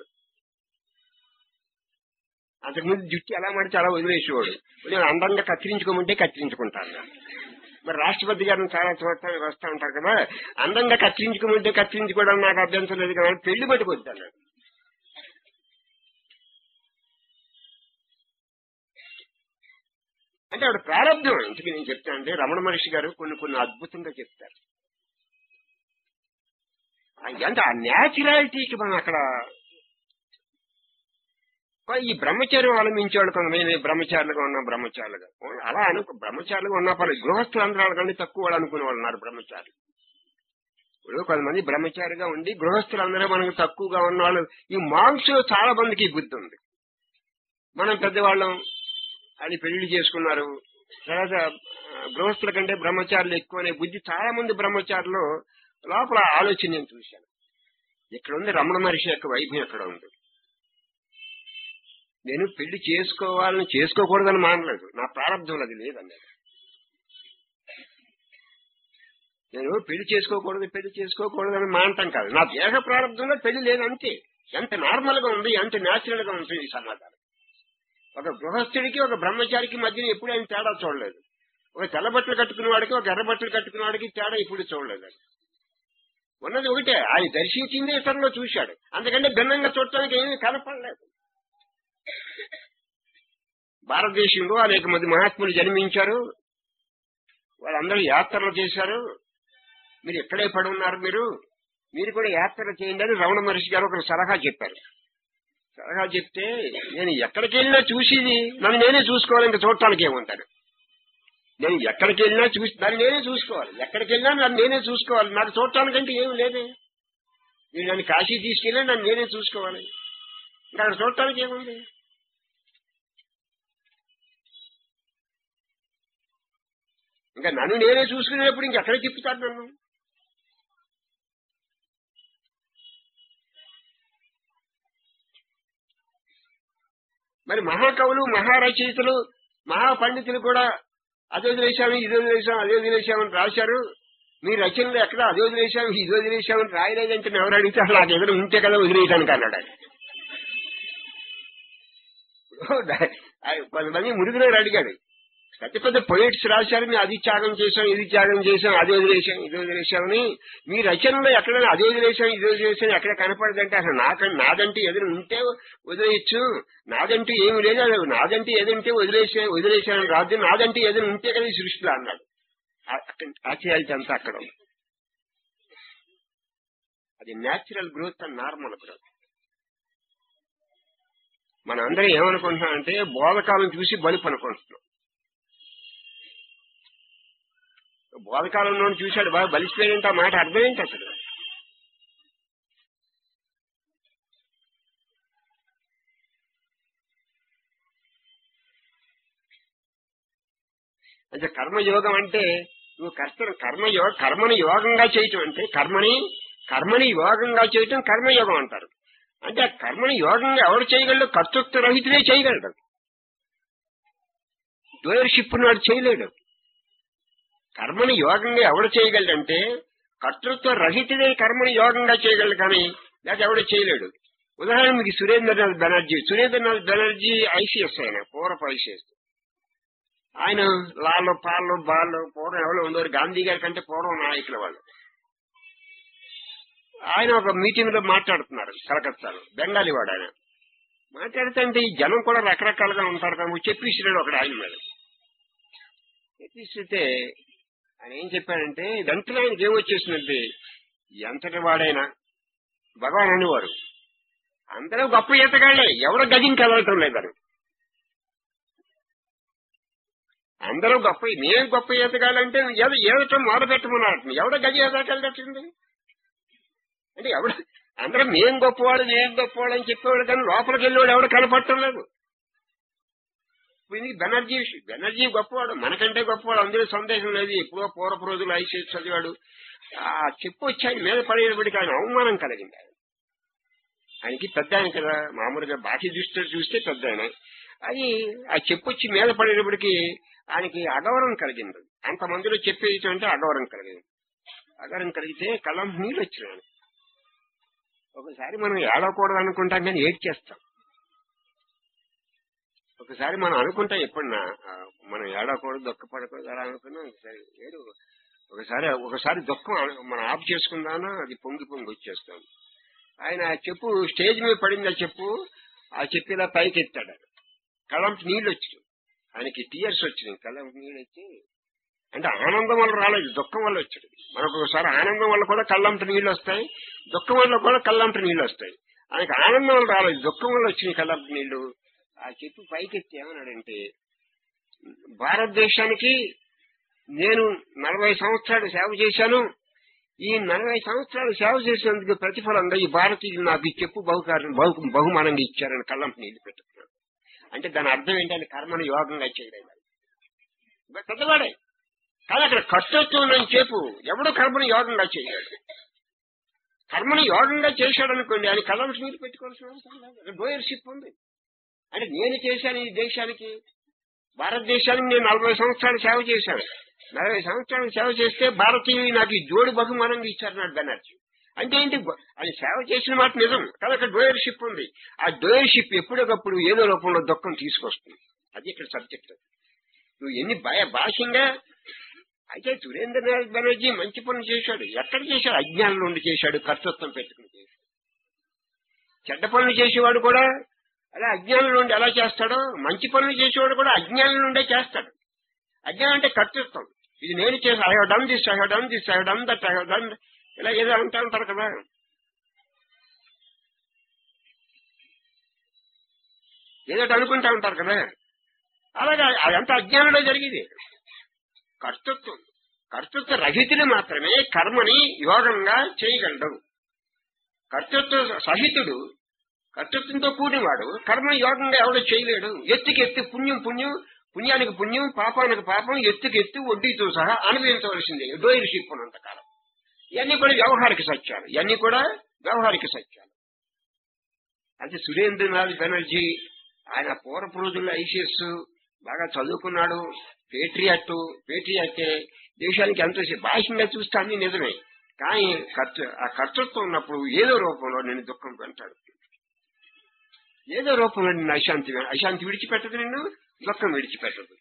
అంతకుముందు జుట్టు ఎలా మడిచి అలా వదిలేసేవాడు నేను అందంగా కత్తిరించుకోమంటే కత్తిరించుకుంటాను మరి రాష్ట్రపతి గారిని చాలా చూడటానికి వస్తా ఉంటారు కదా అందంగా కత్తిరించుకోమంటే కత్తిరించుకోవడం నాకు అభ్యంతరం లేదు కదా పెళ్లి పట్టుకొద్దు అన్నాడు అంటే ఆవిడ ప్రారంభం ఇంటికి నేను చెప్తాను అంటే రమణ మహర్షి గారు కొన్ని కొన్ని అద్భుతంగా చెప్తారు అంటే ఆ న్యాచురాలిటీకి మనం అక్కడ ఈ బ్రహ్మచర్యం అవలంబించేవాళ్ళు కొంతమంది బ్రహ్మచారులుగా ఉన్నాం బ్రహ్మచారులుగా అలా అనుకో బ్రహ్మచారులుగా ఉన్నా పర్లేదు గృహస్థులు అందరూ వాళ్ళకంటే తక్కువ వాళ్ళు అనుకునే వాళ్ళు ఉన్నారు బ్రహ్మచారులు ఇప్పుడు కొంతమంది బ్రహ్మచారిగా ఉండి గృహస్థులు అందరూ మనకు తక్కువగా ఉన్న వాళ్ళు ఈ మాంక్స్ చాలా మందికి ఈ బుద్ధి ఉంది మనం పెద్దవాళ్ళం అని పెళ్లి చేసుకున్నారు తర్వాత ఆ, గృహస్థుల కంటే బ్రహ్మచారులు ఎక్కువ అనే బుద్ధి చాలా మంది బ్రహ్మచారులు లోపల ఆలోచన నేను చూశాను ఇక్కడ ఉంది రమణ మహర్షి యొక్క వైభవం ఎక్కడ ఉంది నేను పెళ్లి చేసుకోవాలని చేసుకోకూడదని మానలేదు నా ప్రారంభంలో అది లేదన్నాడు నేను పెళ్లి చేసుకోకూడదు పెళ్లి చేసుకోకూడదని మానటం కాదు నా దేహ ప్రారంభంలో పెళ్లి లేదు అంతే ఎంత నార్మల్ గా ఉంది ఎంత న్యాచురల్ గా ఉంటుంది ఈ సమాధానం ఒక గృహస్థుడికి ఒక బ్రహ్మచారికి మధ్యన ఎప్పుడు ఆయన తేడా చూడలేదు ఒక తెల్ల బట్టలు కట్టుకున్న వాడికి ఒక ఎర్ర బట్టలు కట్టుకున్న వాడికి తేడా ఇప్పుడు చూడలేదు ఆయన. ఉన్నది ఒకటే ఆయన దర్శించింది ఇతరులో చూశాడు అందుకంటే భిన్నంగా చూడటానికి ఏమీ కనపడలేదు భారతదేశంలో అనేక మంది మహాత్ములు జన్మించారు వాళ్ళందరూ యాత్రలు చేశారు మీరు ఎక్కడే పడి ఉన్నారు మీరు మీరు కూడా యాత్ర చేయండి అని రమణ మహర్షి గారు ఒక సలహా చెప్పారు సలహా చెప్తే నేను ఎక్కడికి వెళ్ళినా చూసేది నన్ను నేనే చూసుకోవాలి ఇంకా చూడటానికి ఏముంటాను నేను ఎక్కడికి వెళ్ళినా చూసి నన్ను నేనే చూసుకోవాలి ఎక్కడికి వెళ్ళినా నన్ను నేనే చూసుకోవాలి నాకు చూడటానికంటే ఏమి లేదే నేను నన్ను కాశీ తీసుకెళ్ళినా నన్ను నేనే చూసుకోవాలి ఇంకా అక్కడ చూడటానికి ఏముంది ఇంకా నన్ను నేనే చూసుకునేటప్పుడు ఇంకెక్కడ తిప్పుతాను నన్ను మరి మహాకవులు మహారచయితలు మహాపండితులు కూడా అదే వదిలేశాము ఇది వదిలేశాం అదే వదిలేశామని రాశారు మీ రచనలు ఎక్కడ అదే వదిలేశాము ఇది వదిలేశామని రాయలేదంటే ఎవరు అడిగితే అసలు నాకు ఎదురు ఉంటే కదా వదిలేయటానికి అన్నాడు ఆయన. ఆయన కొంతమంది మురుగునోడు అడిగాడు పెద్ద పెద్ద పొయిట్స్ రాశారు మేము అది త్యాగం చేశాం ఇది త్యాగం చేశాం అది వదిలేశాం ఇది వదిలేశామని మీ రచనలో ఎక్కడైనా అది వదిలేశాం ఇది వదిలేశాం ఎక్కడ కనపడదంటే అసలు నాకంటే నాదంటే ఎదురు ఉంటే వదిలేయచ్చు నాదంటూ ఏమి లేదు అది నాదంటే ఏదంటే వదిలేసే వదిలేశాను రాదు నాదంటే ఎదురు ఉంటే కదా ఈ సృష్టిలో అన్నాడు ఆచర్యాలిటీ అంతా అక్కడ ఉంది అది natural growth and normal growth మన అందరం ఏమనుకుంటున్నామంటే బోధకాలను చూసి బలుపు అనుకుంటున్నాం బోధకాలంలో చూశాడు బాగా బలిసిపోయాడంటే ఆ మాట అర్థం ఏంటి అసలు అంటే కర్మయోగం అంటే నువ్వు కర్త కర్మయోగ కర్మని యోగంగా చేయటం అంటే కర్మని కర్మని యోగంగా చేయటం కర్మయోగం అంటారు అంటే ఆ కర్మని యోగంగా ఎవరు చేయగలడు కర్తృత్వ రహితుడే చేయగలడు డోయర్షిప్ ఉన్నాడు చేయలేడు కర్మని యోగంగా ఎవడు చేయగలడంటే కర్తృత్వ రహితుడే కర్మని యోగంగా చేయగలడు కానీ లేక ఎవడు చేయలేడు ఉదాహరణ మీకు సురేంద్రనాథ్ బెనర్జీ సురేంద్రనాథ్ బెనర్జీ ఐసీఎస్ ఆయన పూర్వపు ఐసీఎస్ ఆయన లాల్లో పాల్లో బాల్లో పూర్వం ఎవరో ఉండేవారు గాంధీ గారి కంటే పూర్వం నాయకుల వాళ్ళు ఆయన ఒక మీటింగ్ లో మాట్లాడుతున్నారు కలకత్తాలో బెంగాలీ వాడు ఆయన మాట్లాడుతుంటే ఈ జనం కూడా రకరకాలుగా ఉంటారు కదా చెప్పేసినాడు ఒకడు ఆయన మీద చెప్పిస్తే ఆయన ఏం చెప్పాడంటే వెంటనే ఆయనకి ఏమొచ్చేసినట్టు ఎంతటి వాడైనా భగవాన్ అనేవారు అందరూ గొప్ప ఈతగాళ్లే ఎవరు గదిని కదలటం లేదని అందరూ గొప్ప నేను గొప్ప ఈతగాళ్ళంటే ఏదో ఏదటం మొదలు పెట్టమన్నారు ఎవడ గది ఈతగలటట్టుంది అంటే ఎవడ అందరూ మేం గొప్పవాడు నేను గొప్పవాడు అని చెప్పేవాడు కానీ లోపలికి వెళ్ళేవాడు ఎవడు కనపడటం లేదు ఇప్పుడు ఇది బెనర్జీ బెనర్జీ గొప్పవాడు మనకంటే గొప్పవాడు అందులో సందేహం లేదు ఎప్పుడో పూర్వపు రోజులు ఐసీఎస్ చదివాడు ఆ చెప్పు వచ్చి ఆయన మీద పడేటప్పటికి ఆయన అవమానం కలిగింది ఆయన ఆయనకి పెద్ద ఆయన కదా మామూలుగా బాహ్య దృష్టితో చూస్తే పెద్ద ఆయన అది ఆ చెప్పు వచ్చి మీద పడేటప్పటికి ఆయనకి అగౌరవం కలిగింది అంతమందిలో చెప్పేది అంటే అగౌరవం కలిగింది అగౌరవం కలిగితే కళ్ళం నీళ్ళు వచ్చినాయి ఒకసారి మనం ఏడవకూడదు అనుకుంటాం కానీ ఏడ్చేస్తాం ఒకసారి మనం అనుకుంటాం ఎప్పుడన్నా ఆ, మనం ఏడవకూడదు దుఃఖపడకూడదు అలా అనుకున్నాం ఒకసారి ఏడు ఒకసారి ఒకసారి దుఃఖం మనం ఆఫ్ చేసుకుందానా అది పొంగి పొంగి వచ్చేస్తాం ఆయన ఆ చెప్పు స్టేజ్ మీద పడింది ఆ చెప్పు ఆ చెప్పు ఇలా పైకి ఎత్తాడు ఆయన. కళ్ళంటి నీళ్ళు వచ్చినాయి ఆయనకి టీయర్స్ వచ్చినాయి కళ్ళంటి నీళ్ళు వచ్చి అంటే ఆనందం వల్ల రాలేదు దుఃఖం వల్ల వచ్చాడు మనకు ఒకసారి ఆనందం వల్ల కూడా కళ్ళంట నీళ్ళు వస్తాయి దుఃఖం వల్ల కూడా కళ్ళంట నీళ్ళు వస్తాయి ఆయనకి ఆనందం వల్ల రాలేదు దుఃఖం వల్ల వచ్చినాయి కళ్ళంట నీళ్లు ఆ చెప్పు పైకెత్తి ఏమన్నాడంటే భారతదేశానికి నేను నలభై సంవత్సరాలు సేవ చేశాను ఈ నలభై సంవత్సరాలు సేవ చేసినందుకు ప్రతిఫలంగా ఈ భారతీయులు నాకు ఈ చెప్పు బహుకారం బహు బహుమానంగా ఇచ్చారని కళ్ళంట నీళ్లు పెట్టుకున్నాను అంటే దాని అర్థం ఏంటంటే కర్మను యోగంగా చేయడం పెద్దవాడే కానీ అక్కడ కర్తృత్వం అని చెప్పు ఎవడు కర్మను యోగంగా చేయలేడు కర్మను యోగంగా చేశాడు అనుకోండి ఆయన కళ్ళంట నీళ్ళు పెట్టుకోవాల్సిన అవసరం లేదు అక్కడ డోయర్షిప్ ఉంది అంటే నేను చేశాను ఈ దేశానికి భారతదేశానికి నేను నలభై సంవత్సరాలు సేవ చేశాను నలభై సంవత్సరాలు సేవ చేస్తే భారతీయులు నాకు ఈ జోడి బహుమానంగా ఇచ్చారు నాడు బెనర్జీ అంటే ఏంటి అది సేవ చేసిన మాట నిజం కానీ అక్కడ డోయర్షిప్ ఉంది ఆ డోయర్షిప్ ఎప్పటికప్పుడు ఏదో రూపంలో దుఃఖం తీసుకొస్తుంది అది ఇక్కడ సబ్జెక్ట్ నువ్వు ఎన్ని భయ భాషంగా అయితే సురేంద్రనాథ్ బెనర్జీ మంచి పనులు చేశాడు ఎక్కడ చేశాడు అజ్ఞానం నుండి చేశాడు కర్తృత్వం పెట్టుకుని చేశాడు చెడ్డ పనులు చేసేవాడు కూడా అలా అజ్ఞానం నుండి ఎలా చేస్తాడో మంచి పనులు చేసేవాడు కూడా అజ్ఞానం నుండే చేస్తాడు అజ్ఞానం అంటే కర్తృత్వం ఇది నేను చేసి I have done this I have done this I have done that I have done ఇలా ఏదో అంటూ ఉంటారు కదా ఏదో అనుకుంటా ఉంటారు కదా అలాగా అదంతా అజ్ఞానంలో జరిగేది కర్తృత్వం కర్తృత్వ రహితులు మాత్రమే కర్మని యోగంగా చేయగలడు కర్తృత్వ సహితుడు కర్తృత్వంతో కూడినవాడు కర్మ యోగంగా ఎవడో చేయలేడు ఎత్తుకి ఎత్తి పుణ్యం పుణ్యం పుణ్యానికి పుణ్యం పాపానికి పాపం ఎత్తుకి ఎత్తి వడ్డీతో సహా అనుభవించవలసిందే డోయిర్షిప్ ఉన్నంతకాలం ఇవన్నీ కూడా వ్యవహారిక సత్యాలు ఇవన్నీ కూడా వ్యవహారిక సత్యాలు అయితే సురేంద్రనాథ్ బెనర్జీ ఆయన పూర్వపు రోజుల్లో ఐసీఎస్ బాగా చదువుకున్నాడు పేట్రియట్ పేట్రియట్టే దేశానికి ఎంతో బాహ్యంగా చూస్తే అన్ని నిజమే కానీ కర్త ఆ కర్తృత్వం ఉన్నప్పుడు ఏదో రూపంలో నేను దుఃఖం వెంటాడు ఏదో రూపంలో నిన్ను అశాంతి అశాంతి విడిచిపెట్టదు నిన్ను దుఃఖం విడిచిపెట్టదు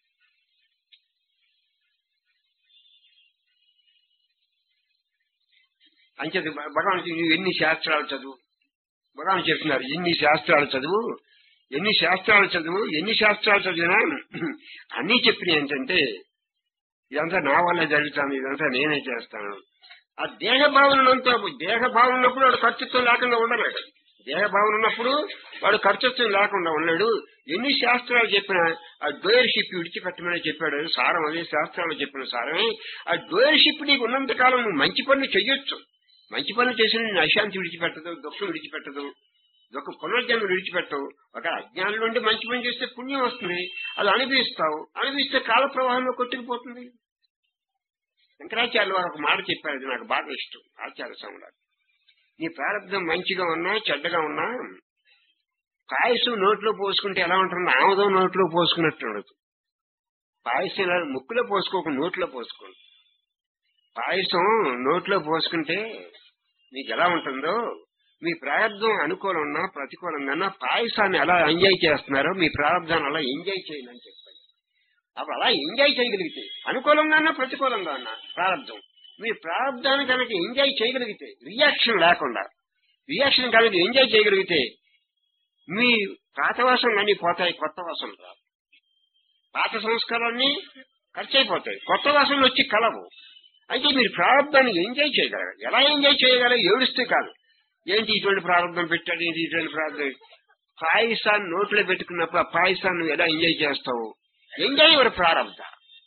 అంచేది భగవాన్ నువ్వు ఎన్ని శాస్త్రాలు చదువు భగవాన్ చెప్తున్నారు ఎన్ని శాస్త్రాలు చదువు ఎన్ని శాస్త్రాలు చదువు ఎన్ని శాస్త్రాలు చదివినా అన్నీ చెప్పినాయి ఏంటంటే ఇదంతా నా వల్ల జరుగుతాను ఇదంతా నేనే చేస్తాను ఆ దేహ భావన ఉన్నంత దేహ భావన ఉన్నప్పుడు వాడు కర్తృత్వం లేకుండా ఉండలేడు దేహ భావన ఉన్నప్పుడు వాడు కర్తృత్వం లేకుండా ఉన్నాడు ఎన్ని శాస్త్రాలు చెప్పినా ఆ డోయర్షిప్ విడిచిపెట్టమని చెప్పాడు సారం అదే శాస్త్రాలు చెప్పిన సారమే ఆ డోయర్షిప్ నీకు ఉన్నంత కాలం నువ్వు మంచి పనులు చెయ్యొచ్చు మంచి పనులు చేసిన నేను అశాంతి విడిచిపెట్టదు దుఃఖం విడిచిపెట్టదు దుఃఖ పునర్జన్మ విడిచిపెట్టవు ఒక అజ్ఞానం నుండి మంచి పని చేస్తే పుణ్యం వస్తుంది అది అనుభవిస్తావు అనుభవిస్తే కాల ప్రవాహంలో కొట్టుకుపోతుంది శంకరాచార్యులు వారు ఒక మాట చెప్పారు అది నాకు బాగా ఇష్టం ఆచార్య స్వాములు నీ ప్రారంభం మంచిగా ఉన్నా చెడ్డగా ఉన్నా పాయసం నోట్లో పోసుకుంటే ఎలా ఉంటుంది ఆముదం నోట్లో పోసుకున్నట్టు ఉండదు పాయసం ఇలా ముక్కులో పోసుకోక నోట్లో పోసుకోండి పాయసం నోట్లో పోసుకుంటే మీకు ఎలా ఉంటుందో మీ ప్రారంభం అనుకూలం ఉన్నా ప్రతికూలంగా ఉన్నా పాయసాన్ని ఎలా ఎంజాయ్ చేస్తున్నారో మీ ప్రారంభాన్ని అలా ఎంజాయ్ చేయండి అని చెప్పండి అప్పుడు అలా ఎంజాయ్ చేయగలిగితే అనుకూలంగా ఉన్నా ప్రతికూలంగా ఉన్నా ప్రారంభం మీ ప్రారంభాన్ని కనుక ఎంజాయ్ చేయగలిగితే రియాక్షన్ లేకుండా రియాక్షన్ కనుక ఎంజాయ్ చేయగలిగితే మీ పాత వాసనలు అన్ని పోతాయి కొత్త వాసనలు రావు పాత సంస్కారాన్ని ఖర్చు అయిపోతాయి కొత్త వాసనలు వచ్చి కలవు అయితే మీరు ప్రారంభాన్ని ఎంజాయ్ చేయగలగాలి ఎలా ఎంజాయ్ చేయగలరు ఏడుస్తే కాదు ఏంటి ఇటువంటి ప్రారంభం పెట్టాడు ఏంటి ఇటువంటి ప్రారంభం పాయసాన్ని నోట్లో పెట్టుకున్నప్పుడు ఆ పాయసాన్ని నువ్వు ఎలా ఎంజాయ్ చేస్తావు ఎంజాయ్ యువర్ ప్రారంభ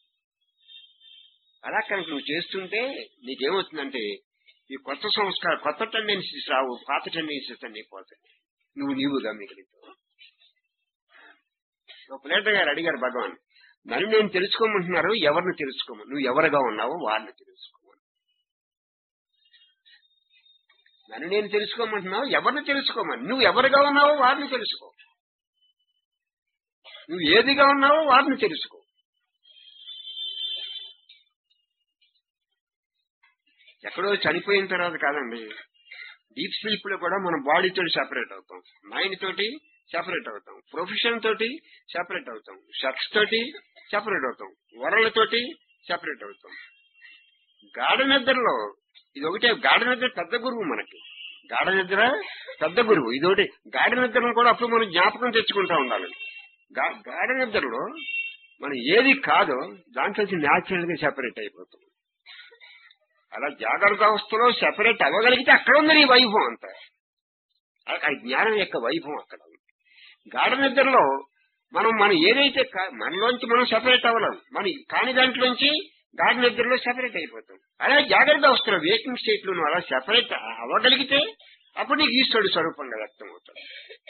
అలా కనుక నువ్వు చేస్తుంటే నీకేమవుతుందంటే ఈ కొత్త సంస్కారం కొత్త టెండెన్సీస్ రావు పాత టెండెన్సీస్ అన్ని పోతాయి నువ్వు నీవుగా మిగులుతావు ఒక ప్లేటర్ గారు అడిగారు భగవాన్ నన్ను నేను తెలుసుకోమంటున్నారు ఎవరిని తెలుసుకోమని నువ్వు ఎవరుగా ఉన్నావో వారిని తెలుసుకోమని నన్ను నేను తెలుసుకోమంటున్నావు ఎవరిని తెలుసుకోమని నువ్వు ఎవరుగా ఉన్నావో వారిని తెలుసుకో నువ్వు ఏదిగా ఉన్నావో వారిని తెలుసుకో ఎక్కడో చనిపోయిన తర్వాత కాదండి డీప్ స్లీప్ లో కూడా మన బాడీ తోటి సెపరేట్ అవుతాం మైండ్ తోటి సెపరేట్ అవుతాం ప్రొఫెషన్ తోటి సెపరేట్ అవుతాం సెక్స్ తోటి సెపరేట్ అవుతాం వరల తోటి సెపరేట్ అవుతాం గాఢ నిద్రలో ఇది ఒకటే గాఢ నిద్ర పెద్ద గురువు మనకి గాఢ నిద్ర పెద్ద గురువు ఇదొకటి గాఢ నిద్రను కూడా అప్పుడు మనం జ్ఞాపకం తెచ్చుకుంటా ఉండాలి గా- గాఢ నిద్రలో మనం ఏది కాదో దాంట్లో న్యాచురల్ గా సెపరేట్ అయిపోతాం అలా జాగ్రత్త అవస్థలో సెపరేట్ అవ్వగలిగితే అక్కడ ఉంది నీ వైభవం అంతా ఆ- ఆ జ్ఞానం యొక్క వైభవం అక్కడ ఉంది గాఢ నిద్రలో మనం మనం ఏదైతే కా- మనలోంచి మనం సెపరేట్ అవ్వలేం మన కాని దాంట్లోంచి గాఢ నిద్రలో సెపరేట్ అయిపోతాం అలా జాగ్రత్త అవస్థలో వేకింగ్ స్టేట్ లో నువ్వు అలా సెపరేట్ అవ్వగలిగితే అప్పుడు నీకు ఈశ్వరుడు స్వరూపంగా వ్యక్తం అవుతాడు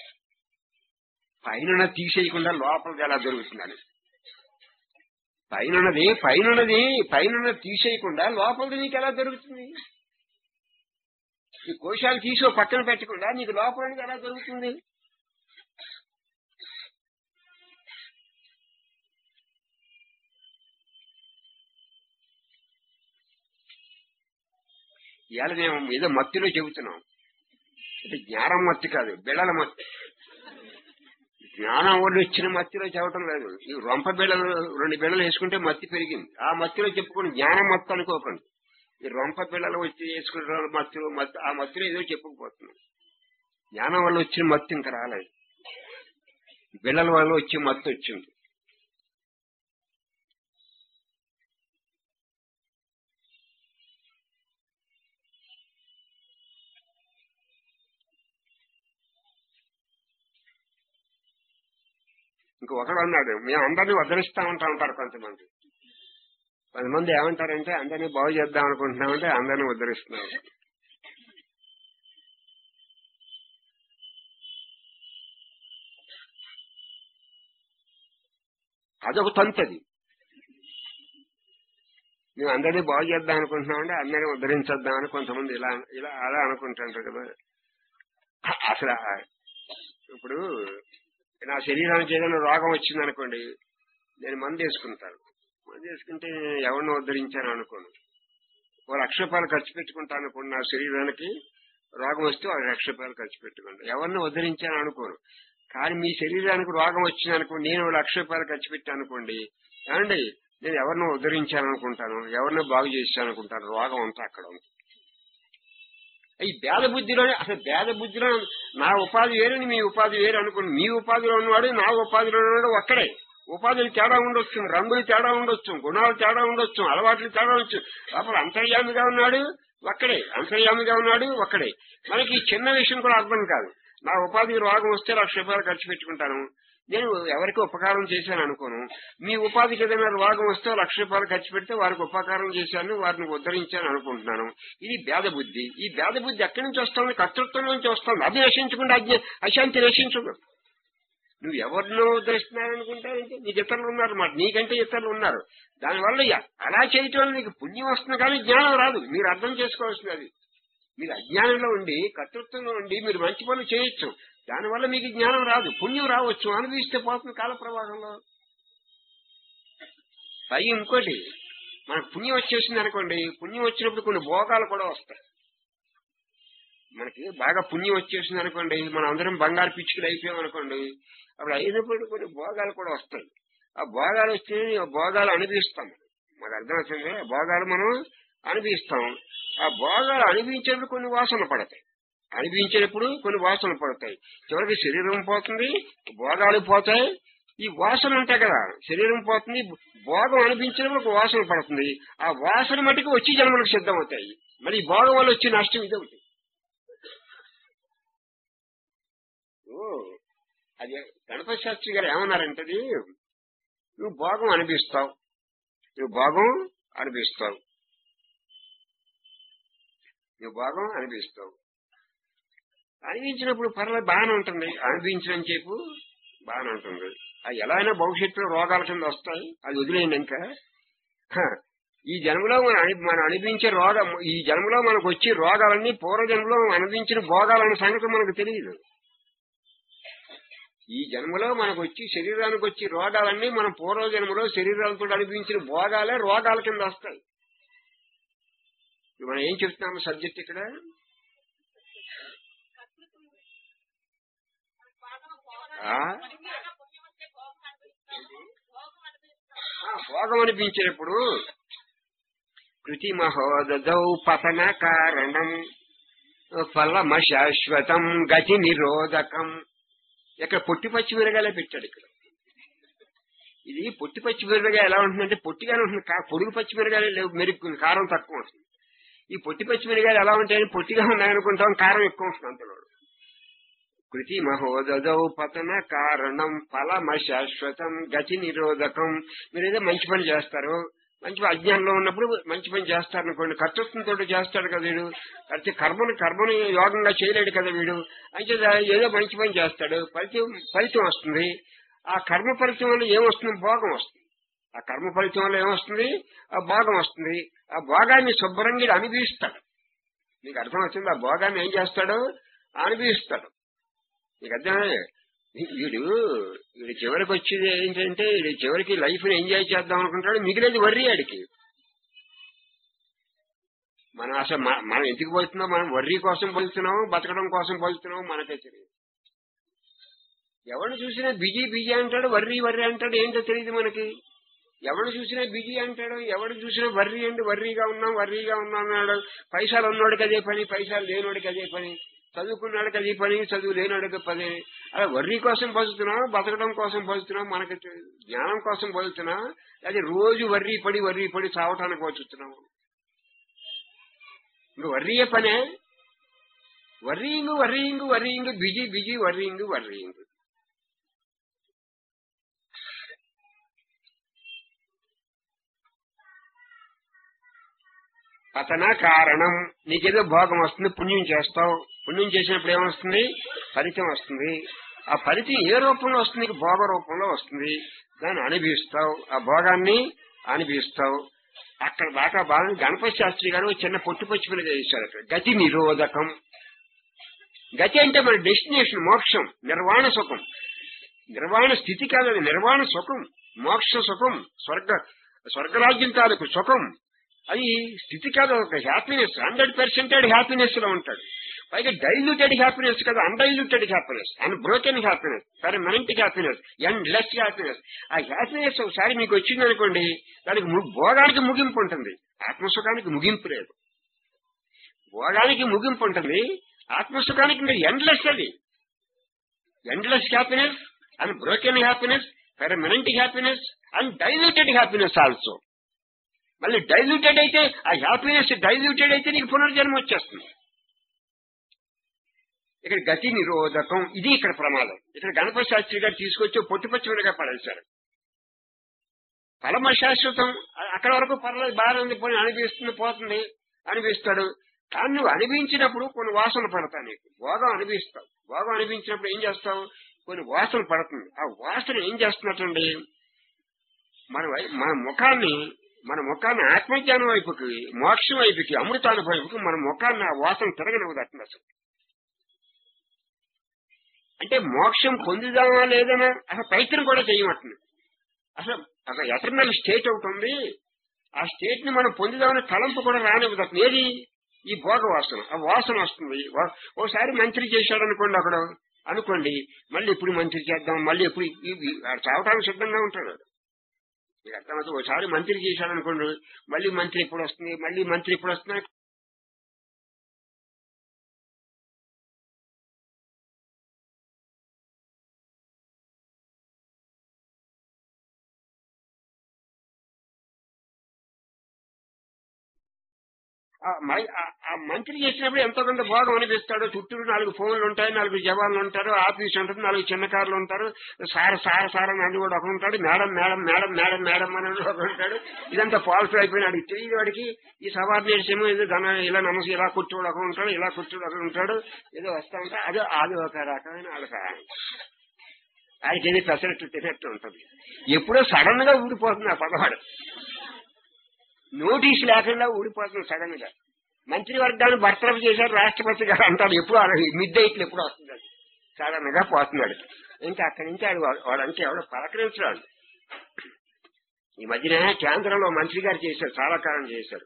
పైన తీసేయకుండా లోపలికి ఎలా దొరుకుతుందని పైనది పైనది పైన తీసేయకుండా లోపలిది నీకు ఎలా దొరుకుతుంది ఈ కోశాలు తీసో పక్కన పెట్టకుండా నీకు లోపలిది ఎలా దొరుకుతుంది ఇవాళ మేము ఏదో మత్తిలో చెబుతున్నాం అంటే జ్ఞానం మత్తి కాదు బిళ్ళల మత్తి జ్ఞానం వాళ్ళు ఇచ్చిన మత్తిలో చెప్పటం లేదు ఈ రొంప బిళ్ళలు రెండు బిళ్ళలు వేసుకుంటే మత్తి పెరిగింది ఆ మత్తిలో చెప్పుకుని జ్ఞానం మత్తు అనుకోకండి ఈ రొంప బిళ్ళలు వచ్చి వేసుకుంటే మత్తిలో మత్తి ఆ మత్తిలో ఏదో చెప్పుకుపోతున్నాం జ్ఞానం వల్ల వచ్చిన మత్తి ఇంకా రాలేదు బిళ్ళల వల్ల వచ్చే మత్తు వచ్చింది ఇంక ఒకడు అన్నాడు మేము అందరినీ వదిలిస్తా ఉంటా ఉంటారు కొంతమంది కొంతమంది ఏమంటారంటే అందరినీ బాగు చేద్దాం అనుకుంటున్నామంటే అందరినీ ఉద్ధరిస్తున్నాం అదొక తంతది మేము అందరినీ బాగు చేద్దాం అనుకుంటున్నామంటే అందరినీ ఉద్ధరించేద్దాం అని కొంతమంది ఇలా ఇలా అలా అనుకుంటుంటారు కదా అసలు ఆ- ఇప్పుడు నా శరీరానికి ఏదైనా రోగం వచ్చింది అనుకోండి నేను మందు వేసుకుంటాను మందు వేసుకుంటే ఎవరిని ఉద్ధరించాను అనుకోను ఓ లక్ష రూపాయలు ఖర్చు పెట్టుకుంటాను అనుకోండి నా శరీరానికి రోగం వస్తే ఒక లక్ష రూపాయలు ఖర్చు పెట్టుకుంటాను ఎవరిని ఉద్ధరించాను అనుకోను కానీ మీ శరీరానికి రోగం వచ్చింది అనుకోండి నేను ఓ లక్ష రూపాయలు ఖర్చు పెట్టాను అనుకోండి ఏమండి నేను ఎవరినో ఉద్ధరించాను అనుకుంటాను ఎవరినో బాగు చేశాను అనుకుంటాను రోగం అంతా అక్కడ ఉంది ఈ భేద బుద్ధిలోనే అసలు భేద బుద్ధిలో నా ఉపాధి వేరని మీ ఉపాధి వేరు అనుకోండి మీ ఉపాధిలో ఉన్నవాడు నా ఉపాధిలో ఉన్నవాడు ఒక్కడే ఉపాధులు తేడా ఉండొచ్చు రంగులు తేడా ఉండొచ్చు గుణాలు తేడా ఉండొచ్చు అలవాట్లు తేడా ఉండొచ్చు లోపల అంతర్యామిగా ఉన్నాడు ఒక్కడే అంతర్యామిగా ఉన్నాడు ఒక్కడే మనకి ఈ చిన్న విషయం కూడా అర్థం కాదు నా ఉపాధికి రోగం వస్తే లక్ష రూపాయలు ఖర్చు పెట్టుకుంటాను నేను ఎవరికి ఉపకారం చేశాను అనుకోను మీ ఉపాధికి ఏదైనా రోగం వస్తే లక్ష రూపాయలు ఖర్చు పెడితే వారికి ఉపకారం చేశాను వారిని ఉద్ధరించాను అనుకుంటున్నాను ఇది భేద బుద్ధి ఈ భేద బుద్ధి ఎక్కడి నుంచి వస్తుంది కర్తృత్వం నుంచి వస్తుంది అది నశించకుండా అజ్ఞ అశాంతి నశించదు నువ్వు ఎవరినో ఉద్ధరిస్తున్నావు అనుకుంటావంటే నీకు ఇతరులు ఉన్నారు మాట నీకంటే ఇతరులు ఉన్నారు దానివల్ల ఇక అలా చేయటం వల్ల నీకు పుణ్యం వస్తుంది కానీ జ్ఞానం రాదు మీరు అర్థం చేసుకోవాల్సింది అది మీరు అజ్ఞానంలో ఉండి కర్తృత్వంలో ఉండి మీరు మంచి పనులు చేయొచ్చు దానివల్ల మీకు జ్ఞానం రాదు పుణ్యం రావచ్చు అనుభవిస్తే పోతుంది కాల ప్రవాహంలో పై ఇంకోటి మనకు పుణ్యం వచ్చేసింది అనుకోండి పుణ్యం వచ్చినప్పుడు కొన్ని భోగాలు కూడా వస్తాయి మనకి బాగా పుణ్యం వచ్చేసింది అనుకోండి మనం అందరం బంగారు పిచ్చుకలు అయిపోయాం అనుకోండి అప్పుడు అయినప్పుడు కొన్ని భోగాలు కూడా వస్తాయి ఆ భోగాలు వచ్చి ఆ భోగాలు అనుభవిస్తాం మాకు అర్థమవుతుంది ఆ భోగాలు మనం అనుభవిస్తాం ఆ భోగాలు అనుభవించేటప్పుడు కొన్ని వాసనలు పడతాయి అనిపించేటప్పుడు కొన్ని వాసనలు పడతాయి చివరికి శరీరం పోతుంది భోగాలు పోతాయి ఈ వాసన ఉంటాయి కదా శరీరం పోతుంది భోగం అనిపించినప్పుడు ఒక వాసన పడుతుంది ఆ వాసన మటుకు వచ్చి జన్మలకు సిద్ధమవుతాయి మరి ఈ భోగం వల్ల వచ్చే నష్టం ఇది ఒకటి ఓ, అది గణపతి శాస్త్రి గారు ఏమన్నారంటే అది, నువ్వు భోగం అనిపిస్తావు నువ్వు భోగం అనిపిస్తావు నువ్వు భోగం అనిపిస్తావు అనిపించినప్పుడు పర్లేదు బాగానే ఉంటుంది అనిపించడం చెప్పు బాగానే ఉంటుంది అది ఎలా అయినా భవిష్యత్తులో రోగాల కింద వస్తాయి అది వదిలేయండి ఇంకా హ, ఈ జన్మలో మనం అని- మనం అనిపించే రోగం ఈ జన్మలో మనకు వచ్చే రోగాలన్నీ పూర్వ జన్మలో మనం అనిపించిన భోగాలన్న సంగతి మనకు తెలియదు ఈ జన్మలో మనకు వచ్చి శరీరానికి వచ్చి రోగాలన్నీ మనం పూర్వ జన్మలో శరీరాలతో అనిపించిన భోగాలే రోగాల కింద వస్తాయి ఇప్పుడు మనం ఏం చెప్తున్నాము సబ్జెక్ట్ ఇక్కడ ఆ? ఆ, భోగం అనిపించినప్పుడు కృతి మహోదౌ పతన కారణం ఫలమ శాశ్వతం గతి నిరోధకం ఇక్కడ పొట్టి పచ్చి మిరగాలే పెట్టాడు ఇక్కడ ఇది పొట్టి పచ్చి మిరగా ఎలా ఉంటుందంటే పొట్టిగానే ఉంటుంది కా- పొడుగు పచ్చి మిరగాయలు లేవు మెరుగు కారం తక్కువ ఉంటుంది ఈ పొట్టి పచ్చి మిరగాయలు ఎలా ఉంటాయని పొట్టిగా ఉన్నాయనుకుంటాం కారం ఎక్కువ ఉంటుంది అంతలో కృతి మహోదౌ పతన కారణం ఫలమ శాశ్వతం గతి నిరోధకం మీరేదో మంచి పని చేస్తారు మంచి అజ్ఞానంలో ఉన్నప్పుడు మంచి పని చేస్తారు అనుకోండి కర్తృత్వంతో చేస్తాడు కదా వీడు అయితే కర్మను కర్మను యోగంగా చేయలేడు కదా వీడు అంటే ఏదో మంచి పని చేస్తాడు ఫలితం ఫలితం వస్తుంది ఆ కర్మ ఫలితం వల్ల ఏమొస్తుంది భోగం వస్తుంది ఆ కర్మ ఫలితం వల్ల ఏమొస్తుంది ఆ భోగం వస్తుంది ఆ భోగాన్ని శుభ్రంగా ఈడు అనుభవిస్తాడు మీకు అర్థమవుతుంది ఆ భోగాన్ని ఏం చేస్తాడు అనుభవిస్తాడు నీకు అర్థమే వీడు వీడు చివరికి వచ్చేది ఏంటంటే వీడు చివరికి లైఫ్ ని ఎంజాయ్ చేద్దాం అనుకుంటాడు మిగిలేదు వర్రి ఆడికి మనం అసలు మ- మనం ఎందుకు పోతున్నాం మనం వర్రీ కోసం పోతున్నాం బతకడం కోసం పోతున్నాం మనకే తెలియదు ఎవరిని చూసినా బిజీ బిజీ అంటాడు వర్రీ వర్రీ అంటాడు ఏంటో తెలియదు మనకి ఎవడు చూసినా బిజీ అంటాడు ఎవడు చూసినా వర్రీ అండి వర్రీగా ఉన్నాం వర్రీగా ఉన్నాం అన్నాడు పైసలు ఉన్నోడికి అదే పని పైసలు లేనోడికి అదే పని చదువుకున్నాడికి అదే పని చదువు లేనోడికి పని అలా వర్రీ కోసం బతుకుతున్నాం బతకడం కోసం బతుకుతున్నాం మనకి తెలియదు. జ్ఞానం కోసం బతుకుతున్నాం అది రోజు వర్రీ పడి వర్రీ పడి చావటానికి బతుకుతున్నాం ఇంక వర్రీయే పనే worrying worrying worrying busy busy worrying worrying పతన కారణం నీకేదో భోగం వస్తుంది పుణ్యం చేస్తావు పుణ్యం చేసినప్పుడు ఏమొస్తుంది ఫలితం వస్తుంది ఆ ఫలితం ఏ రూపంలో వస్తుంది నీకు భోగ రూపంలో వస్తుంది దాన్ని అనుభవిస్తావు ఆ భోగాన్ని అనుభవిస్తావు అక్కడ దాకా బాగా గణపతి శాస్త్రి గారు చిన్న పొట్టు పచ్చి పని చేశారు అక్కడ గతి నిరోధకం గతి అంటే మన డెస్టినేషన్ మోక్షం నిర్వాణ సుఖం నిర్వాణ స్థితి కాదు అది నిర్వాణ సుఖం మోక్ష సుఖం స్వర్గ స్వర్గరాజ్యం తాలూకు సుఖం అది స్థితి కాదు ఒక హ్యాపీనెస్ హండ్రెడ్ పర్సెంటెడ్ హ్యాపీనెస్ లో ఉంటాడు పైగా డైల్యూటెడ్ హ్యాపీనెస్ కదా undiluted happiness unbroken happiness permanent happiness endless happiness ఆ హ్యాపీనెస్ ఒకసారి మీకు వచ్చింది అనుకోండి దానికి ము- భోగానికి ముగింపు ఉంటుంది ఆత్మసుఖానికి ముగింపు లేదు భోగానికి ముగింపు ఉంటుంది ఆత్మసుఖానికి ఇంకా ఎండ్లెస్ అది endless happiness unbroken happiness permanent happiness undiluted happiness also మళ్ళీ డైల్యూటెడ్ అయితే ఆ హ్యాపీనెస్ డైల్యూటెడ్ అయితే నీకు పునర్జన్మ వచ్చేస్తుంది ఇక్కడ గతి నిరోధకం ఇది ఇక్కడ ప్రమాదం ఇక్కడ గణపతి శాస్త్రి గారు తీసుకొచ్చి పొట్టిపచ్చిమిరగా పడేశారు ఫలమ శాశ్వతం అ- అక్కడ వరకు పర్లేదు బాగానే ఉంది పోయి అనిపిస్తుంది పోతుంది అనిపిస్తాడు కానీ నువ్వు అనిపించినప్పుడు కొన్ని వాసన పడతా నీకు భోగం అనిపిస్తావు భోగం అనిపించినప్పుడు ఏం చేస్తావు కొన్ని వాసన పడుతుంది ఆ వాసన ఏం చేస్తున్నట్టండి మన వై- మన ముఖాన్ని మన ముఖాన్ని ఆత్మజ్ఞానం వైపుకి మోక్షం వైపుకి అమృతానుభవం వైపుకి మన ముఖాన్ని ఆ వాసన తిరగనివ్వదు అసలు అంటే మోక్షం పొందుదామా లేదనా అసలు ప్రయత్నం కూడా చేయమంటుంది అసలు ఒక ఎటర్నల్ స్టేట్ ఒకటి ఉంది ఆ స్టేట్ ని మనం పొందుదామని తలంపు కూడా రానివ్వదు అసలు ఏది ఈ భోగ వాసన ఆ వాసన వస్తుంది వా- ఓసారి మంత్రి చేశాడు అనుకోండి అక్కడ అనుకోండి మళ్ళీ ఎప్పుడు మంత్రి చేద్దాం మళ్ళీ ఎప్పుడు ఈ- ఈ- ఆడు చావటానికి సిద్ధంగా ఉంటాడు మీకు అర్థమవుతుంది ఒకసారి మంత్రి చేశాడు అనుకోండి మళ్ళీ మంత్రి ఎప్పుడు వస్తుంది మళ్ళీ మంత్రి ఎప్పుడు వస్తుంది ఆ మై- ఆ- ఆ మంత్రి చేసినప్పుడు ఎంతో కొంత భోగం అనిపిస్తాడు చుట్టూ నాలుగు ఫోన్లు ఉంటాయి నాలుగు జవాన్లు ఉంటారు ఆఫీస్ ఉంటుంది నాలుగు చిన్న కార్లు ఉంటారు సార్ సార్ సార్ అని అని కూడా ఒక ఉంటాడు madam madam madam madam madam అని ఒక ఉంటాడు ఇదంతా ఫాల్స్ అయిపోయినాడు తెలియదు వాడికి ఈ సబార్డినేట్స్ ఏమో ఏదో ధన ఇలా నమసి ఇలా కూర్చోడు ఒక ఉంటాడు ఇలా కూర్చోడు ఒక ఉంటాడు ఏదో వస్తా ఉంటా అదే అది ఒక రకమైన ఆడ సహాయం ఆయనకి ఏది ఫెసిలిటీ తినట్టు ఉంటుంది ఎప్పుడో సడన్ గా ఊడిపోతుంది ఆ పదవాడు నోటీస్ లేకుండా ఊడిపోతుంది సడన్ గా మంత్రివర్గాన్ని బర్తరఫ్ చేశారు రాష్ట్రపతి గారు అంటాడు ఎప్పుడు మిడ్ నైట్లు ఎప్పుడు వస్తుంది అది సడన్ గా పోతున్నాడు ఇంకా అక్కడి నుంచి ఆడు వాడంటే ఎవడో పలకరించడాడు ఈ మధ్యన కేంద్రంలో మంత్రి గారు చేశారు చాలా కాలం చేశారు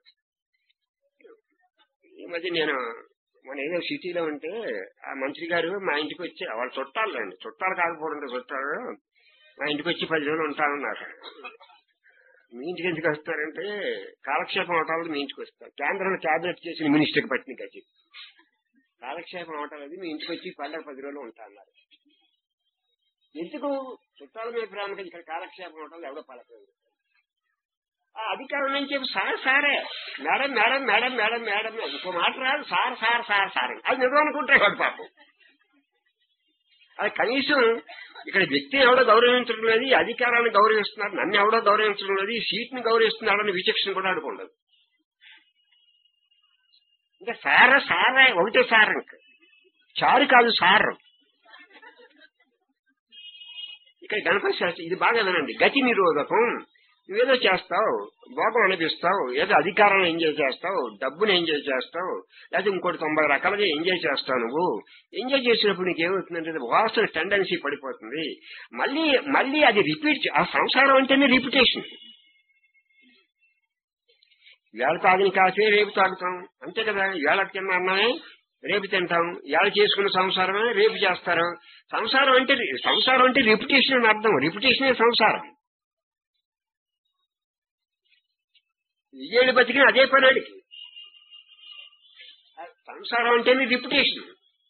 ఈ మధ్య నేను మన ఏదో సిటీలో ఉంటే ఆ మంత్రి గారు మా ఇంటికి వచ్చి వాళ్ళ చుట్టాలు అండి చుట్టాలు కాకపోవడం చుట్టాలు మా ఇంటికి వచ్చి పది రోజులు ఉంటానన్నారు మీ ఇంటికి ఎందుకు వస్తారంటే కాలక్షేపం అవటాలు మీ ఇంటికి వస్తారు కేంద్రంలో క్యాబినెట్ చేసిన మినిస్టర్కి పట్టిన కచ్చి కాలక్షేపం అవటాలది మీ ఇంటికి వచ్చి పండగ పది రోజులు ఉంటా అన్నారు ఎందుకు చుట్టాల మీద ప్రేమకి ఇక్కడ కాలక్షేపం అవటాలు ఎవడో పలకలేదు ఆ అధికారం నుంచి చెప్పి సార్ సారే madam madam madam madam madam ఇంకో మాట రాదు సార్ సార్ సార్ సార్ అని. అది నిజం అనుకుంటాడు పాపం అది కనీసం ఇక్కడ వ్యక్తిని ఎవడో గౌరవించడం లేదు ఈ అధికారాన్ని గౌరవిస్తున్నారు నన్ను ఎవడో గౌరవించడం లేదు ఈ సీట్ ని గౌరవిస్తున్నాడని విచక్షణ కూడా అనుకుండదు ఇంకా సార సారే ఒకటే సార్ ఇంక చారు కాదు సార్ ఇక్కడ గణపతి శాస్త్రి ఇది బాగా వినండి గతి నిరోధకం నువ్వేదో చేస్తావు భోగం అనిపిస్తావు ఏదో అధికారం ఎంజాయ్ చేస్తావు డబ్బుని ఎంజాయ్ చేస్తావు లేకపోతే ఇంకోటి తొంభై రకాలుగా ఎంజాయ్ చేస్తావు నువ్వు ఎంజాయ్ చేసినప్పుడు నీకు ఏమవుతుందంటే వాసన టెండెన్సీ పడిపోతుంది మళ్ళీ మళ్ళీ అది రిపీట్ ఆ సంసారం అంటేనే రిపిటేషన్ వేళ తాగిన కాఫీ రేపు తాగుతాం అంతే కదా వేళ తిన్న అన్నమే రేపు తింటాం వేళ చేసుకున్న సంసారమే రేపు చేస్తారు సంసారం అంటే సంసారం అంటే రిపిటేషన్ అని అర్థం రిపిటేషనే సంసారం విజయుడు బతికిన అదే పని అడిగి సంసారం అంటేనే రిపిటేషన్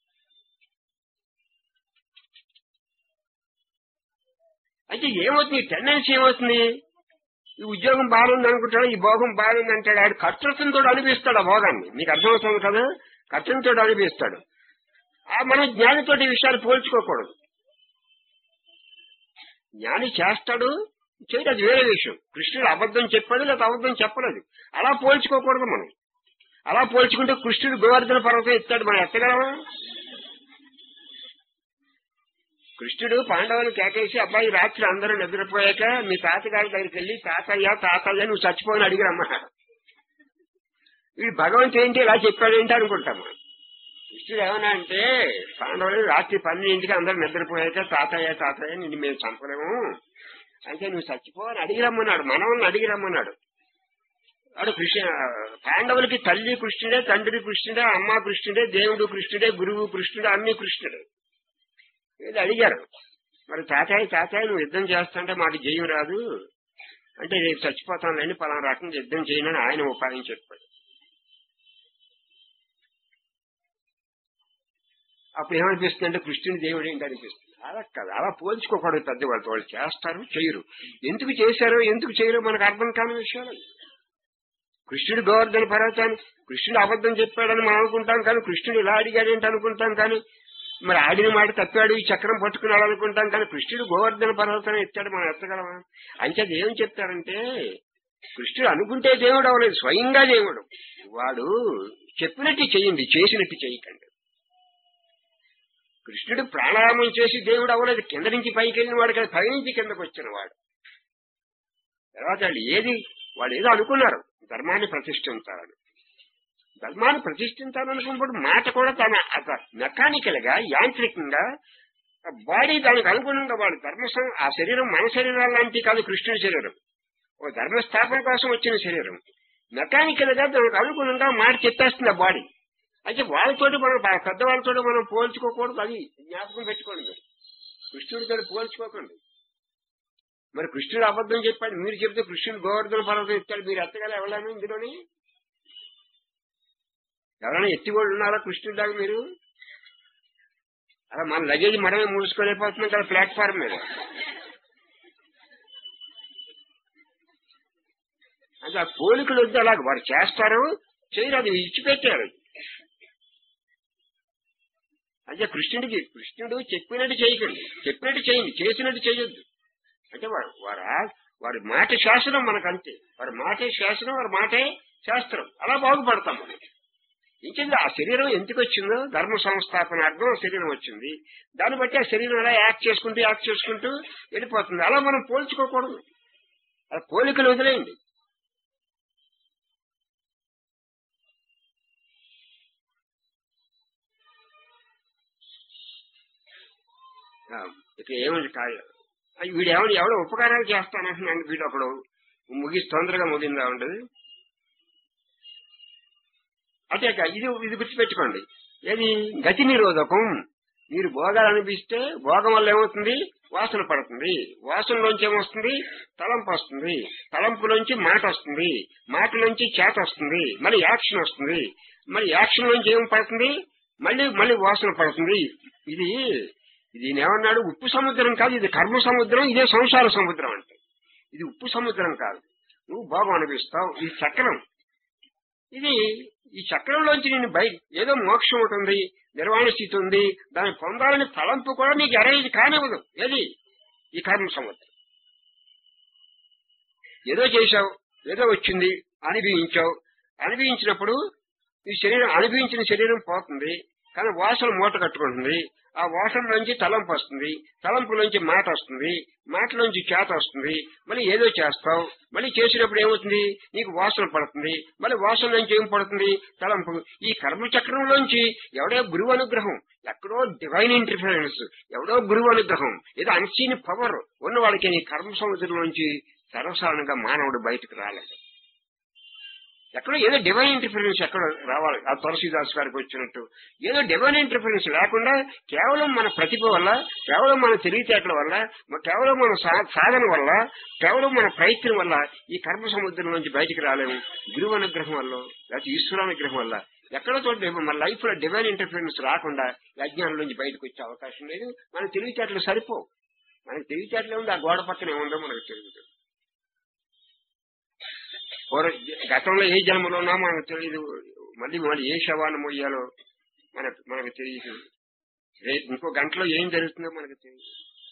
అయితే ఏమవుతుంది టెండెన్సీ ఏమవుతుంది ఈ ఉద్యోగం బాగుంది అనుకుంటాడు ఈ భోగం బాగుంది అంటాడు ఆడు కర్తృత్వంతో అనిపిస్తాడు ఆ భోగాన్ని మీకు అర్థమవుతుంది కదా కర్తృత్వంతో అనిపిస్తాడు ఆ మనం జ్ఞానితోటి ఈ విషయాలు పోల్చుకోకూడదు జ్ఞాని చేస్తాడు చేయడు అది వేరే విషయం కృష్ణుడు అబద్ధం చెప్పాడు లేదా అబద్ధం చెప్పలేదు అలా పోల్చుకోకూడదు మనం అలా పోల్చుకుంటే కృష్ణుడు గోవర్ధన పర్వతం ఎత్తాడు మనం ఎత్తగలమా కృష్ణుడు పాండవులు కేకేసి అబ్బాయి రాత్రి అందరూ నిద్రపోయాక మీ తాతగారి దగ్గరికి వెళ్ళి తాతయ్య తాతయ్య నువ్వు చచ్చిపోని అడిగిరమ్మన్నాడు వీడు భగవంతుడు ఏంటి ఇలా చెప్పాడేంటి అనుకుంటాం మనం. కృష్ణుడు ఏమన్నా అంటే పాండవులు రాత్రి పన్నెండింటికి అందరూ నిద్రపోయాక తాతయ్య తాతయ్య నిన్ను మేము చంపలేము అంటే నువ్వు చచ్చిపో అని అడిగిరమ్మన్నాడు మనవల్ని అడిగిరమ్మన్నాడు వాడు కృష్ణ పాండవులకి తల్లి కృష్ణుడే తండ్రి కృష్ణుడే అమ్మ కృష్ణుడే దేవుడు కృష్ణుడే గురువు కృష్ణుడే అన్ని కృష్ణుడే వీళ్ళు అడిగారు మరి తాతయ్య తాతయ్య నువ్వు యుద్ధం చేస్తుంటే మాకు జయం రాదు అంటే రేపు చచ్చిపోతానులేండి పలానా రకంగా యుద్ధం చేయనని ఆయన ఉపాయం చెప్పాడు అప్పుడు ఏమనిపిస్తుంది అంటే కృష్ణుని దేవుడు ఏంటి అనిపిస్తుంది అలా కాదు అలా పోల్చుకోకూడదు పెద్దవాళ్ళతో వాళ్ళు చేస్తారు చేయరు ఎందుకు చేశారో ఎందుకు చేయరో మనకు అర్థం కాని విషయాలు కృష్ణుడు గోవర్ధన పర్వతాన్ని కృష్ణుడు అబద్ధం చెప్పాడని మనం అనుకుంటాం కానీ కృష్ణుడు ఇలా అడిగాడేంటి అనుకుంటాం కానీ మరి ఆడిన మాట తప్పాడు ఈ చక్రం పట్టుకున్నాడు అనుకుంటాం కానీ కృష్ణుడు గోవర్ధన పర్వతం ఎత్తాడు మనం ఎత్తగలమా అంటే అది ఏం చెప్తారంటే కృష్ణుడు అనుకుంటే దేవుడు అవలేదు స్వయంగా దేవుడు వాడు చెప్పినట్టు చేయండి చేసినట్టు చేయకండి కృష్ణుడు ప్రాణాయామం చేసి దేవుడు అవ్వలేదు కింద నుంచి పైకి వెళ్ళిన వాడు కదా పై నుంచి కిందకు వచ్చిన వాడు తర్వాత వాళ్ళు ఏది వాళ్ళు ఏదో అనుకున్నారు ధర్మాన్ని ప్రతిష్ఠించాలని ధర్మాన్ని ప్రతిష్ఠించాలనుకున్నప్పుడు మాట కూడా తన మెకానికల్ గా యాంత్రికంగా బాడీ దానికి అనుగుణంగా వాడు ధర్మ సం- ఆ శరీరం మన శరీరం లాంటి కాదు కృష్ణుడి శరీరం ఓ ధర్మ స్థాపన కోసం వచ్చిన శరీరం మెకానికల్ గా దానికి అనుగుణంగా మాట చెప్పేస్తుంది ఆ బాడీ అయితే వాళ్ళతోటి మనం ప- పెద్దవాళ్ళతోటి మనం పోల్చుకోకూడదు అది జ్ఞాపకం పెట్టుకోండి మీరు కృష్ణుడితో పోల్చుకోకండి మరి కృష్ణుడు అబద్ధం చెప్పాడు మీరు చెప్తే కృష్ణుడు గోవర్ధన పర్వతం ఎత్తాడు మీరు ఎత్తగల ఎవరైనా ఇందులోని ఎవరైనా ఎత్తివాళ్ళు ఉన్నారా కృష్ణుడి దాకా మీరు అలా మన లగేజ్ మనమే మూసుకోలేకపోతున్నాం కదా ప్లాట్ఫామ్ మీద అంటే ఆ పోలికలు వద్దు అలాగ వారు చేస్తారు చేయరు అది ఇచ్చిపెట్టారు అంటే కృష్ణుడికి కృష్ణుడు చెప్పినట్టు చేయకండి చెప్పినట్టు చేయండి చేసినట్టు చేయొద్దు అంటే వారు వారు ఆ- వారి మాట శాసనం మనకు అంతే వారి మాటే శాసనం వారి మాటే శాస్త్రం అలా బాగుపడతాం మనం ఇంకేంది ఆ శరీరం ఎందుకు వచ్చిందో ధర్మ సంస్థాపనార్థం ఆ శరీరం వచ్చింది దాన్ని బట్టి ఆ శరీరం అలా యాక్ట్ చేసుకుంటూ యాక్ట్ చేసుకుంటూ వెళ్ళిపోతుంది అలా మనం పోల్చుకోకూడదు అలా పోలికలు వదిలేయండి ఆ, ఇక ఏమంది కాయ అయ్యి వీడు ఏమని ఎవడో ఉపకారాలు చేస్తానంటున్నాడు వీడు ఒకడు ముగిసి తొందరగా ముగిందా ఉండదు అదే కా- ఇది ఇది గుర్తుపెట్టుకోండి ఏది గతి నిరోధకం మీరు భోగాలు అనిపిస్తే భోగం వల్ల ఏమవుతుంది వాసన పడుతుంది వాసనలోంచి ఏమొస్తుంది తలంపు వస్తుంది తలంపులోంచి మాట వస్తుంది మాటలోంచి చేత వస్తుంది మళ్ళీ యాక్షన్ వస్తుంది మరి యాక్షన్ లోంచి ఏం పడుతుంది మళ్ళీ మళ్ళీ వాసన పడుతుంది ఇది ఇది ఏమన్నాడు ఉప్పు సముద్రం కాదు ఇది కర్మ సముద్రం ఇదే సంసార సముద్రం అంటే ఇది ఉప్పు సముద్రం కాదు నువ్వు భోగం అనిపిస్తావు ఇది చక్రం ఇది ఈ చక్రంలోంచి నేను బయట ఏదో మోక్షం ఒకటి ఉంది నిర్వాణ స్థితి ఉంది దాన్ని పొందాలని తలంపు కూడా నీకు ఎరైజ్ కానివ్వదు ఏది ఈ కర్మ సముద్రం ఏదో చేశావు ఏదో వచ్చింది అనుభవించావు అనుభవించినప్పుడు ఈ శరీరం అనుభవించిన శరీరం పోతుంది కానీ వాసన మూట కట్టుకుంటుంది ఆ వాసన నుంచి తలంపు వస్తుంది తలంపు నుంచి మాట వస్తుంది మాటలోంచి చేత వస్తుంది మళ్ళీ ఏదో చేస్తావు మళ్ళీ చేసినప్పుడు ఏమవుతుంది నీకు వాసన పడుతుంది మళ్ళీ వాసన నుంచి ఏం పడుతుంది తలంపు ఈ కర్మచక్రంలోంచి ఎవడో గురువు అనుగ్రహం ఎక్కడో డివైన్ ఇంటర్ఫరెన్స్ ఎవడో గురువు అనుగ్రహం ఏదో అన్సీన్ పవర్ ఉన్న వాళ్ళకి ఈ కర్మ సముద్రంలోంచి సర్వసాధారణంగా మానవుడు బయటకు రాలేదు ఎక్కడో ఏదో డివైన్ ఇంటర్ఫరెన్స్ ఎక్కడ రావాలి ఆ తులసీదాస్ గారికి వచ్చినట్టు ఏదో డివైన్ ఇంటర్ఫరెన్స్ లేకుండా కేవలం మన ప్రతిభ వల్ల కేవలం మన తెలివితేటల వల్ల మ- కేవలం మన సా- సాధన వల్ల కేవలం మన ప్రయత్నం వల్ల ఈ కర్మ సముద్రం నుంచి బయటికి రాలేము గురువు అనుగ్రహం వల్ల లేకపోతే ఈశ్వరానుగ్రహం వల్ల ఎక్కడో చోట మన లైఫ్ లో డివైన్ ఇంటర్ఫరెన్స్ రాకుండా ఈ అజ్ఞానం నుంచి బయటకు వచ్చే అవకాశం లేదు మన తెలివితేటలు సరిపోవు మనకి తెలివితేటలు ఉంది ఆ గోడ పక్కన ఏముందో మనకు తెలియదు పూర్వ గతంలో ఏ జన్మలో ఉన్నా మనకు తెలియదు మళ్ళీ మళ్ళీ ఏ శవాన్ని మొయ్యాలో మనకు మనకు తెలియదు రేపు ఇంకో గంటలో ఏం జరుగుతుందో మనకు తెలియదు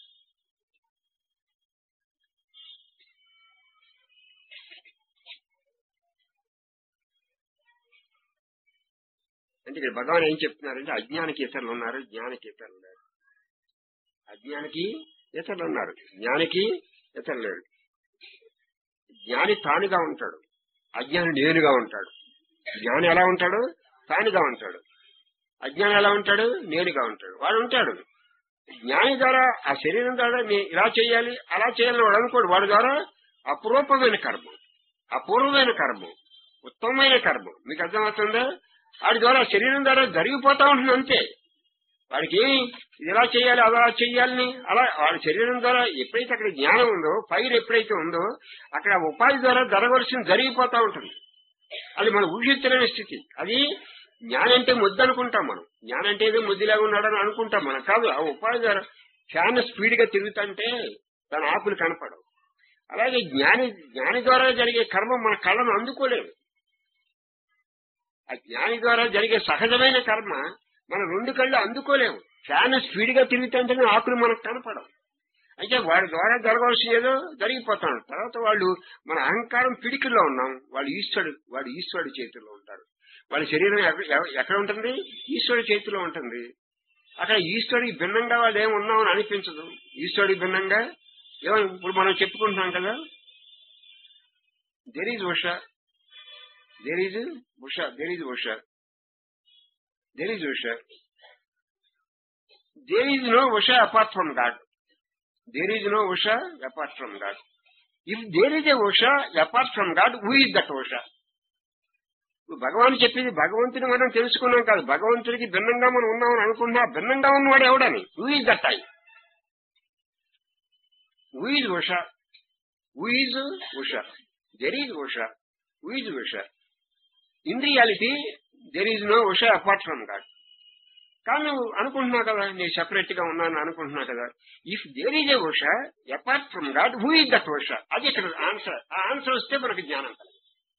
అంటే ఇక్కడ భగవాన్ ఏం చెప్తున్నారంటే అజ్ఞానికి ఇతరులు ఉన్నారు జ్ఞానికి ఇతరులు ఉన్నారు అజ్ఞానికి ఇతరులు ఉన్నారు జ్ఞానికి ఇతరులు లేరు జ్ఞాని తానుగా ఉంటాడు అజ్ఞాని నేనుగా ఉంటాడు జ్ఞాని ఎలా ఉంటాడు తానుగా ఉంటాడు అజ్ఞాని ఎలా ఉంటాడు నేనుగా ఉంటాడు వాడు ఉంటాడు జ్ఞాని ద్వారా ఆ శరీరం ద్వారా నే- ఇలా చేయాలి అలా చేయాలని వాడు అనుకోడు వాడి ద్వారా అపురూపమైన కర్మ అపూర్వమైన కర్మ ఉత్తమమైన కర్మ మీకు అర్థమవుతుందా వాడి ద్వారా శరీరం ద్వారా జరిగిపోతా ఉంటుంది అంతే వాడికి ఏమి ఇది ఎలా చేయాలి అలా చేయాలని అలా వాడి శరీరం ద్వారా ఎప్పుడైతే అక్కడ జ్ఞానం ఉందో ఫైర్ ఎప్పుడైతే ఉందో అక్కడ ఆ ఉపాధి ద్వారా జరగవలసింది జరిగిపోతా ఉంటుంది అది మనం ఊహించలేని స్థితి అది జ్ఞానం అంటే ముద్దు అనుకుంటాం మనం జ్ఞానం అంటే ఏదో ముద్దులాగా ఉన్నాడని అనుకుంటాం మనం కాదు ఆ ఉపాధి ద్వారా ఫ్యాన్ స్పీడ్ గా తిరుగుతుంటే దాని ఆకులు కనపడవు అలాగే జ్ఞాని జ్ఞాని ద్వారా జరిగే కర్మ మన కళ్ళను అందుకోలేము ఆ జ్ఞాని ద్వారా జరిగే సహజమైన కర్మ మన రెండు కళ్ళు అందుకోలేము ఫ్యాన్ స్పీడ్ గా తిరుగుతుంటేనే ఆకులు మనకు కనపడవు అయితే వాడి ద్వారా జరగవలసిన ఏదో జరిగిపోతాడు తర్వాత వాళ్ళు మన అహంకారం పిడికిల్లో ఉన్నాం వాళ్ళు ఈశ్వరుడు వాడు ఈశ్వరుడి చేతిలో ఉంటాడు వాళ్ళ శరీరం ఎక్క- ఎక్క- ఎక్కడ ఉంటుంది ఈశ్వరుడి చేతిలో ఉంటుంది అక్కడ ఈశ్వరుడికి భిన్నంగా వాళ్ళు ఏమి ఉన్నామని అనిపించదు ఈశ్వరుడికి భిన్నంగా ఏమో ఇప్పుడు మనం చెప్పుకుంటున్నాం కదా there is Usha there is Usha there is Usha there is Usha there is no Usha apart from God there is no Usha apart from God if there is a Usha apart from God who is that Usha ఇప్పుడు భగవాన్ చెప్పింది భగవంతుని మనం తెలుసుకున్నాం కాదు భగవంతుడికి భిన్నంగా మనం ఉన్నామని అనుకుంటున్నా భిన్నంగా ఉన్నవాడు ఎవడని who is that I who is Usha who is Usha there is Usha who is Usha in reality there is no Usha apart from God కానీ నువ్వు అనుకుంటున్నావు కదా నేను సెపరేట్ గా ఉన్నాను అనుకుంటున్నావు కదా if there is a Usha apart from God who is that Usha అది ఇక్కడ ఆన్సర్ ఆ ఆన్సర్ వస్తే మనకి జ్ఞానం కలదు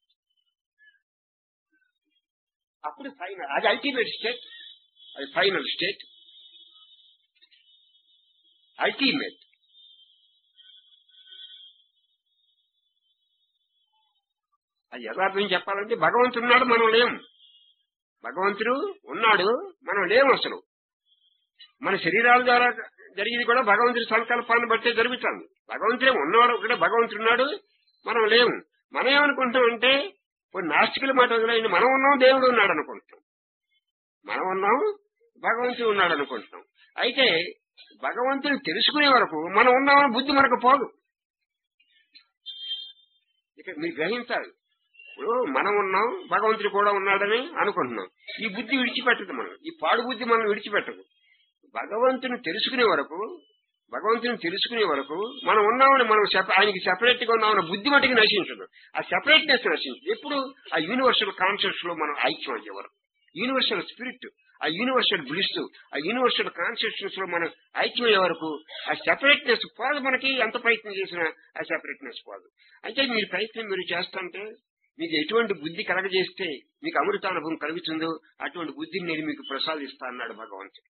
అప్పుడు ఫైనల్ అది అల్టిమేట్ స్టేట్ అది ఫైనల్ స్టేట్ అల్టిమేట్ అది యథార్థం చెప్పాలంటే భగవంతుడు ఉన్నాడు మనం లేం భగవంతుడు ఉన్నాడు మనం లేము అసలు మన శరీరాల ద్వారా జరిగింది కూడా భగవంతుడి సంకల్పాన్ని బట్టే జరుగుతుంది భగవంతుడే ఉన్నాడు ఒకటే భగవంతుడు ఉన్నాడు మనం లేము మనం ఏమనుకుంటామంటే ఇప్పుడు నాస్తికుల మాట వదిలేయండి మనం ఉన్నాం దేవుడు ఉన్నాడు అనుకుంటాం మనం ఉన్నాం భగవంతుడు ఉన్నాడు అనుకుంటున్నాం అయితే భగవంతుని తెలుసుకునే వరకు మనం ఉన్నామని బుద్ధి మనకు పోదు ఇక మీరు గ్రహించాలి ఇప్పుడు మనం ఉన్నాం భగవంతుడు కూడా ఉన్నాడని అనుకుంటున్నాం ఈ బుద్ధి విడిచిపెట్టదు మనం ఈ పాడు బుద్ధి మనం విడిచిపెట్టదు భగవంతుని తెలుసుకునే వరకు భగవంతుని తెలుసుకునే వరకు మనం ఉన్నామని మనం సెప- ఆయనకి సెపరేట్ గా ఉన్నామన్న బుద్ధి మటుకు నశించదు ఆ సెపరేట్నెస్ నశించదు ఎప్పుడు ఆ యూనివర్సల్ కాన్షియస్ లో మనం ఐక్యం అయ్యే వరకు యూనివర్సల్ స్పిరిట్ ఆ యూనివర్సల్ బ్లిస్ ఆ యూనివర్సల్ కాన్షియస్నెస్ లో మనం ఐక్యం అయ్యే వరకు ఆ సెపరేట్నెస్ పోదు మనకి ఎంత ప్రయత్నం చేసినా ఆ సెపరేట్నెస్ పోదు అంటే మీరు ప్రయత్నం మీరు చేస్తుంటే మీకు ఎటువంటి బుద్ధి కలగజేస్తే మీకు అమృతానుభవం కలుగుతుందో అటువంటి బుద్ధిని నేను మీకు ప్రసాదిస్తా అన్నాడు భగవంతుడు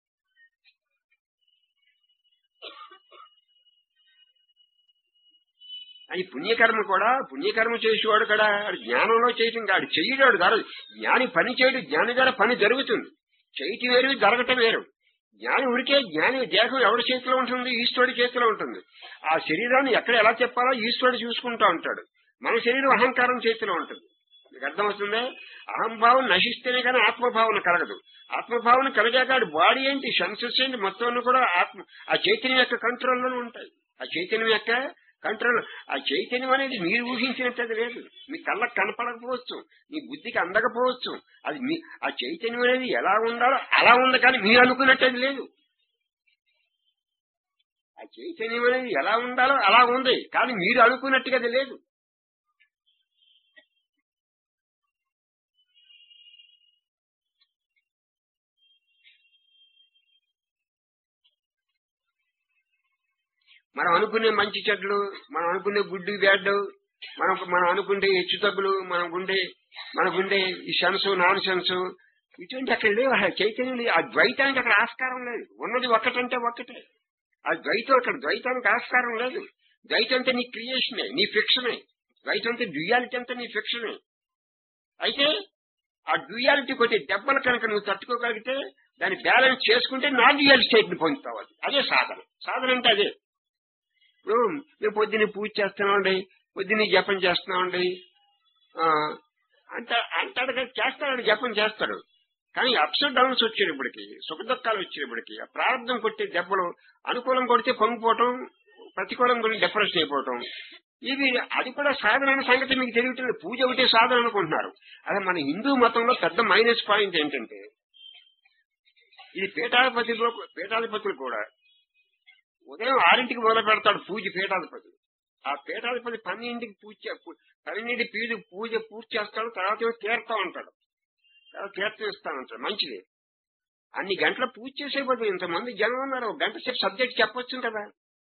అది పుణ్యకర్మ కూడా పుణ్యకర్మ చేసేవాడు కూడా వాడు జ్ఞానంలో చేయటం కాదు చెయ్యడాడు కాదు జ్ఞాని పని చేయడు జ్ఞాని ద్వారా పని జరుగుతుంది చేయటం వేరు జరగటం వేరు జ్ఞాని ఉడికే జ్ఞాని దేహం ఎవరి చేతిలో ఉంటుంది ఈశ్వరుడి చేతిలో ఉంటుంది ఆ శరీరాన్ని ఎక్కడ ఎలా చెప్పాలో ఈశ్వరుడు చూసుకుంటా ఉంటాడు మన శరీరం అహంకారం చేతిలో ఉంటుంది మీకు అర్థమవుతుందా అహంభావం నశిస్తేనే కానీ ఆత్మభావన కలగదు ఆత్మభావన కలిగాక ఆడి బాడీ ఏంటి సెన్సెస్ ఏంటి మొత్తం కూడా ఆత్మ ఆ చైతన్యం యొక్క కంట్రోల్లోనే ఉంటాయి ఆ చైతన్యం యొక్క కంట్రోల్ ఆ చైతన్యం అనేది మీరు ఊహించినట్టు లేదు మీ కళ్ళకు కనపడకపోవచ్చు మీ బుద్ధికి అందకపోవచ్చు అది మీ ఆ చైతన్యం అనేది ఎలా ఉండాలో అలా ఉంది కానీ మీరు అనుకున్నట్టు అది లేదు ఆ చైతన్యం అనేది ఎలా ఉండాలో అలా ఉంది కానీ మీరు అనుకున్నట్టుగా అది లేదు మనం అనుకునే మంచి చెడ్లు మనం అనుకునే గుడ్డు బ్యాడ్ మనం మనం అనుకుంటే హెచ్చు తగ్గులు మనకుండే మనకుండే ఈ సెన్స్ నాన్ సెన్స్ ఇటువంటి అక్కడ లేవు ఆ చైతన్యం లేదు ఆ ద్వైతానికి అక్కడ ఆస్కారం లేదు ఉన్నది ఒక్కటంటే ఒక్కటే ఆ ద్వైతం అక్కడ ద్వైతానికి ఆస్కారం లేదు ద్వైతం అంటే నీ క్రియేషనే నీ ఫిక్షనే ద్వైతం అంటే డ్యూయాలిటీ అంటే నీ ఫిక్షనే అయితే ఆ డ్యూయాలిటీ కొట్టే దెబ్బలు కనుక నువ్వు తట్టుకోగలిగితే దాన్ని బ్యాలెన్స్ చేసుకుంటే నా డ్యూయాల్ స్టేట్ ని పొందుతావు అది అదే సాధన సాధన అంటే అదే ఇప్పుడు మేము పొద్దున్నే పూజ చేస్తున్నామండి పొద్దున్నే జపం చేస్తున్నామండి ఆ, అంట అంటాడు కదా చేస్తాడు జపం చేస్తాడు కానీ అప్స్ అండ్ డౌన్స్ వచ్చేటప్పటికి సుఖ దుఃఖాలు వచ్చేటప్పటికి ఆ ప్రారంభం కొట్టే దెబ్బలు అనుకూలం కొడితే పొంగిపోవటం ప్రతికూలం కొట్టి డిప్రెషన్ అయిపోవటం ఇది అది కూడా సాధన అనే సంగతి మీకు తెలియట్లేదు పూజ ఒకటే సాధన అనుకుంటున్నారు అదే మన హిందూ మతంలో పెద్ద మైనస్ పాయింట్ ఏంటంటే ఇది పీఠాధిపతిలో పీఠాధిపతులు కూడా ఉదయం ఆరింటికి మొదలు పెడతాడు పూజ పీఠాధిపతి ఆ పీఠాధిపతి పన్నెండింటికి పూజ చే- పూ- పన్నెండింటి పూజ పూజ పూర్తి చేస్తాడు తర్వాత ఏమో తీర్థం ఉంటాడు తర్వాత తీర్థం ఇస్తానంటాడు మంచిది అన్ని గంటల పూజ చేసేపోతే ఇంతమంది జనం ఉన్నారు ఒక గంట సేపు సబ్జెక్ట్ చెప్పొచ్చు కదా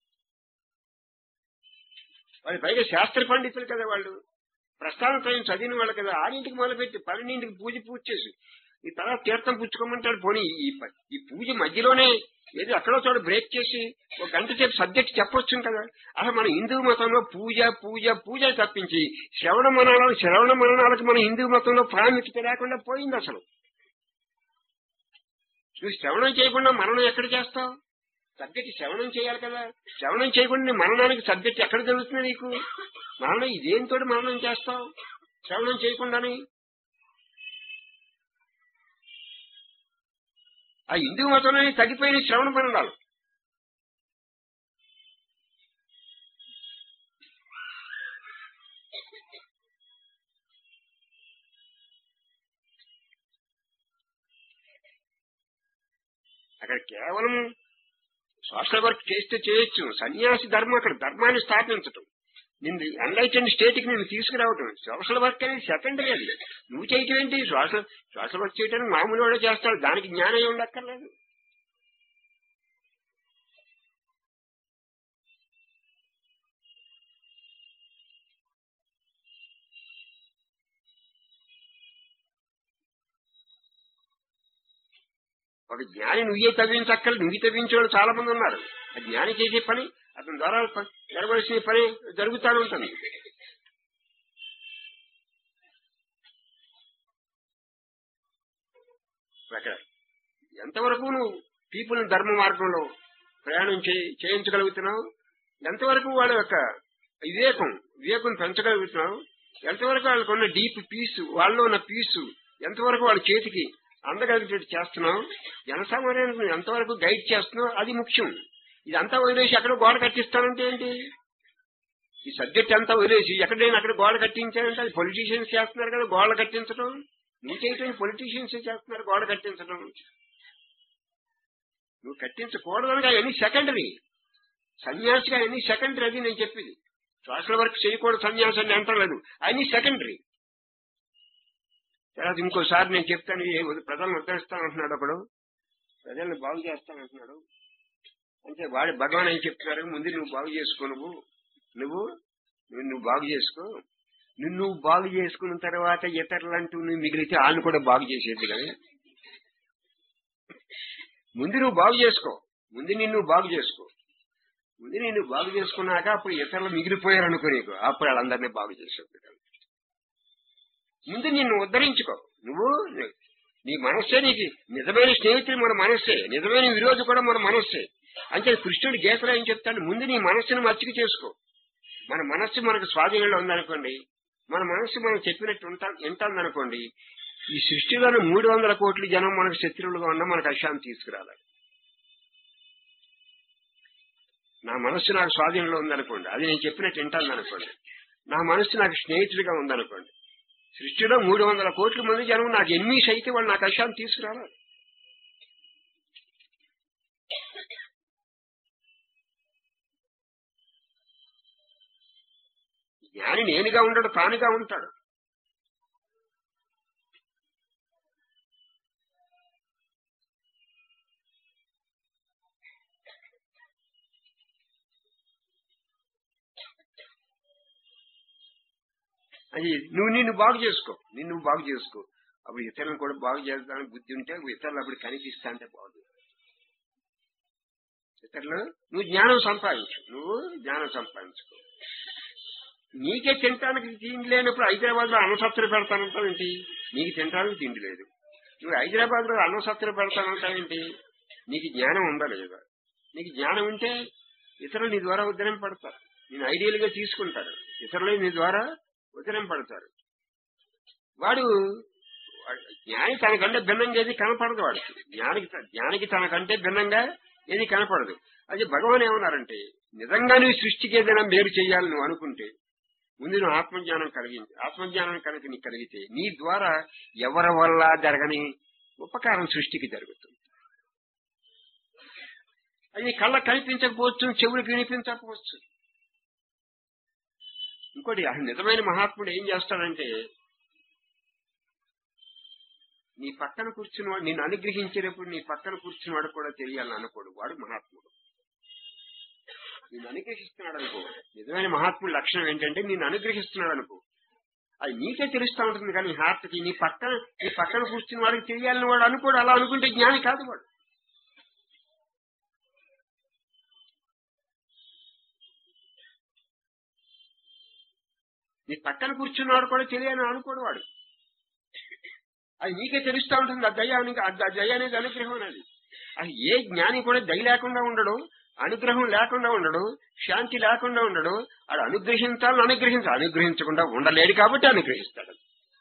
వాళ్ళు పైగా శాస్త్ర పండితులు కదా వాళ్ళు ప్రస్థానం చదివిన వాళ్ళు కదా ఆరింటికి మొదలుపెట్టి పన్నెండింటికి పూజ పూజ చేసి ఈ తర్వాత తీర్థం పుచ్చుకోమంటాడు పోనీ ఈ ప- ఈ పూజ మధ్యలోనే ఏదో ఎక్కడో చోట బ్రేక్ చేసి ఒక గంట సేపు సబ్జెక్ట్ చెప్పొచ్చు కదా అసలు మన హిందూ మతంలో పూజ పూజ పూజ తప్పించి శ్రవణ మరణాలు శ్రవణ మరణాలకు మన హిందూ మతంలో ప్రాముఖ్యత లేకుండా పోయింది అసలు నువ్వు శ్రవణం చేయకుండా మరణం ఎక్కడ చేస్తావు సబ్జెక్ట్ శ్రవణం చేయాలి కదా శ్రవణం చేయకుండా నీ మరణానికి సబ్జెక్ట్ ఎక్కడ జరుగుతుంది నీకు మరణం ఇదేంతో మరణం చేస్తావు శ్రవణం చేయకుండానే ఆ హిందూ మతంలోనే తగ్గిపోయిన శ్రవణ మరణాలు అక్కడ కేవలం సోషల్ వర్క్ చేస్తే చేయొచ్చు సన్యాసి ధర్మం అక్కడ ధర్మాన్ని స్థాపించటం నిన్ను అన్లైటెండ్ స్టేట్ కి నేను తీసుకురావటం సోషల్ వర్క్ అనేది సెకండరీ అది నువ్వు చేయటం ఏంటి సోషల్ సోషల్ వర్క్ చేయడానికి మామూలు వాడే చేస్తాడు దానికి జ్ఞానం ఉండక్కర్లేదు ఒక జ్ఞాని నువ్వే తవ్వించక్కలు నువ్వు తవ్వించే వాళ్ళు చాలా మంది ఉన్నారు ఆ జ్ఞాని చేసే పని అతని ద్వారా ప- జరగవలసిన పని జరుగుతానే ఉంటుంది అక్కడ ఎంతవరకు నువ్వు పీపుల్ ధర్మ మార్గంలో ప్రయాణం చేయి- చేయించగలుగుతున్నావు ఎంతవరకు వాళ్ళ యొక్క వివేకం వివేకం పెంచగలుగుతున్నావు ఎంతవరకు వాళ్ళకు ఉన్న డీప్ పీస్ వాళ్ళలో ఉన్న పీస్ ఎంతవరకు వాళ్ళ చేతికి అందగలిగేటట్టు చేస్తున్నావు జనసామాన్యానికి ఎంతవరకు గైడ్ చేస్తున్నావు అది ముఖ్యం ఇదంతా వదిలేసి ఎక్కడ గోడ కట్టిస్తానంటే ఏంటి ఈ సబ్జెక్ట్ అంతా వదిలేసి ఎక్కడైనా అక్కడ గోడ కట్టించానంటే అది పొలిటీషియన్స్ చేస్తున్నారు కదా గోడలు కట్టించడం నువ్వు చేయటం పొలిటీషియన్స్ చేస్తున్నారు గోడ కట్టించడం నువ్వు కట్టించకూడదనగా అవన్నీ సెకండరీ సన్యాసిగా అవన్నీ సెకండరీ అది నేను చెప్పింది సోషల్ వర్క్ చేయకూడదు సన్యాసం అని అంటలేదు అవన్నీ సెకండరీ తర్వాత ఇంకోసారి నేను చెప్తాను ఏ ప్రజలను ఉద్ధరిస్తానంటున్నాడు ఒకడు ప్రజల్ని బాగు చేస్తానంటున్నాడు అంటే వాడి భగవాన్ ఏం చెప్తున్నారు ముందు నువ్వు బాగు చేసుకో నువ్వు నువ్వు నువ్వు నువ్వు బాగు చేసుకో నిన్ను నువ్వు బాగు చేసుకున్న తర్వాత ఇతరులంటూ నువ్వు మిగిలితే వాళ్ళు కూడా బాగు చేసేది కానీ ముందు నువ్వు బాగు చేసుకో ముందు నిన్ను బాగు చేసుకో ముందు నిన్ను బాగు చేసుకున్నాక అప్పుడు ఇతరులు మిగిలిపోయారు అనుకో నీకు అప్పుడు వాళ్ళందరినీ బాగు చేసేది ముందు నిన్ను ఉద్ధరించుకో నువ్వు నీ మనస్సే నీకు నిజమైన స్నేహితుడు మన మనస్సే నిజమైన విరోధి కూడా మన మనస్సే అంటే కృష్ణుడు గీతలో ఏం చెప్తాడు ముందు నీ మనస్సును మచ్చిక చేసుకో మన మనస్సు మనకు స్వాధీనంలో ఉందనుకోండి మన మనస్సు మనం చెప్పినట్టు ఉంటా వింటాందనుకోండి ఈ సృష్టిలోని మూడు వందల కోట్ల జనం మనకు శత్రువులుగా ఉన్నా మనకు అశాంతి తీసుకురాలి నా మనస్సు నాకు స్వాధీనంలో ఉందనుకోండి అది నేను చెప్పినట్టు వింటాందనుకోండి నా మనస్సు నాకు స్నేహితుడిగా ఉందనుకోండి సృష్టిలో మూడు వందల కోట్ల మంది జనం నాకు ఎనిమిస్ అయితే వాళ్ళు నాకు అశాంతి తీసుకురావాలి జ్ఞాని నేనుగా ఉండడు తానుగా ఉంటాడు అది నువ్వు నిన్ను బాగు చేసుకో నిన్ను నువ్వు బాగు చేసుకో అప్పుడు ఇతరులను కూడా బాగు చేద్దామని బుద్ధి ఉంటే ఇతరులు అప్పుడు కనిపిస్తా అంటే బాగుంది ఇతరులు నువ్వు జ్ఞానం సంపాదించు నువ్వు జ్ఞానం సంపాదించుకో నీకే తినటానికి తిండి లేనప్పుడు హైదరాబాద్ లో అన్నసత్తులు పెడతానంటావేంటి నీకు తినడానికి తిండి లేదు నువ్వు హైదరాబాద్ లో అన్నసత్తులు పెడతానంటావేంటి నీకు జ్ఞానం ఉందా లేదా నీకు జ్ఞానం ఉంటే ఇతరులు నీ ద్వారా ఉద్ధరింపడతారు నేను ఐడియల్ గా తీసుకుంటారు ఇతరులు నీ ద్వారా ఉద్ధరింపడతారు వాడు వాడు- జ్ఞాని తనకంటే భిన్నంగా ఏది కనపడదు వాడికి జ్ఞానికి త- జ్ఞానికి తనకంటే భిన్నంగా ఏది కనపడదు అది భగవాన్ ఏమన్నారంటే నిజంగా నువ్వు సృష్టికి ఏదైనా మేలు చేయాలి నువ్వు అనుకుంటే ముందు నువ్వు ఆత్మజ్ఞానం కలిగింది ఆత్మజ్ఞానం కనుక నీకు కలిగితే నీ ద్వారా ఎవరి వల్ల జరగని ఉపకారం సృష్టికి జరుగుతుంది అది నీ కళ్ళ కనిపించకపోవచ్చు చెవులకు వినిపించకపోవచ్చు ఇంకోటి అసలు నిజమైన మహాత్ముడు ఏం చేస్తాడంటే నీ పక్కన కూర్చున్నవాడు నిన్ను అనుగ్రహించేటప్పుడు నీ పక్కన కూర్చున్నవాడు కూడా తెలియాలని అనుకోడు వాడు మహాత్ముడు నిన్ను అనుగ్రహిస్తున్నాడు అనుకో నిజమైన మహాత్ముడి లక్షణం ఏంటంటే నిన్ను అనుగ్రహిస్తున్నాడు అనుకో అది నీకే తెలుస్తా ఉంటుంది కానీ హార్ట్ కి నీ పక్కన నీ పక్కన కూర్చున్న వాడికి తెలియాలని వాడు అనుకోడు అలా అనుకుంటే జ్ఞాని కాదు వాడు నీ పక్కన కూర్చున్నవాడు కూడా తెలియాలని అనుకోడు వాడు అది నీకే తెలుస్తా ఉంటుంది ఆ దయ్యానికి ఆ దయ అనేది అనుగ్రహం అనేది అది ఏ జ్ఞాని కూడా దయ లేకుండా ఉండడు అనుగ్రహం లేకుండా ఉండడు శాంతి లేకుండా ఉండడు ఆడు అనుగ్రహించాలని అనుగ్రహించాలి అనుగ్రహించకుండా ఉండలేడు కాబట్టి అనుగ్రహిస్తాడు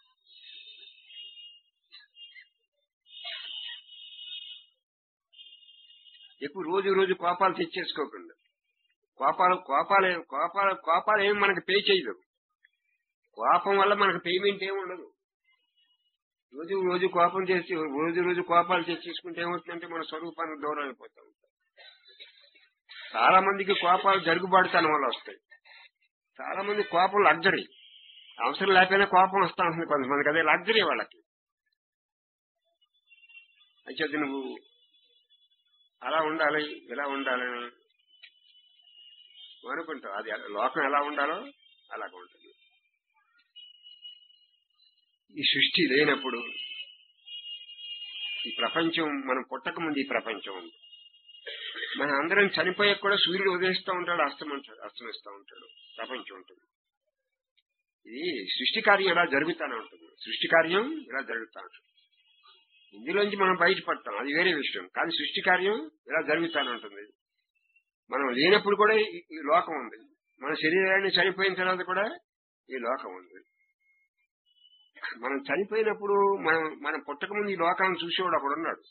ఎక్కువ రోజు రోజు కోపాలు తెచ్చేసుకోకుండా కోపాలు కోపాలు కోపాలు కోపాలు ఏమి మనకు పే చేయదు కోపం వల్ల మనకు పేమెంట్ ఏమి ఉండదు రోజు రోజు కోపం చేసి రోజు రోజు కోపాలు తెచ్చేసుకుంటే ఏమవుతుందంటే మన స్వరూపానికి దూరం అయిపోతాం చాలా మందికి కోపాలు జరుగుబాటుతనం వల్ల వస్తాయి చాలా మంది కోపం లగ్జరీ అవసరం లేకపోయినా కోపం వస్తా ఉంటుంది కొంతమందికి అదే లగ్జరీ వాళ్ళకి అయితే నువ్వు అలా ఉండాలి ఇలా ఉండాలని నువ్వు అనుకుంటావు అది లోకం ఎలా ఉండాలో అలాగ ఉంటుంది ఈ సృష్టి లేనప్పుడు ఈ ప్రపంచం మనం పుట్టక ముందు ఈ ప్రపంచం ఉంది మన అందరం చనిపోయాక కూడా సూర్యుడు ఉదయిస్తూ ఉంటాడు అస్తమంటాడు అస్తమిస్తూ ఉంటాడు ప్రపంచం ఉంటుంది ఇది సృష్టి కార్యం ఇలా జరుగుతానే ఉంటుంది సృష్టి కార్యం ఇలా జరుగుతా ఉంటుంది ఇందులోంచి మనం బయటపడతాం అది వేరే విషయం కానీ సృష్టి కార్యం ఇలా జరుగుతానే ఉంటుంది మనం లేనప్పుడు కూడా ఈ- ఈ లోకం ఉంది మన శరీరాన్ని చనిపోయిన తర్వాత కూడా ఈ లోకం ఉంది మనం చనిపోయినప్పుడు మనం మనం పుట్టక ముందు ఈ లోకాన్ని చూసేవాడు అక్కడ ఉన్నాడు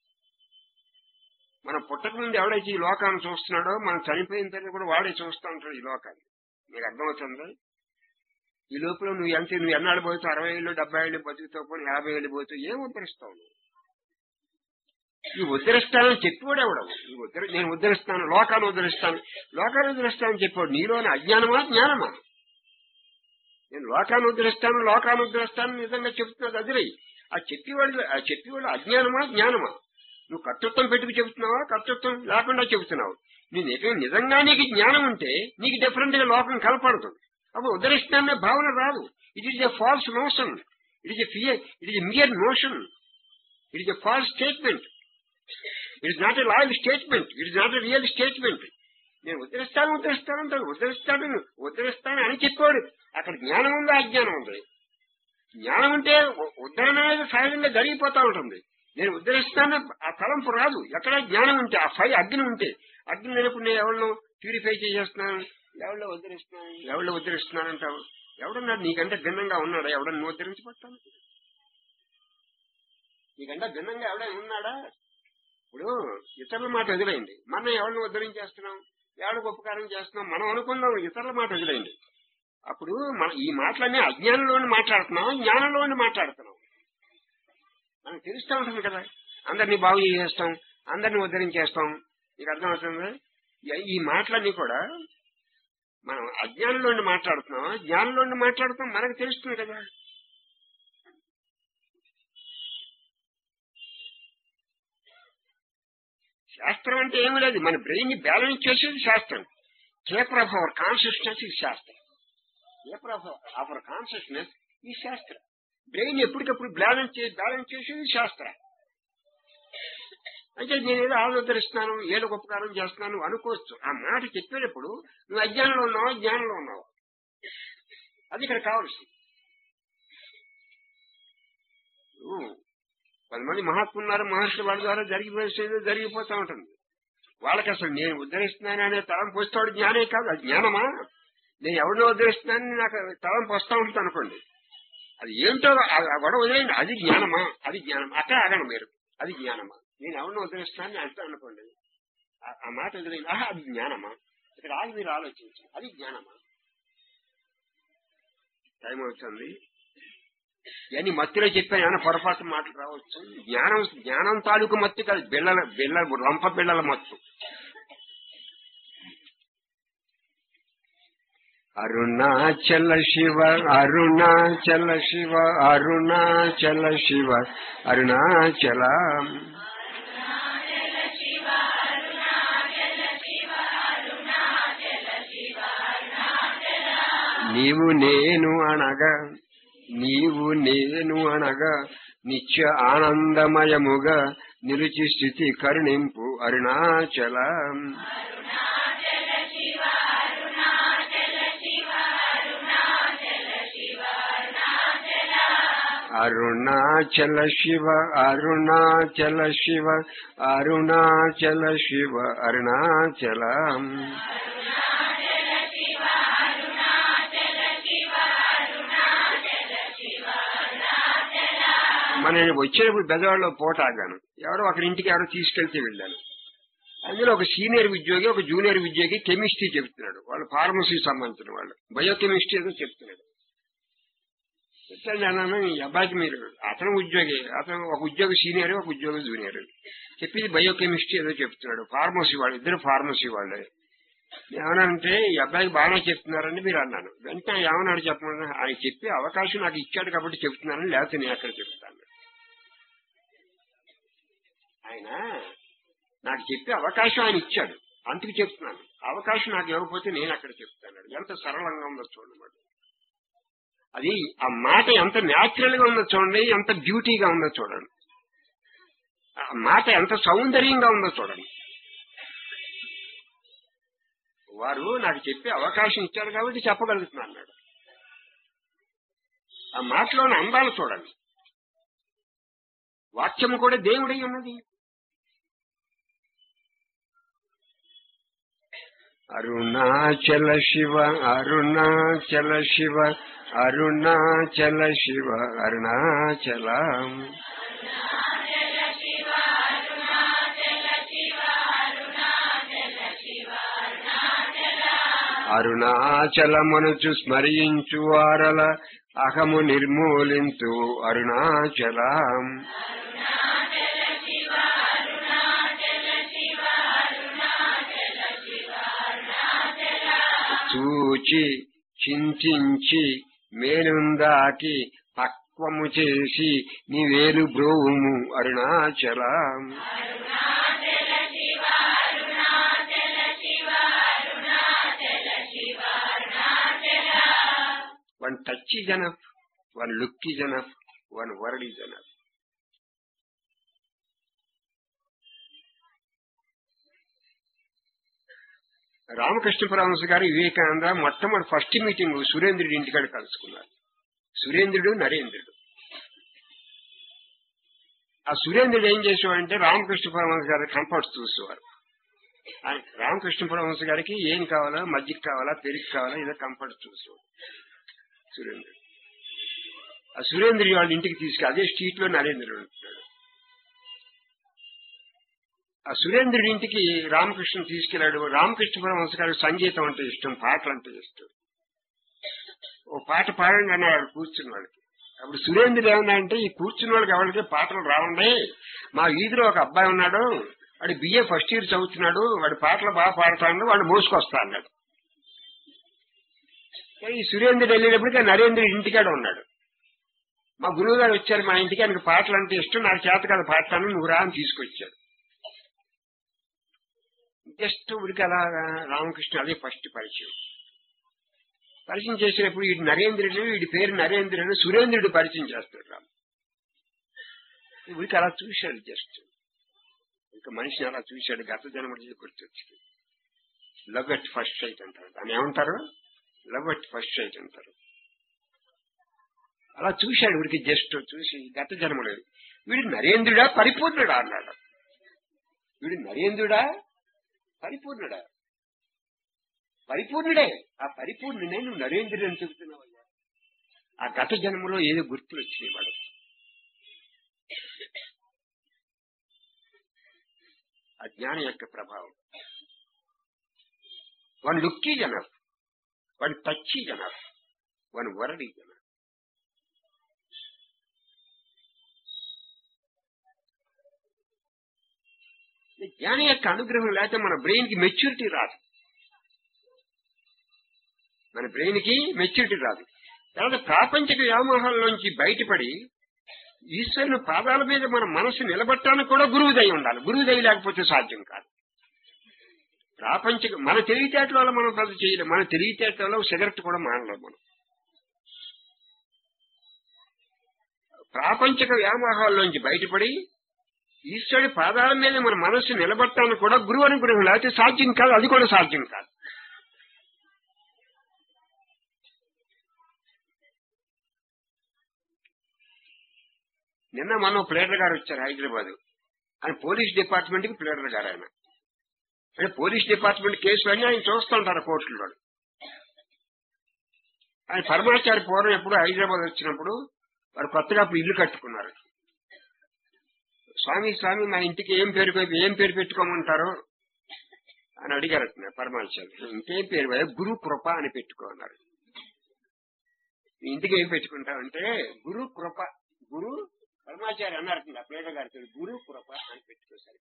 మనం పుట్టక ముందు ఎవడైతే ఈ లోకాన్ని చూస్తున్నాడో మనం చనిపోయిన తర్వాత కూడా వాడే చూస్తూ ఉంటాడు ఈ లోకాన్ని మీకు అర్థమవుతుంది ఈ లోపల నువ్వు ఎంత నువ్వు ఎన్నాళ్ళు పోతావు అరవై ఏళ్ళు డెబ్బై ఏళ్ళు బతుకుతావు పోనీ యాభై ఏళ్ళు పోతావు ఏం ఉద్ధరిస్తావు నువ్వు నువ్వు ఉద్ధరిస్తానని చెప్పేవాడు ఎవడవు నువ్వు ఉద్ధరి నేను ఉద్ధరిస్తాను లోకాన్ని ఉద్ధరిస్తాను లోకాన్ని ఉద్ధరిస్తానని చెప్పాడు నీలోని అజ్ఞానమా జ్ఞానమా నేను లోకాన్ని ఉద్ధరిస్తాను లోకాన్ని ఉద్ధరిస్తాను నిజంగా చెప్తున్నది అదిరై ఆ చెప్పేవాడు ఆ చెప్పేవాడు అజ్ఞానమా జ్ఞానమా నువ్వు కర్తృత్వం పెట్టుకు చెబుతున్నావా కర్తృత్వం లేకుండా చెబుతున్నావు నీ నిజం నిజంగా నీకు జ్ఞానం ఉంటే నీకు డిఫరెంట్ గా లోకం కలపడుతుంది అప్పుడు ఉద్ధరిస్తాననే భావన రాదు it is a false notion it is a fear it is a mere notion it is a false statement it is not a loyal statement it is not a real statement నేను ఉద్ధరిస్తాను ఉద్ధరిస్తాను అంటాను ఉద్ధరిస్తాను ఉద్ధరిస్తాను అని చెప్పాడు అక్కడ జ్ఞానం ఉంది అజ్ఞానం ఉంది జ్ఞానం ఉంటే ఉ- ఉద్ధరణ అనేది సహజంగా జరిగిపోతా ఉంటుంది నేను ఉద్ధరిస్తాను ఆ తలంపు రాదు ఎక్కడ జ్ఞానం ఉంటే ఆ ఫై అగ్ని ఉంటే అగ్ని లేనప్పుడు నేను ఎవరినో ప్యూరిఫై చేసేస్తున్నాను ఎవరిలో ఉద్ధరిస్తున్నాను ఎవరిలో ఉద్ధరిస్తున్నాను అంటావు ఎవడున్నాడు నీకంటే భిన్నంగా ఉన్నాడా ఎవడన్నా నువ్వు ఉద్ధరించబడతాను నీకంటే భిన్నంగా ఎవడైనా ఉన్నాడా ఇప్పుడు ఇతరుల మాట వదిలేయండి మనం ఎవరిని ఉద్ధరించేస్తున్నాం ఎవరికి ఉపకారం చేస్తున్నాం మనం అనుకుందాం ఇతరుల మాట వదిలేయండి అప్పుడు మన ఈ మాటలన్నీ అజ్ఞానంలోని మాట్లాడుతున్నాం జ్ఞానంలోని మాట్లాడుతున్నాం మనకు తెలుస్తూ ఉంటుంది కదా అందరినీ బాగు చేసేస్తాం అందరినీ ఉద్ధరించేస్తాం నీకు అర్థమవుతుంది ఈ- ఈ మాటలన్నీ కూడా మనం అజ్ఞానంలోని మాట్లాడుతున్నాం జ్ఞానంలోని మాట్లాడుతాం మనకు తెలుస్తుంది కదా శాస్త్రం అంటే ఏమీ లేదు మన బ్రెయిన్ ని బ్యాలెన్స్ చేసేది శాస్త్రం కేపర్ ఆఫ్ అవర్ కాన్షియస్నెస్ ఈ శాస్త్రం కేపర్ ఆఫ్ అవర్ కాన్షియస్నెస్ ఈ శాస్త్రం బ్రెయిన్ ఎప్పటికప్పుడు బ్యాలెన్స్ చే బ్యాలెన్స్ చేసేది శాస్త్రం అంటే నేను ఏదో ఆలోచరిస్తున్నాను ఏదో ఉపకారం చేస్తున్నాను అనుకోవచ్చు ఆ మాట చెప్పేటప్పుడు నువ్వు అజ్ఞానంలో ఉన్నావా జ్ఞానంలో ఉన్నావా అది ఇక్కడ కావాల్సింది నువ్వు కొంతమంది మహాత్ములు ఉన్నారు మహర్షులు వాళ్ళ ద్వారా జరిగిపోయేది జరిగిపోతా ఉంటుంది వాళ్ళకి అసలు నేను ఉద్ధరిస్తున్నాను అనే తలంపు వస్తాడు జ్ఞానే కాదు అది జ్ఞానమా నేను ఎవరినో ఉద్ధరిస్తున్నానని నాకు తలంపు వస్తా ఉంటుంది అనుకోండి అది ఏంటో ఆ- ఆ గొడవ వదిలేయండి అది జ్ఞానమా అది జ్ఞానం అక్కడ ఆగండి మీరు అది జ్ఞానమా నేను ఎవరినో ఉద్ధరిస్తున్నానని అంటాను అనుకోండి ఆ- ఆ మాట వదిలేయండి ఆహా అది జ్ఞానమా ఇక్కడ ఆగి మీరు ఆలోచించండి అది జ్ఞానమా టైం అవుతుంది ఇవన్నీ మత్తులో చెప్పాను ఏమైనా పొరపాటు మాటలు రావచ్చు జ్ఞానం జ్ఞానం తాలూకు మత్తు కాదు బిళ్ళల బిళ్ళ రంప బిళ్ళల మత్తు అరుణాచల శివ అరుణాచల శివ అరుణాచల శివ అరుణాచల నీవు నేను అనగా నీవు నేను అనగా నిత్య ఆనందమయముగా నిలిచి స్థితి కరుణింపు అరుణాచల అరుణాచల శివ అరుణాచల శివ అరుణాచల శివ అరుణాచల మన వచ్చేటప్పుడు బెదవాడలో పోట ఆగాను ఎవరో ఒకరి ఇంటికి ఎవరో తీసుకెళ్తే వెళ్ళాను అందులో ఒక సీనియర్ ఉద్యోగి ఒక జూనియర్ ఉద్యోగి కెమిస్ట్రీ చెప్తున్నాడు వాళ్ళు ఫార్మసీ సంబంధించిన వాళ్ళు బయోకెమిస్ట్రీ ఏదో చెప్తున్నాడు చెప్తాను అన్నాను ఈ అబ్బాయికి మీరు అతను ఉద్యోగి అతను ఒక ఉద్యోగి సీనియర్ ఒక ఉద్యోగి జూనియర్ చెప్పింది బయోకెమిస్ట్రీ ఏదో చెప్తున్నాడు ఫార్మసీ వాళ్ళు ఇద్దరు ఫార్మసీ వాళ్ళే ఏమనంటే ఈ అబ్బాయికి బాగానే చెప్తున్నారని మీరు అన్నాను వెంటనే ఏమన్నాడు చెప్పమన్నా ఆయన చెప్పి అవకాశం నాకు ఇచ్చాడు కాబట్టి చెప్తున్నానని లేకపోతే నేను ఎక్కడ చెప్తాను ఆయన నాకు చెప్పే అవకాశం ఆయన ఇచ్చాడు అందుకు చెప్తున్నాను అవకాశం నాకు ఇవ్వకపోతే నేను అక్కడ చెప్తాను ఎంత సరళంగా ఉందో చూడండి మరి. అది ఆ మాట ఎంత న్యాచురల్ గా ఉందో చూడండి ఎంత బ్యూటీగా ఉందో చూడండి ఆ మాట ఎంత సౌందర్యంగా ఉందో చూడండి వారు నాకు చెప్పే అవకాశం ఇచ్చారు కాబట్టి చెప్పగలుగుతున్నాను అన్నాడు ఆ మాటలోని అందాలు చూడండి వాక్యము కూడా దేవుడై ఉన్నది అరుణాచల శివ అరుణాచల శివ అరుణాచల శివ అరుణాచల అరుణాచలమనుచు స్మరించు వారల అహము నిర్మూలించు అరుణాచలం చూచి చింతించి మేలుందాకి పక్వము చేసి నీ వేలు బ్రోవుము Arunachalam one touch is enough one look is enough one word is enough Ramakrishna Paramahamsa గారు వివేకానంద మొట్టమొదటి ఫస్ట్ మీటింగ్ సురేంద్రుడి ఇంటికాడ కలుసుకున్నారు సురేంద్రుడు నరేంద్రుడు ఆ సురేంద్రుడు ఏం చేసేవాడంటే రామకృష్ణ పరమహంస గారి కంఫర్ట్స్ చూసేవారు ఆయన రామకృష్ణ పరమహంస గారికి ఏం కావాలా మజ్జిగ కావాలా పెరుగు కావాలా ఏదో కంఫర్ట్ చూసేవాడు సురేంద్రుడు ఆ సురేంద్రుడి వాళ్ళ ఇంటికి తీసుకు అదే స్ట్రీట్ లో నరేంద్రుడు ఉంటున్నాడు ఆ సురేంద్రుడి ఇంటికి రామకృష్ణ తీసుకెళ్లాడు రామకృష్ణ పరమహంస గారికి సంగీతం అంటే ఇష్టం పాటలు అంటే ఇష్టం ఓ పాట పాడంగానే ఆవిడ కూర్చున్న వాళ్ళకి అప్పుడు సురేంద్రుడు ఏమన్నా అంటే ఈ కూర్చున్న వాళ్ళకి ఎవరికి పాటలు రావండి మా వీధిలో ఒక అబ్బాయి ఉన్నాడు వాడు బిఏ ఫస్ట్ ఇయర్ చదువుతున్నాడు వాడు పాటలు బాగా పాడుతాడు వాడు మోసుకొస్తా అన్నాడు కానీ ఈ సురేంద్రుడు వెళ్ళేటప్పటికి ఆ నరేంద్రుడు ఇంటికాడ ఉన్నాడు మా గురువు గారు వచ్చారు మా ఇంటికి ఆయనకు పాటలు అంటే ఇష్టం నాకు చేత కదా పాడతాను నువ్వు రా అని తీసుకొచ్చాడు జస్ట్ ఉడికి అలా రామకృష్ణ అదే ఫస్ట్ పరిచయం పరిచయం చేసినప్పుడు వీడి నరేంద్రుడు వీడి పేరు నరేంద్రుడు సురేంద్రుడు పరిచయం చేస్తాడు రామ్ ఉడికి అలా చూశాడు జస్ట్ ఇంకా మనిషిని అలా చూశాడు గత జన్మడి గుర్తొచ్చింది లవ్ ఎట్ ఫస్ట్ సైట్ అంటారు దాన్ని ఏమంటారు లవ్ ఎట్ ఫస్ట్ సైట్ అంటారు అలా చూశాడు వీడికి జస్ట్ చూసి గత జన్మలేదు వీడు నరేంద్రుడా పరిపూర్ణుడా అన్నాడు వీడు నరేంద్రుడా పరిపూర్ణుడా పరిపూర్ణుడే ఆ పరిపూర్ణుడే నువ్వు నరేంద్రుడు అని చెబుతున్నావయ్యా ఆ గత జన్మలో ఏదో గుర్తులు వచ్చినాయి వాడు ఆ జ్ఞానం యొక్క ప్రభావం one look is enough one touch is enough one word is enough జ్ఞానం యొక్క అనుగ్రహం లేకపోతే మన బ్రెయిన్ కి మెచ్యూరిటీ రాదు మన బ్రెయిన్ కి మెచ్యూరిటీ రాదు తర్వాత ప్రాపంచిక వ్యామోహాల్లోంచి బయటపడి ఈశ్వరుని పాదాల మీద మన మనసు నిలబట్టడానికి కూడా గురువు దయ ఉండాలి గురువు దయ లేకపోతే సాధ్యం కాదు ప్రాపంచిక మన తెలివితేటల వల్ల మనం పెద్ద చేయలేం మన తెలివితేటల వల్ల సిగరెట్ కూడా మానలేం మనం ప్రాపంచిక వ్యామోహాల్లోంచి బయటపడి ఈశ్వరుడి పాదాల మీద మన మనస్సు నిలబడటానికి కూడా గురువు అనుగ్రహం లేకపోతే సాధ్యం కాదు అది కూడా సాధ్యం కాదు నిన్న మనం ప్లేడర్ గారు వచ్చారు హైదరాబాద్ ఆయన పోలీస్ డిపార్ట్మెంట్ కి ప్లేడర్ గారు ఆయన అంటే పోలీస్ డిపార్ట్మెంట్ కేసులు అన్ని ఆయన చూస్తుంటారు కోర్టులో ఆయన పరమాచారి పూర్వం ఎప్పుడు హైదరాబాద్ వచ్చినప్పుడు వారు కొత్తగా అప్పుడు ఇల్లు కట్టుకున్నారు స్వామి స్వామి మా ఇంటికి ఏం పేరు పె- ఏం పేరు పెట్టుకోమంటారు అని అడిగారు పరమాచార్య ఇంకేం పేరు భయ గురు కృప అని పెట్టుకోన్నారు ఇంటికి ఏం పెట్టుకుంటామంటే గురు కృప గురు పరమాచార్య అన్నారు ఆ ప్లేట గారితో గురు కృప అని పెట్టుకోసారి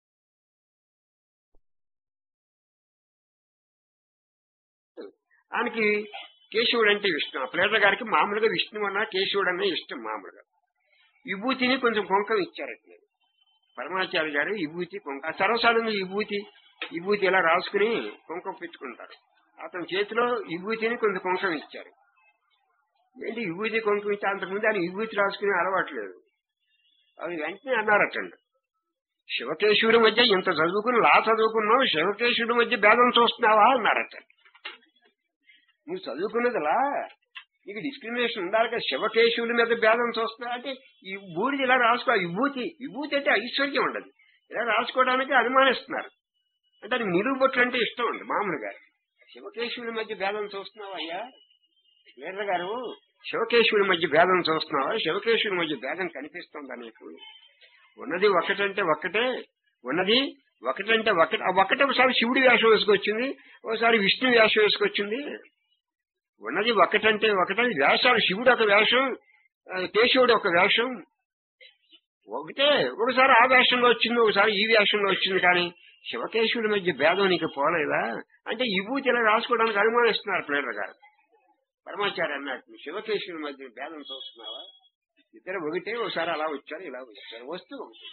ఆయనకి కేశవుడు అంటే ఇష్టం ఆ ప్లేట గారికి మామూలుగా విష్ణు అన్న కేశవుడు అన్న ఇష్టం మామూలుగా విభూతిని కొంచెం కుంకం ఇచ్చారట్లే పరమాచార్య గారు విభూతి కుంక సర్వసాధారణ విభూతి విభూతి ఇలా రాసుకుని కుంకం పెట్టుకుంటారు అతని చేతిలో విభూతిని కొంచెం కుంకం ఇచ్చారు ఏంటి విభూతి కుంకం ఇచ్చి అంతకుముందు ఆయన విభూతి రాసుకునే అలవాట్లేదు అది వెంటనే అన్నారటండి శివకేశవుడి మధ్య ఇంత చదువుకుని లా చదువుకున్నావు శివకేశవుడి మధ్య భేదం చూస్తున్నావా అన్నారట నువ్వు చదువుకున్నదిలా నీకు డిస్క్రిమినేషన్ ఉండాలి కదా శివకేశవుల మీద భేదం చూస్తున్నా అంటే ఈ బూడిది ఇలా రాసుకో విభూతి విభూతి అంటే ఐశ్వర్యం ఉండదు ఇలా రాసుకోవడానికి అనుమానిస్తున్నారు అంటే అది నిలువుబొట్లు అంటే ఇష్టం ఉంది మామూలుగా శివకేశవుల మధ్య భేదం చూస్తున్నావా అయ్యా వీర్ర గారు శివకేశవుల మధ్య భేదం చూస్తున్నావా శివకేశవుల మధ్య భేదం కనిపిస్తుందా నీకు ఉన్నది ఒకటంటే ఒక్కటే ఉన్నది ఒకటంటే ఒకటి ఆ ఒకటే ఒకసారి శివుడి వేషం వేసుకొచ్చింది ఒకసారి విష్ణు వేషం వేసుకొచ్చింది ఉన్నది ఒకటంటే ఒకటే వేషాలు శివుడు ఒక వేషం ఆ, కేశవుడు ఒక వేషం ఒకటే ఒకసారి ఆ వేషంలో వచ్చింది ఒకసారి ఈ వేషంలో వచ్చింది కానీ శివకేశవుడి మధ్య భేదం నీకు పోలేదా అంటే ఈ బూతి ఇలా రాసుకోవడానికి అనుమానిస్తున్నారు ప్లేటర్ గారు పరమాచార్య అన్నట్టు శివకేశవుడి మధ్య భేదం చూస్తున్నావా ఇద్దరు ఒకటే ఒకసారి అలా వచ్చారు ఇలా వచ్చారు వస్తూ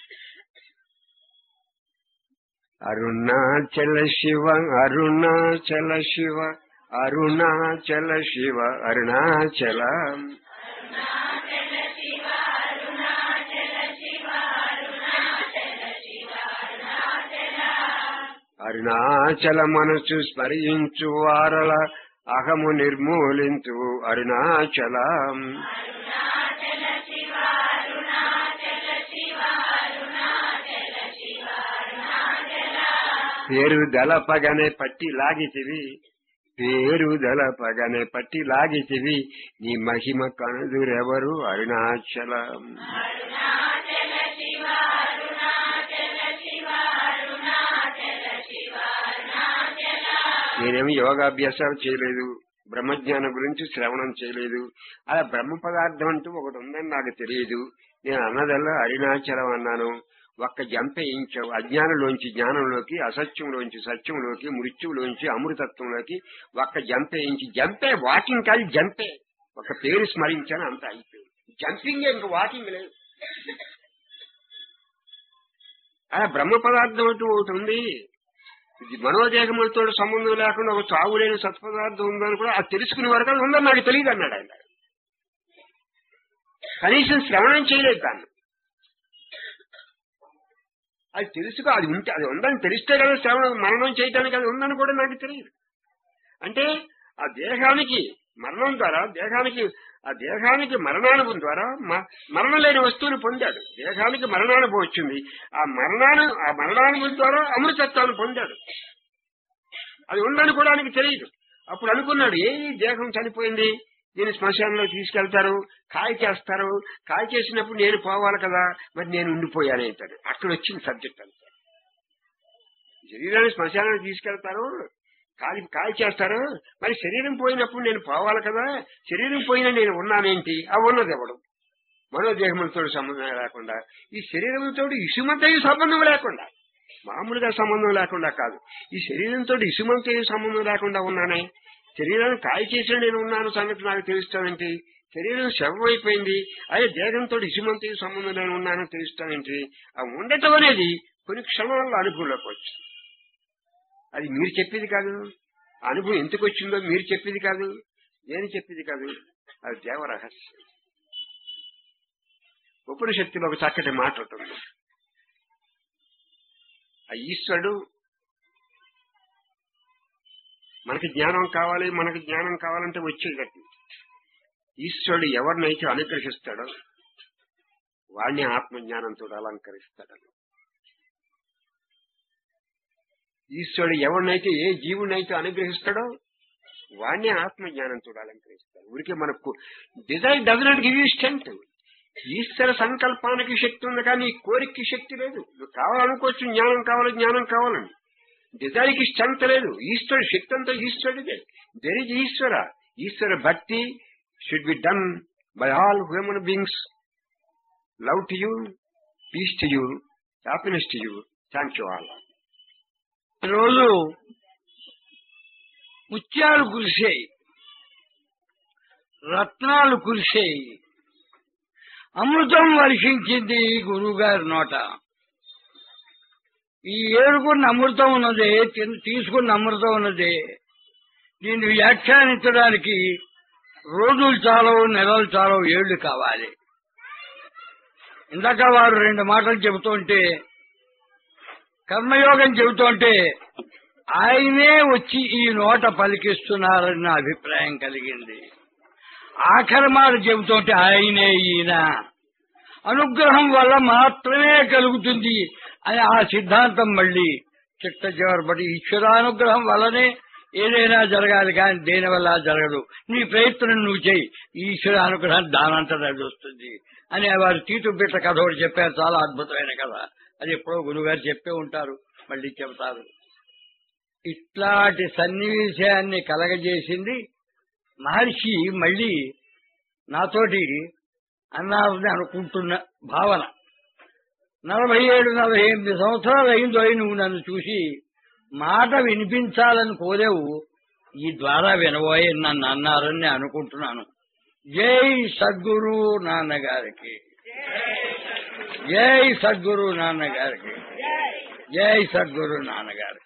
అరుణాచల శివ అరుణాచల శివ అరుణాచల శివ అరుణాచల అరుణాచల మనసు స్మరించు వారల అహము నిర్మూలించు అరుణాచలం పేరు దళపగనే పట్టి లాగితివి పేరు దళపగనే పట్టి లాగితివి నీ మహిమ కనుదురెవరు అరుణాచలం నేనేమి యోగాభ్యాసాలు చేయలేదు బ్రహ్మజ్ఞానం గురించి శ్రవణం చేయలేదు అలా బ్రహ్మ పదార్థం అంటూ ఒకటి ఉందని నాకు తెలియదు నేను అన్నదల్లా అరుణాచలం అన్నాను ఒక్క జంప వేయించావు అజ్ఞానంలోంచి జ్ఞానంలోకి అసత్యంలోంచి సత్యంలోకి మృత్యువులోంచి అమృతత్వంలోకి ఒక్క జంప వేయించి జంపే వాకింగ్ కాదు జంపే ఒక పేరు స్మరించాను అంత అయిపోయింది జంపింగ్ ఇంక వాకింగ్ లేదు అలా బ్రహ్మ పదార్థం అంటూ ఒకటి ఉంది ఇది మనోదేహములతో సంబంధం లేకుండా ఒక చావు లేని సత్పదార్థం ఉందని కూడా అది తెలుసుకునే వరకు అది ఉందని నాకు తెలియదు అన్నాడు ఆయన కనీసం శ్రవణం చేయలేదు దాన్ని అది తెలుసుకో అది ఉంటే అది ఉందని తెలిస్తే కదా శ్రవణం మరణం చేయడానికి అది ఉందని కూడా నాకు తెలియదు అంటే ఆ దేహానికి మరణం ద్వారా దేహానికి ఆ దేహానికి మరణానుభవం ద్వారా మ- మరణం లేని వస్తువుని పొందాడు దేహానికి మరణానుభవం వచ్చింది ఆ మరణాను ఆ మరణానుభవం ద్వారా అమృతత్వాన్ని పొందాడు అది ఉందని కూడా ఆయనకి తెలియదు అప్పుడు అనుకున్నాడు ఏ ఈ దేహం చనిపోయింది దీన్ని శ్మశానంలో తీసుకెళ్తారు కాయ చేస్తారు కాయ చేసినప్పుడు నేను పోవాలి కదా మరి నేను ఉండిపోయాను అంటాడు అక్కడ వచ్చింది సబ్జెక్ట్ అంతా శరీరాన్ని శ్మశానానికి తీసుకెళ్తారు కాలి కాయ చేస్తారు మరి శరీరం పోయినప్పుడు నేను పోవాలి కదా శరీరం పోయినా నేను ఉన్నానేంటి ఆ ఉన్నది ఎవడు మనోదేహములతో సంబంధం లేకుండా ఈ శరీరంతో ఇసుమంతయు సంబంధం లేకుండా మామూలుగా సంబంధం లేకుండా కాదు ఈ శరీరంతో ఇసుమంతయు సంబంధం లేకుండా ఉన్నానే శరీరాన్ని కాయ చేసిన నేను ఉన్నాను సంగతి నాకు తెలుస్తానంటే శరీరం శవం అయిపోయింది అదే దేహంతో ఇసుమంతయు సంబంధం నేను ఉన్నానని తెలుస్తానంటే ఆ ఉండటం అనేది కొన్ని క్షణాల్లో అనుభవంలోకి వచ్చింది అది మీరు చెప్పేది కాదు ఆ అనుభవం ఎందుకు వచ్చిందో మీరు చెప్పేది కాదు నేను చెప్పేది కాదు అది దేవ రహస్యం ఉపనిషత్తులో ఒక చక్కటి మాట ఉంటుంది ఆ ఈశ్వరుడు మనకి జ్ఞానం కావాలి మనకి జ్ఞానం కావాలంటే వచ్చేటట్టు ఈశ్వరుడు ఎవరినైతే అనుగ్రహిస్తాడో వాడిని ఆత్మజ్ఞానంతో అలంకరిస్తాడు ఈశ్వరుడు ఎవరినైతే ఏ జీవునైతే అనుగ్రహిస్తాడో వాడిని ఆత్మజ్ఞానంతో అలంకరిస్తాడు ఊరికే మనకు desire does not give you strength ఈశ్వర సంకల్పానికి శక్తి ఉంది కానీ ఈ కోరికకి శక్తి లేదు నువ్వు కావాలనుకోవచ్చు జ్ఞానం కావాలి జ్ఞానం కావాలని డిజైర్కి స్ట్రెంత్ లేదు ఈశ్వరుడు శక్తి అంతా ఈశ్వరుడిదే there is Ishwara Ishwara bhakti should be done by all human beings love to you peace to you happiness to you thank you all రోజు ముత్యాలు కురిసాయి రత్నాలు కురిసాయి అమృతం వర్షించింది గురువుగారి నోట ఈ ఏరుకున్న అమృతం ఉన్నదే తిన్- తీసుకున్న అమృతం ఉన్నదే దీన్ని వ్యాఖ్యానించడానికి రోజులు చాలవు నెలలు చాలవు ఏళ్లు కావాలి ఇందాక వారు రెండు మాటలు చెబుతుంటే కర్మయోగం చెబుతుంటే ఆయనే వచ్చి ఈ నోట పలికిస్తున్నారని నా అభిప్రాయం కలిగింది ఆఖరి మాట చెబుతుంటే ఆయనే ఈయన అనుగ్రహం వల్ల మాత్రమే కలుగుతుంది అని ఆ సిద్ధాంతం మళ్ళీ చిట్ట చివరిపడి ఈశ్వరానుగ్రహం వల్లనే ఏదైనా జరగాలి కానీ దేని వల్ల జరగదు నీ ప్రయత్నం నువ్వు చేయి ఈశ్వర అనుగ్రహం దానంతటా అది వస్తుంది అని వారు తీటు బిట్ట కథ ఒకటి చెప్పారు చాలా అద్భుతమైన కథ అది ఎప్పుడో గురుగారు చెప్పే ఉంటారు మళ్ళీ చెబుతారు ఇట్లాంటి సన్నివేశాన్ని కలగజేసింది మహర్షి మళ్ళీ నాతోటి అన్నారని అనుకుంటున్న భావన నలభై ఏడు నలభై ఎనిమిది సంవత్సరాలు అయిందో నువ్వు నన్ను చూసి మాట వినిపించాలని కోరేవు ఈ ద్వారా వినబోయే నన్ను అన్నారని నేను అనుకుంటున్నాను జై సద్గురు నాన్నగారికి జై సద్గురు నాన్నగారికి జై సద్గురు నాన్నగారికి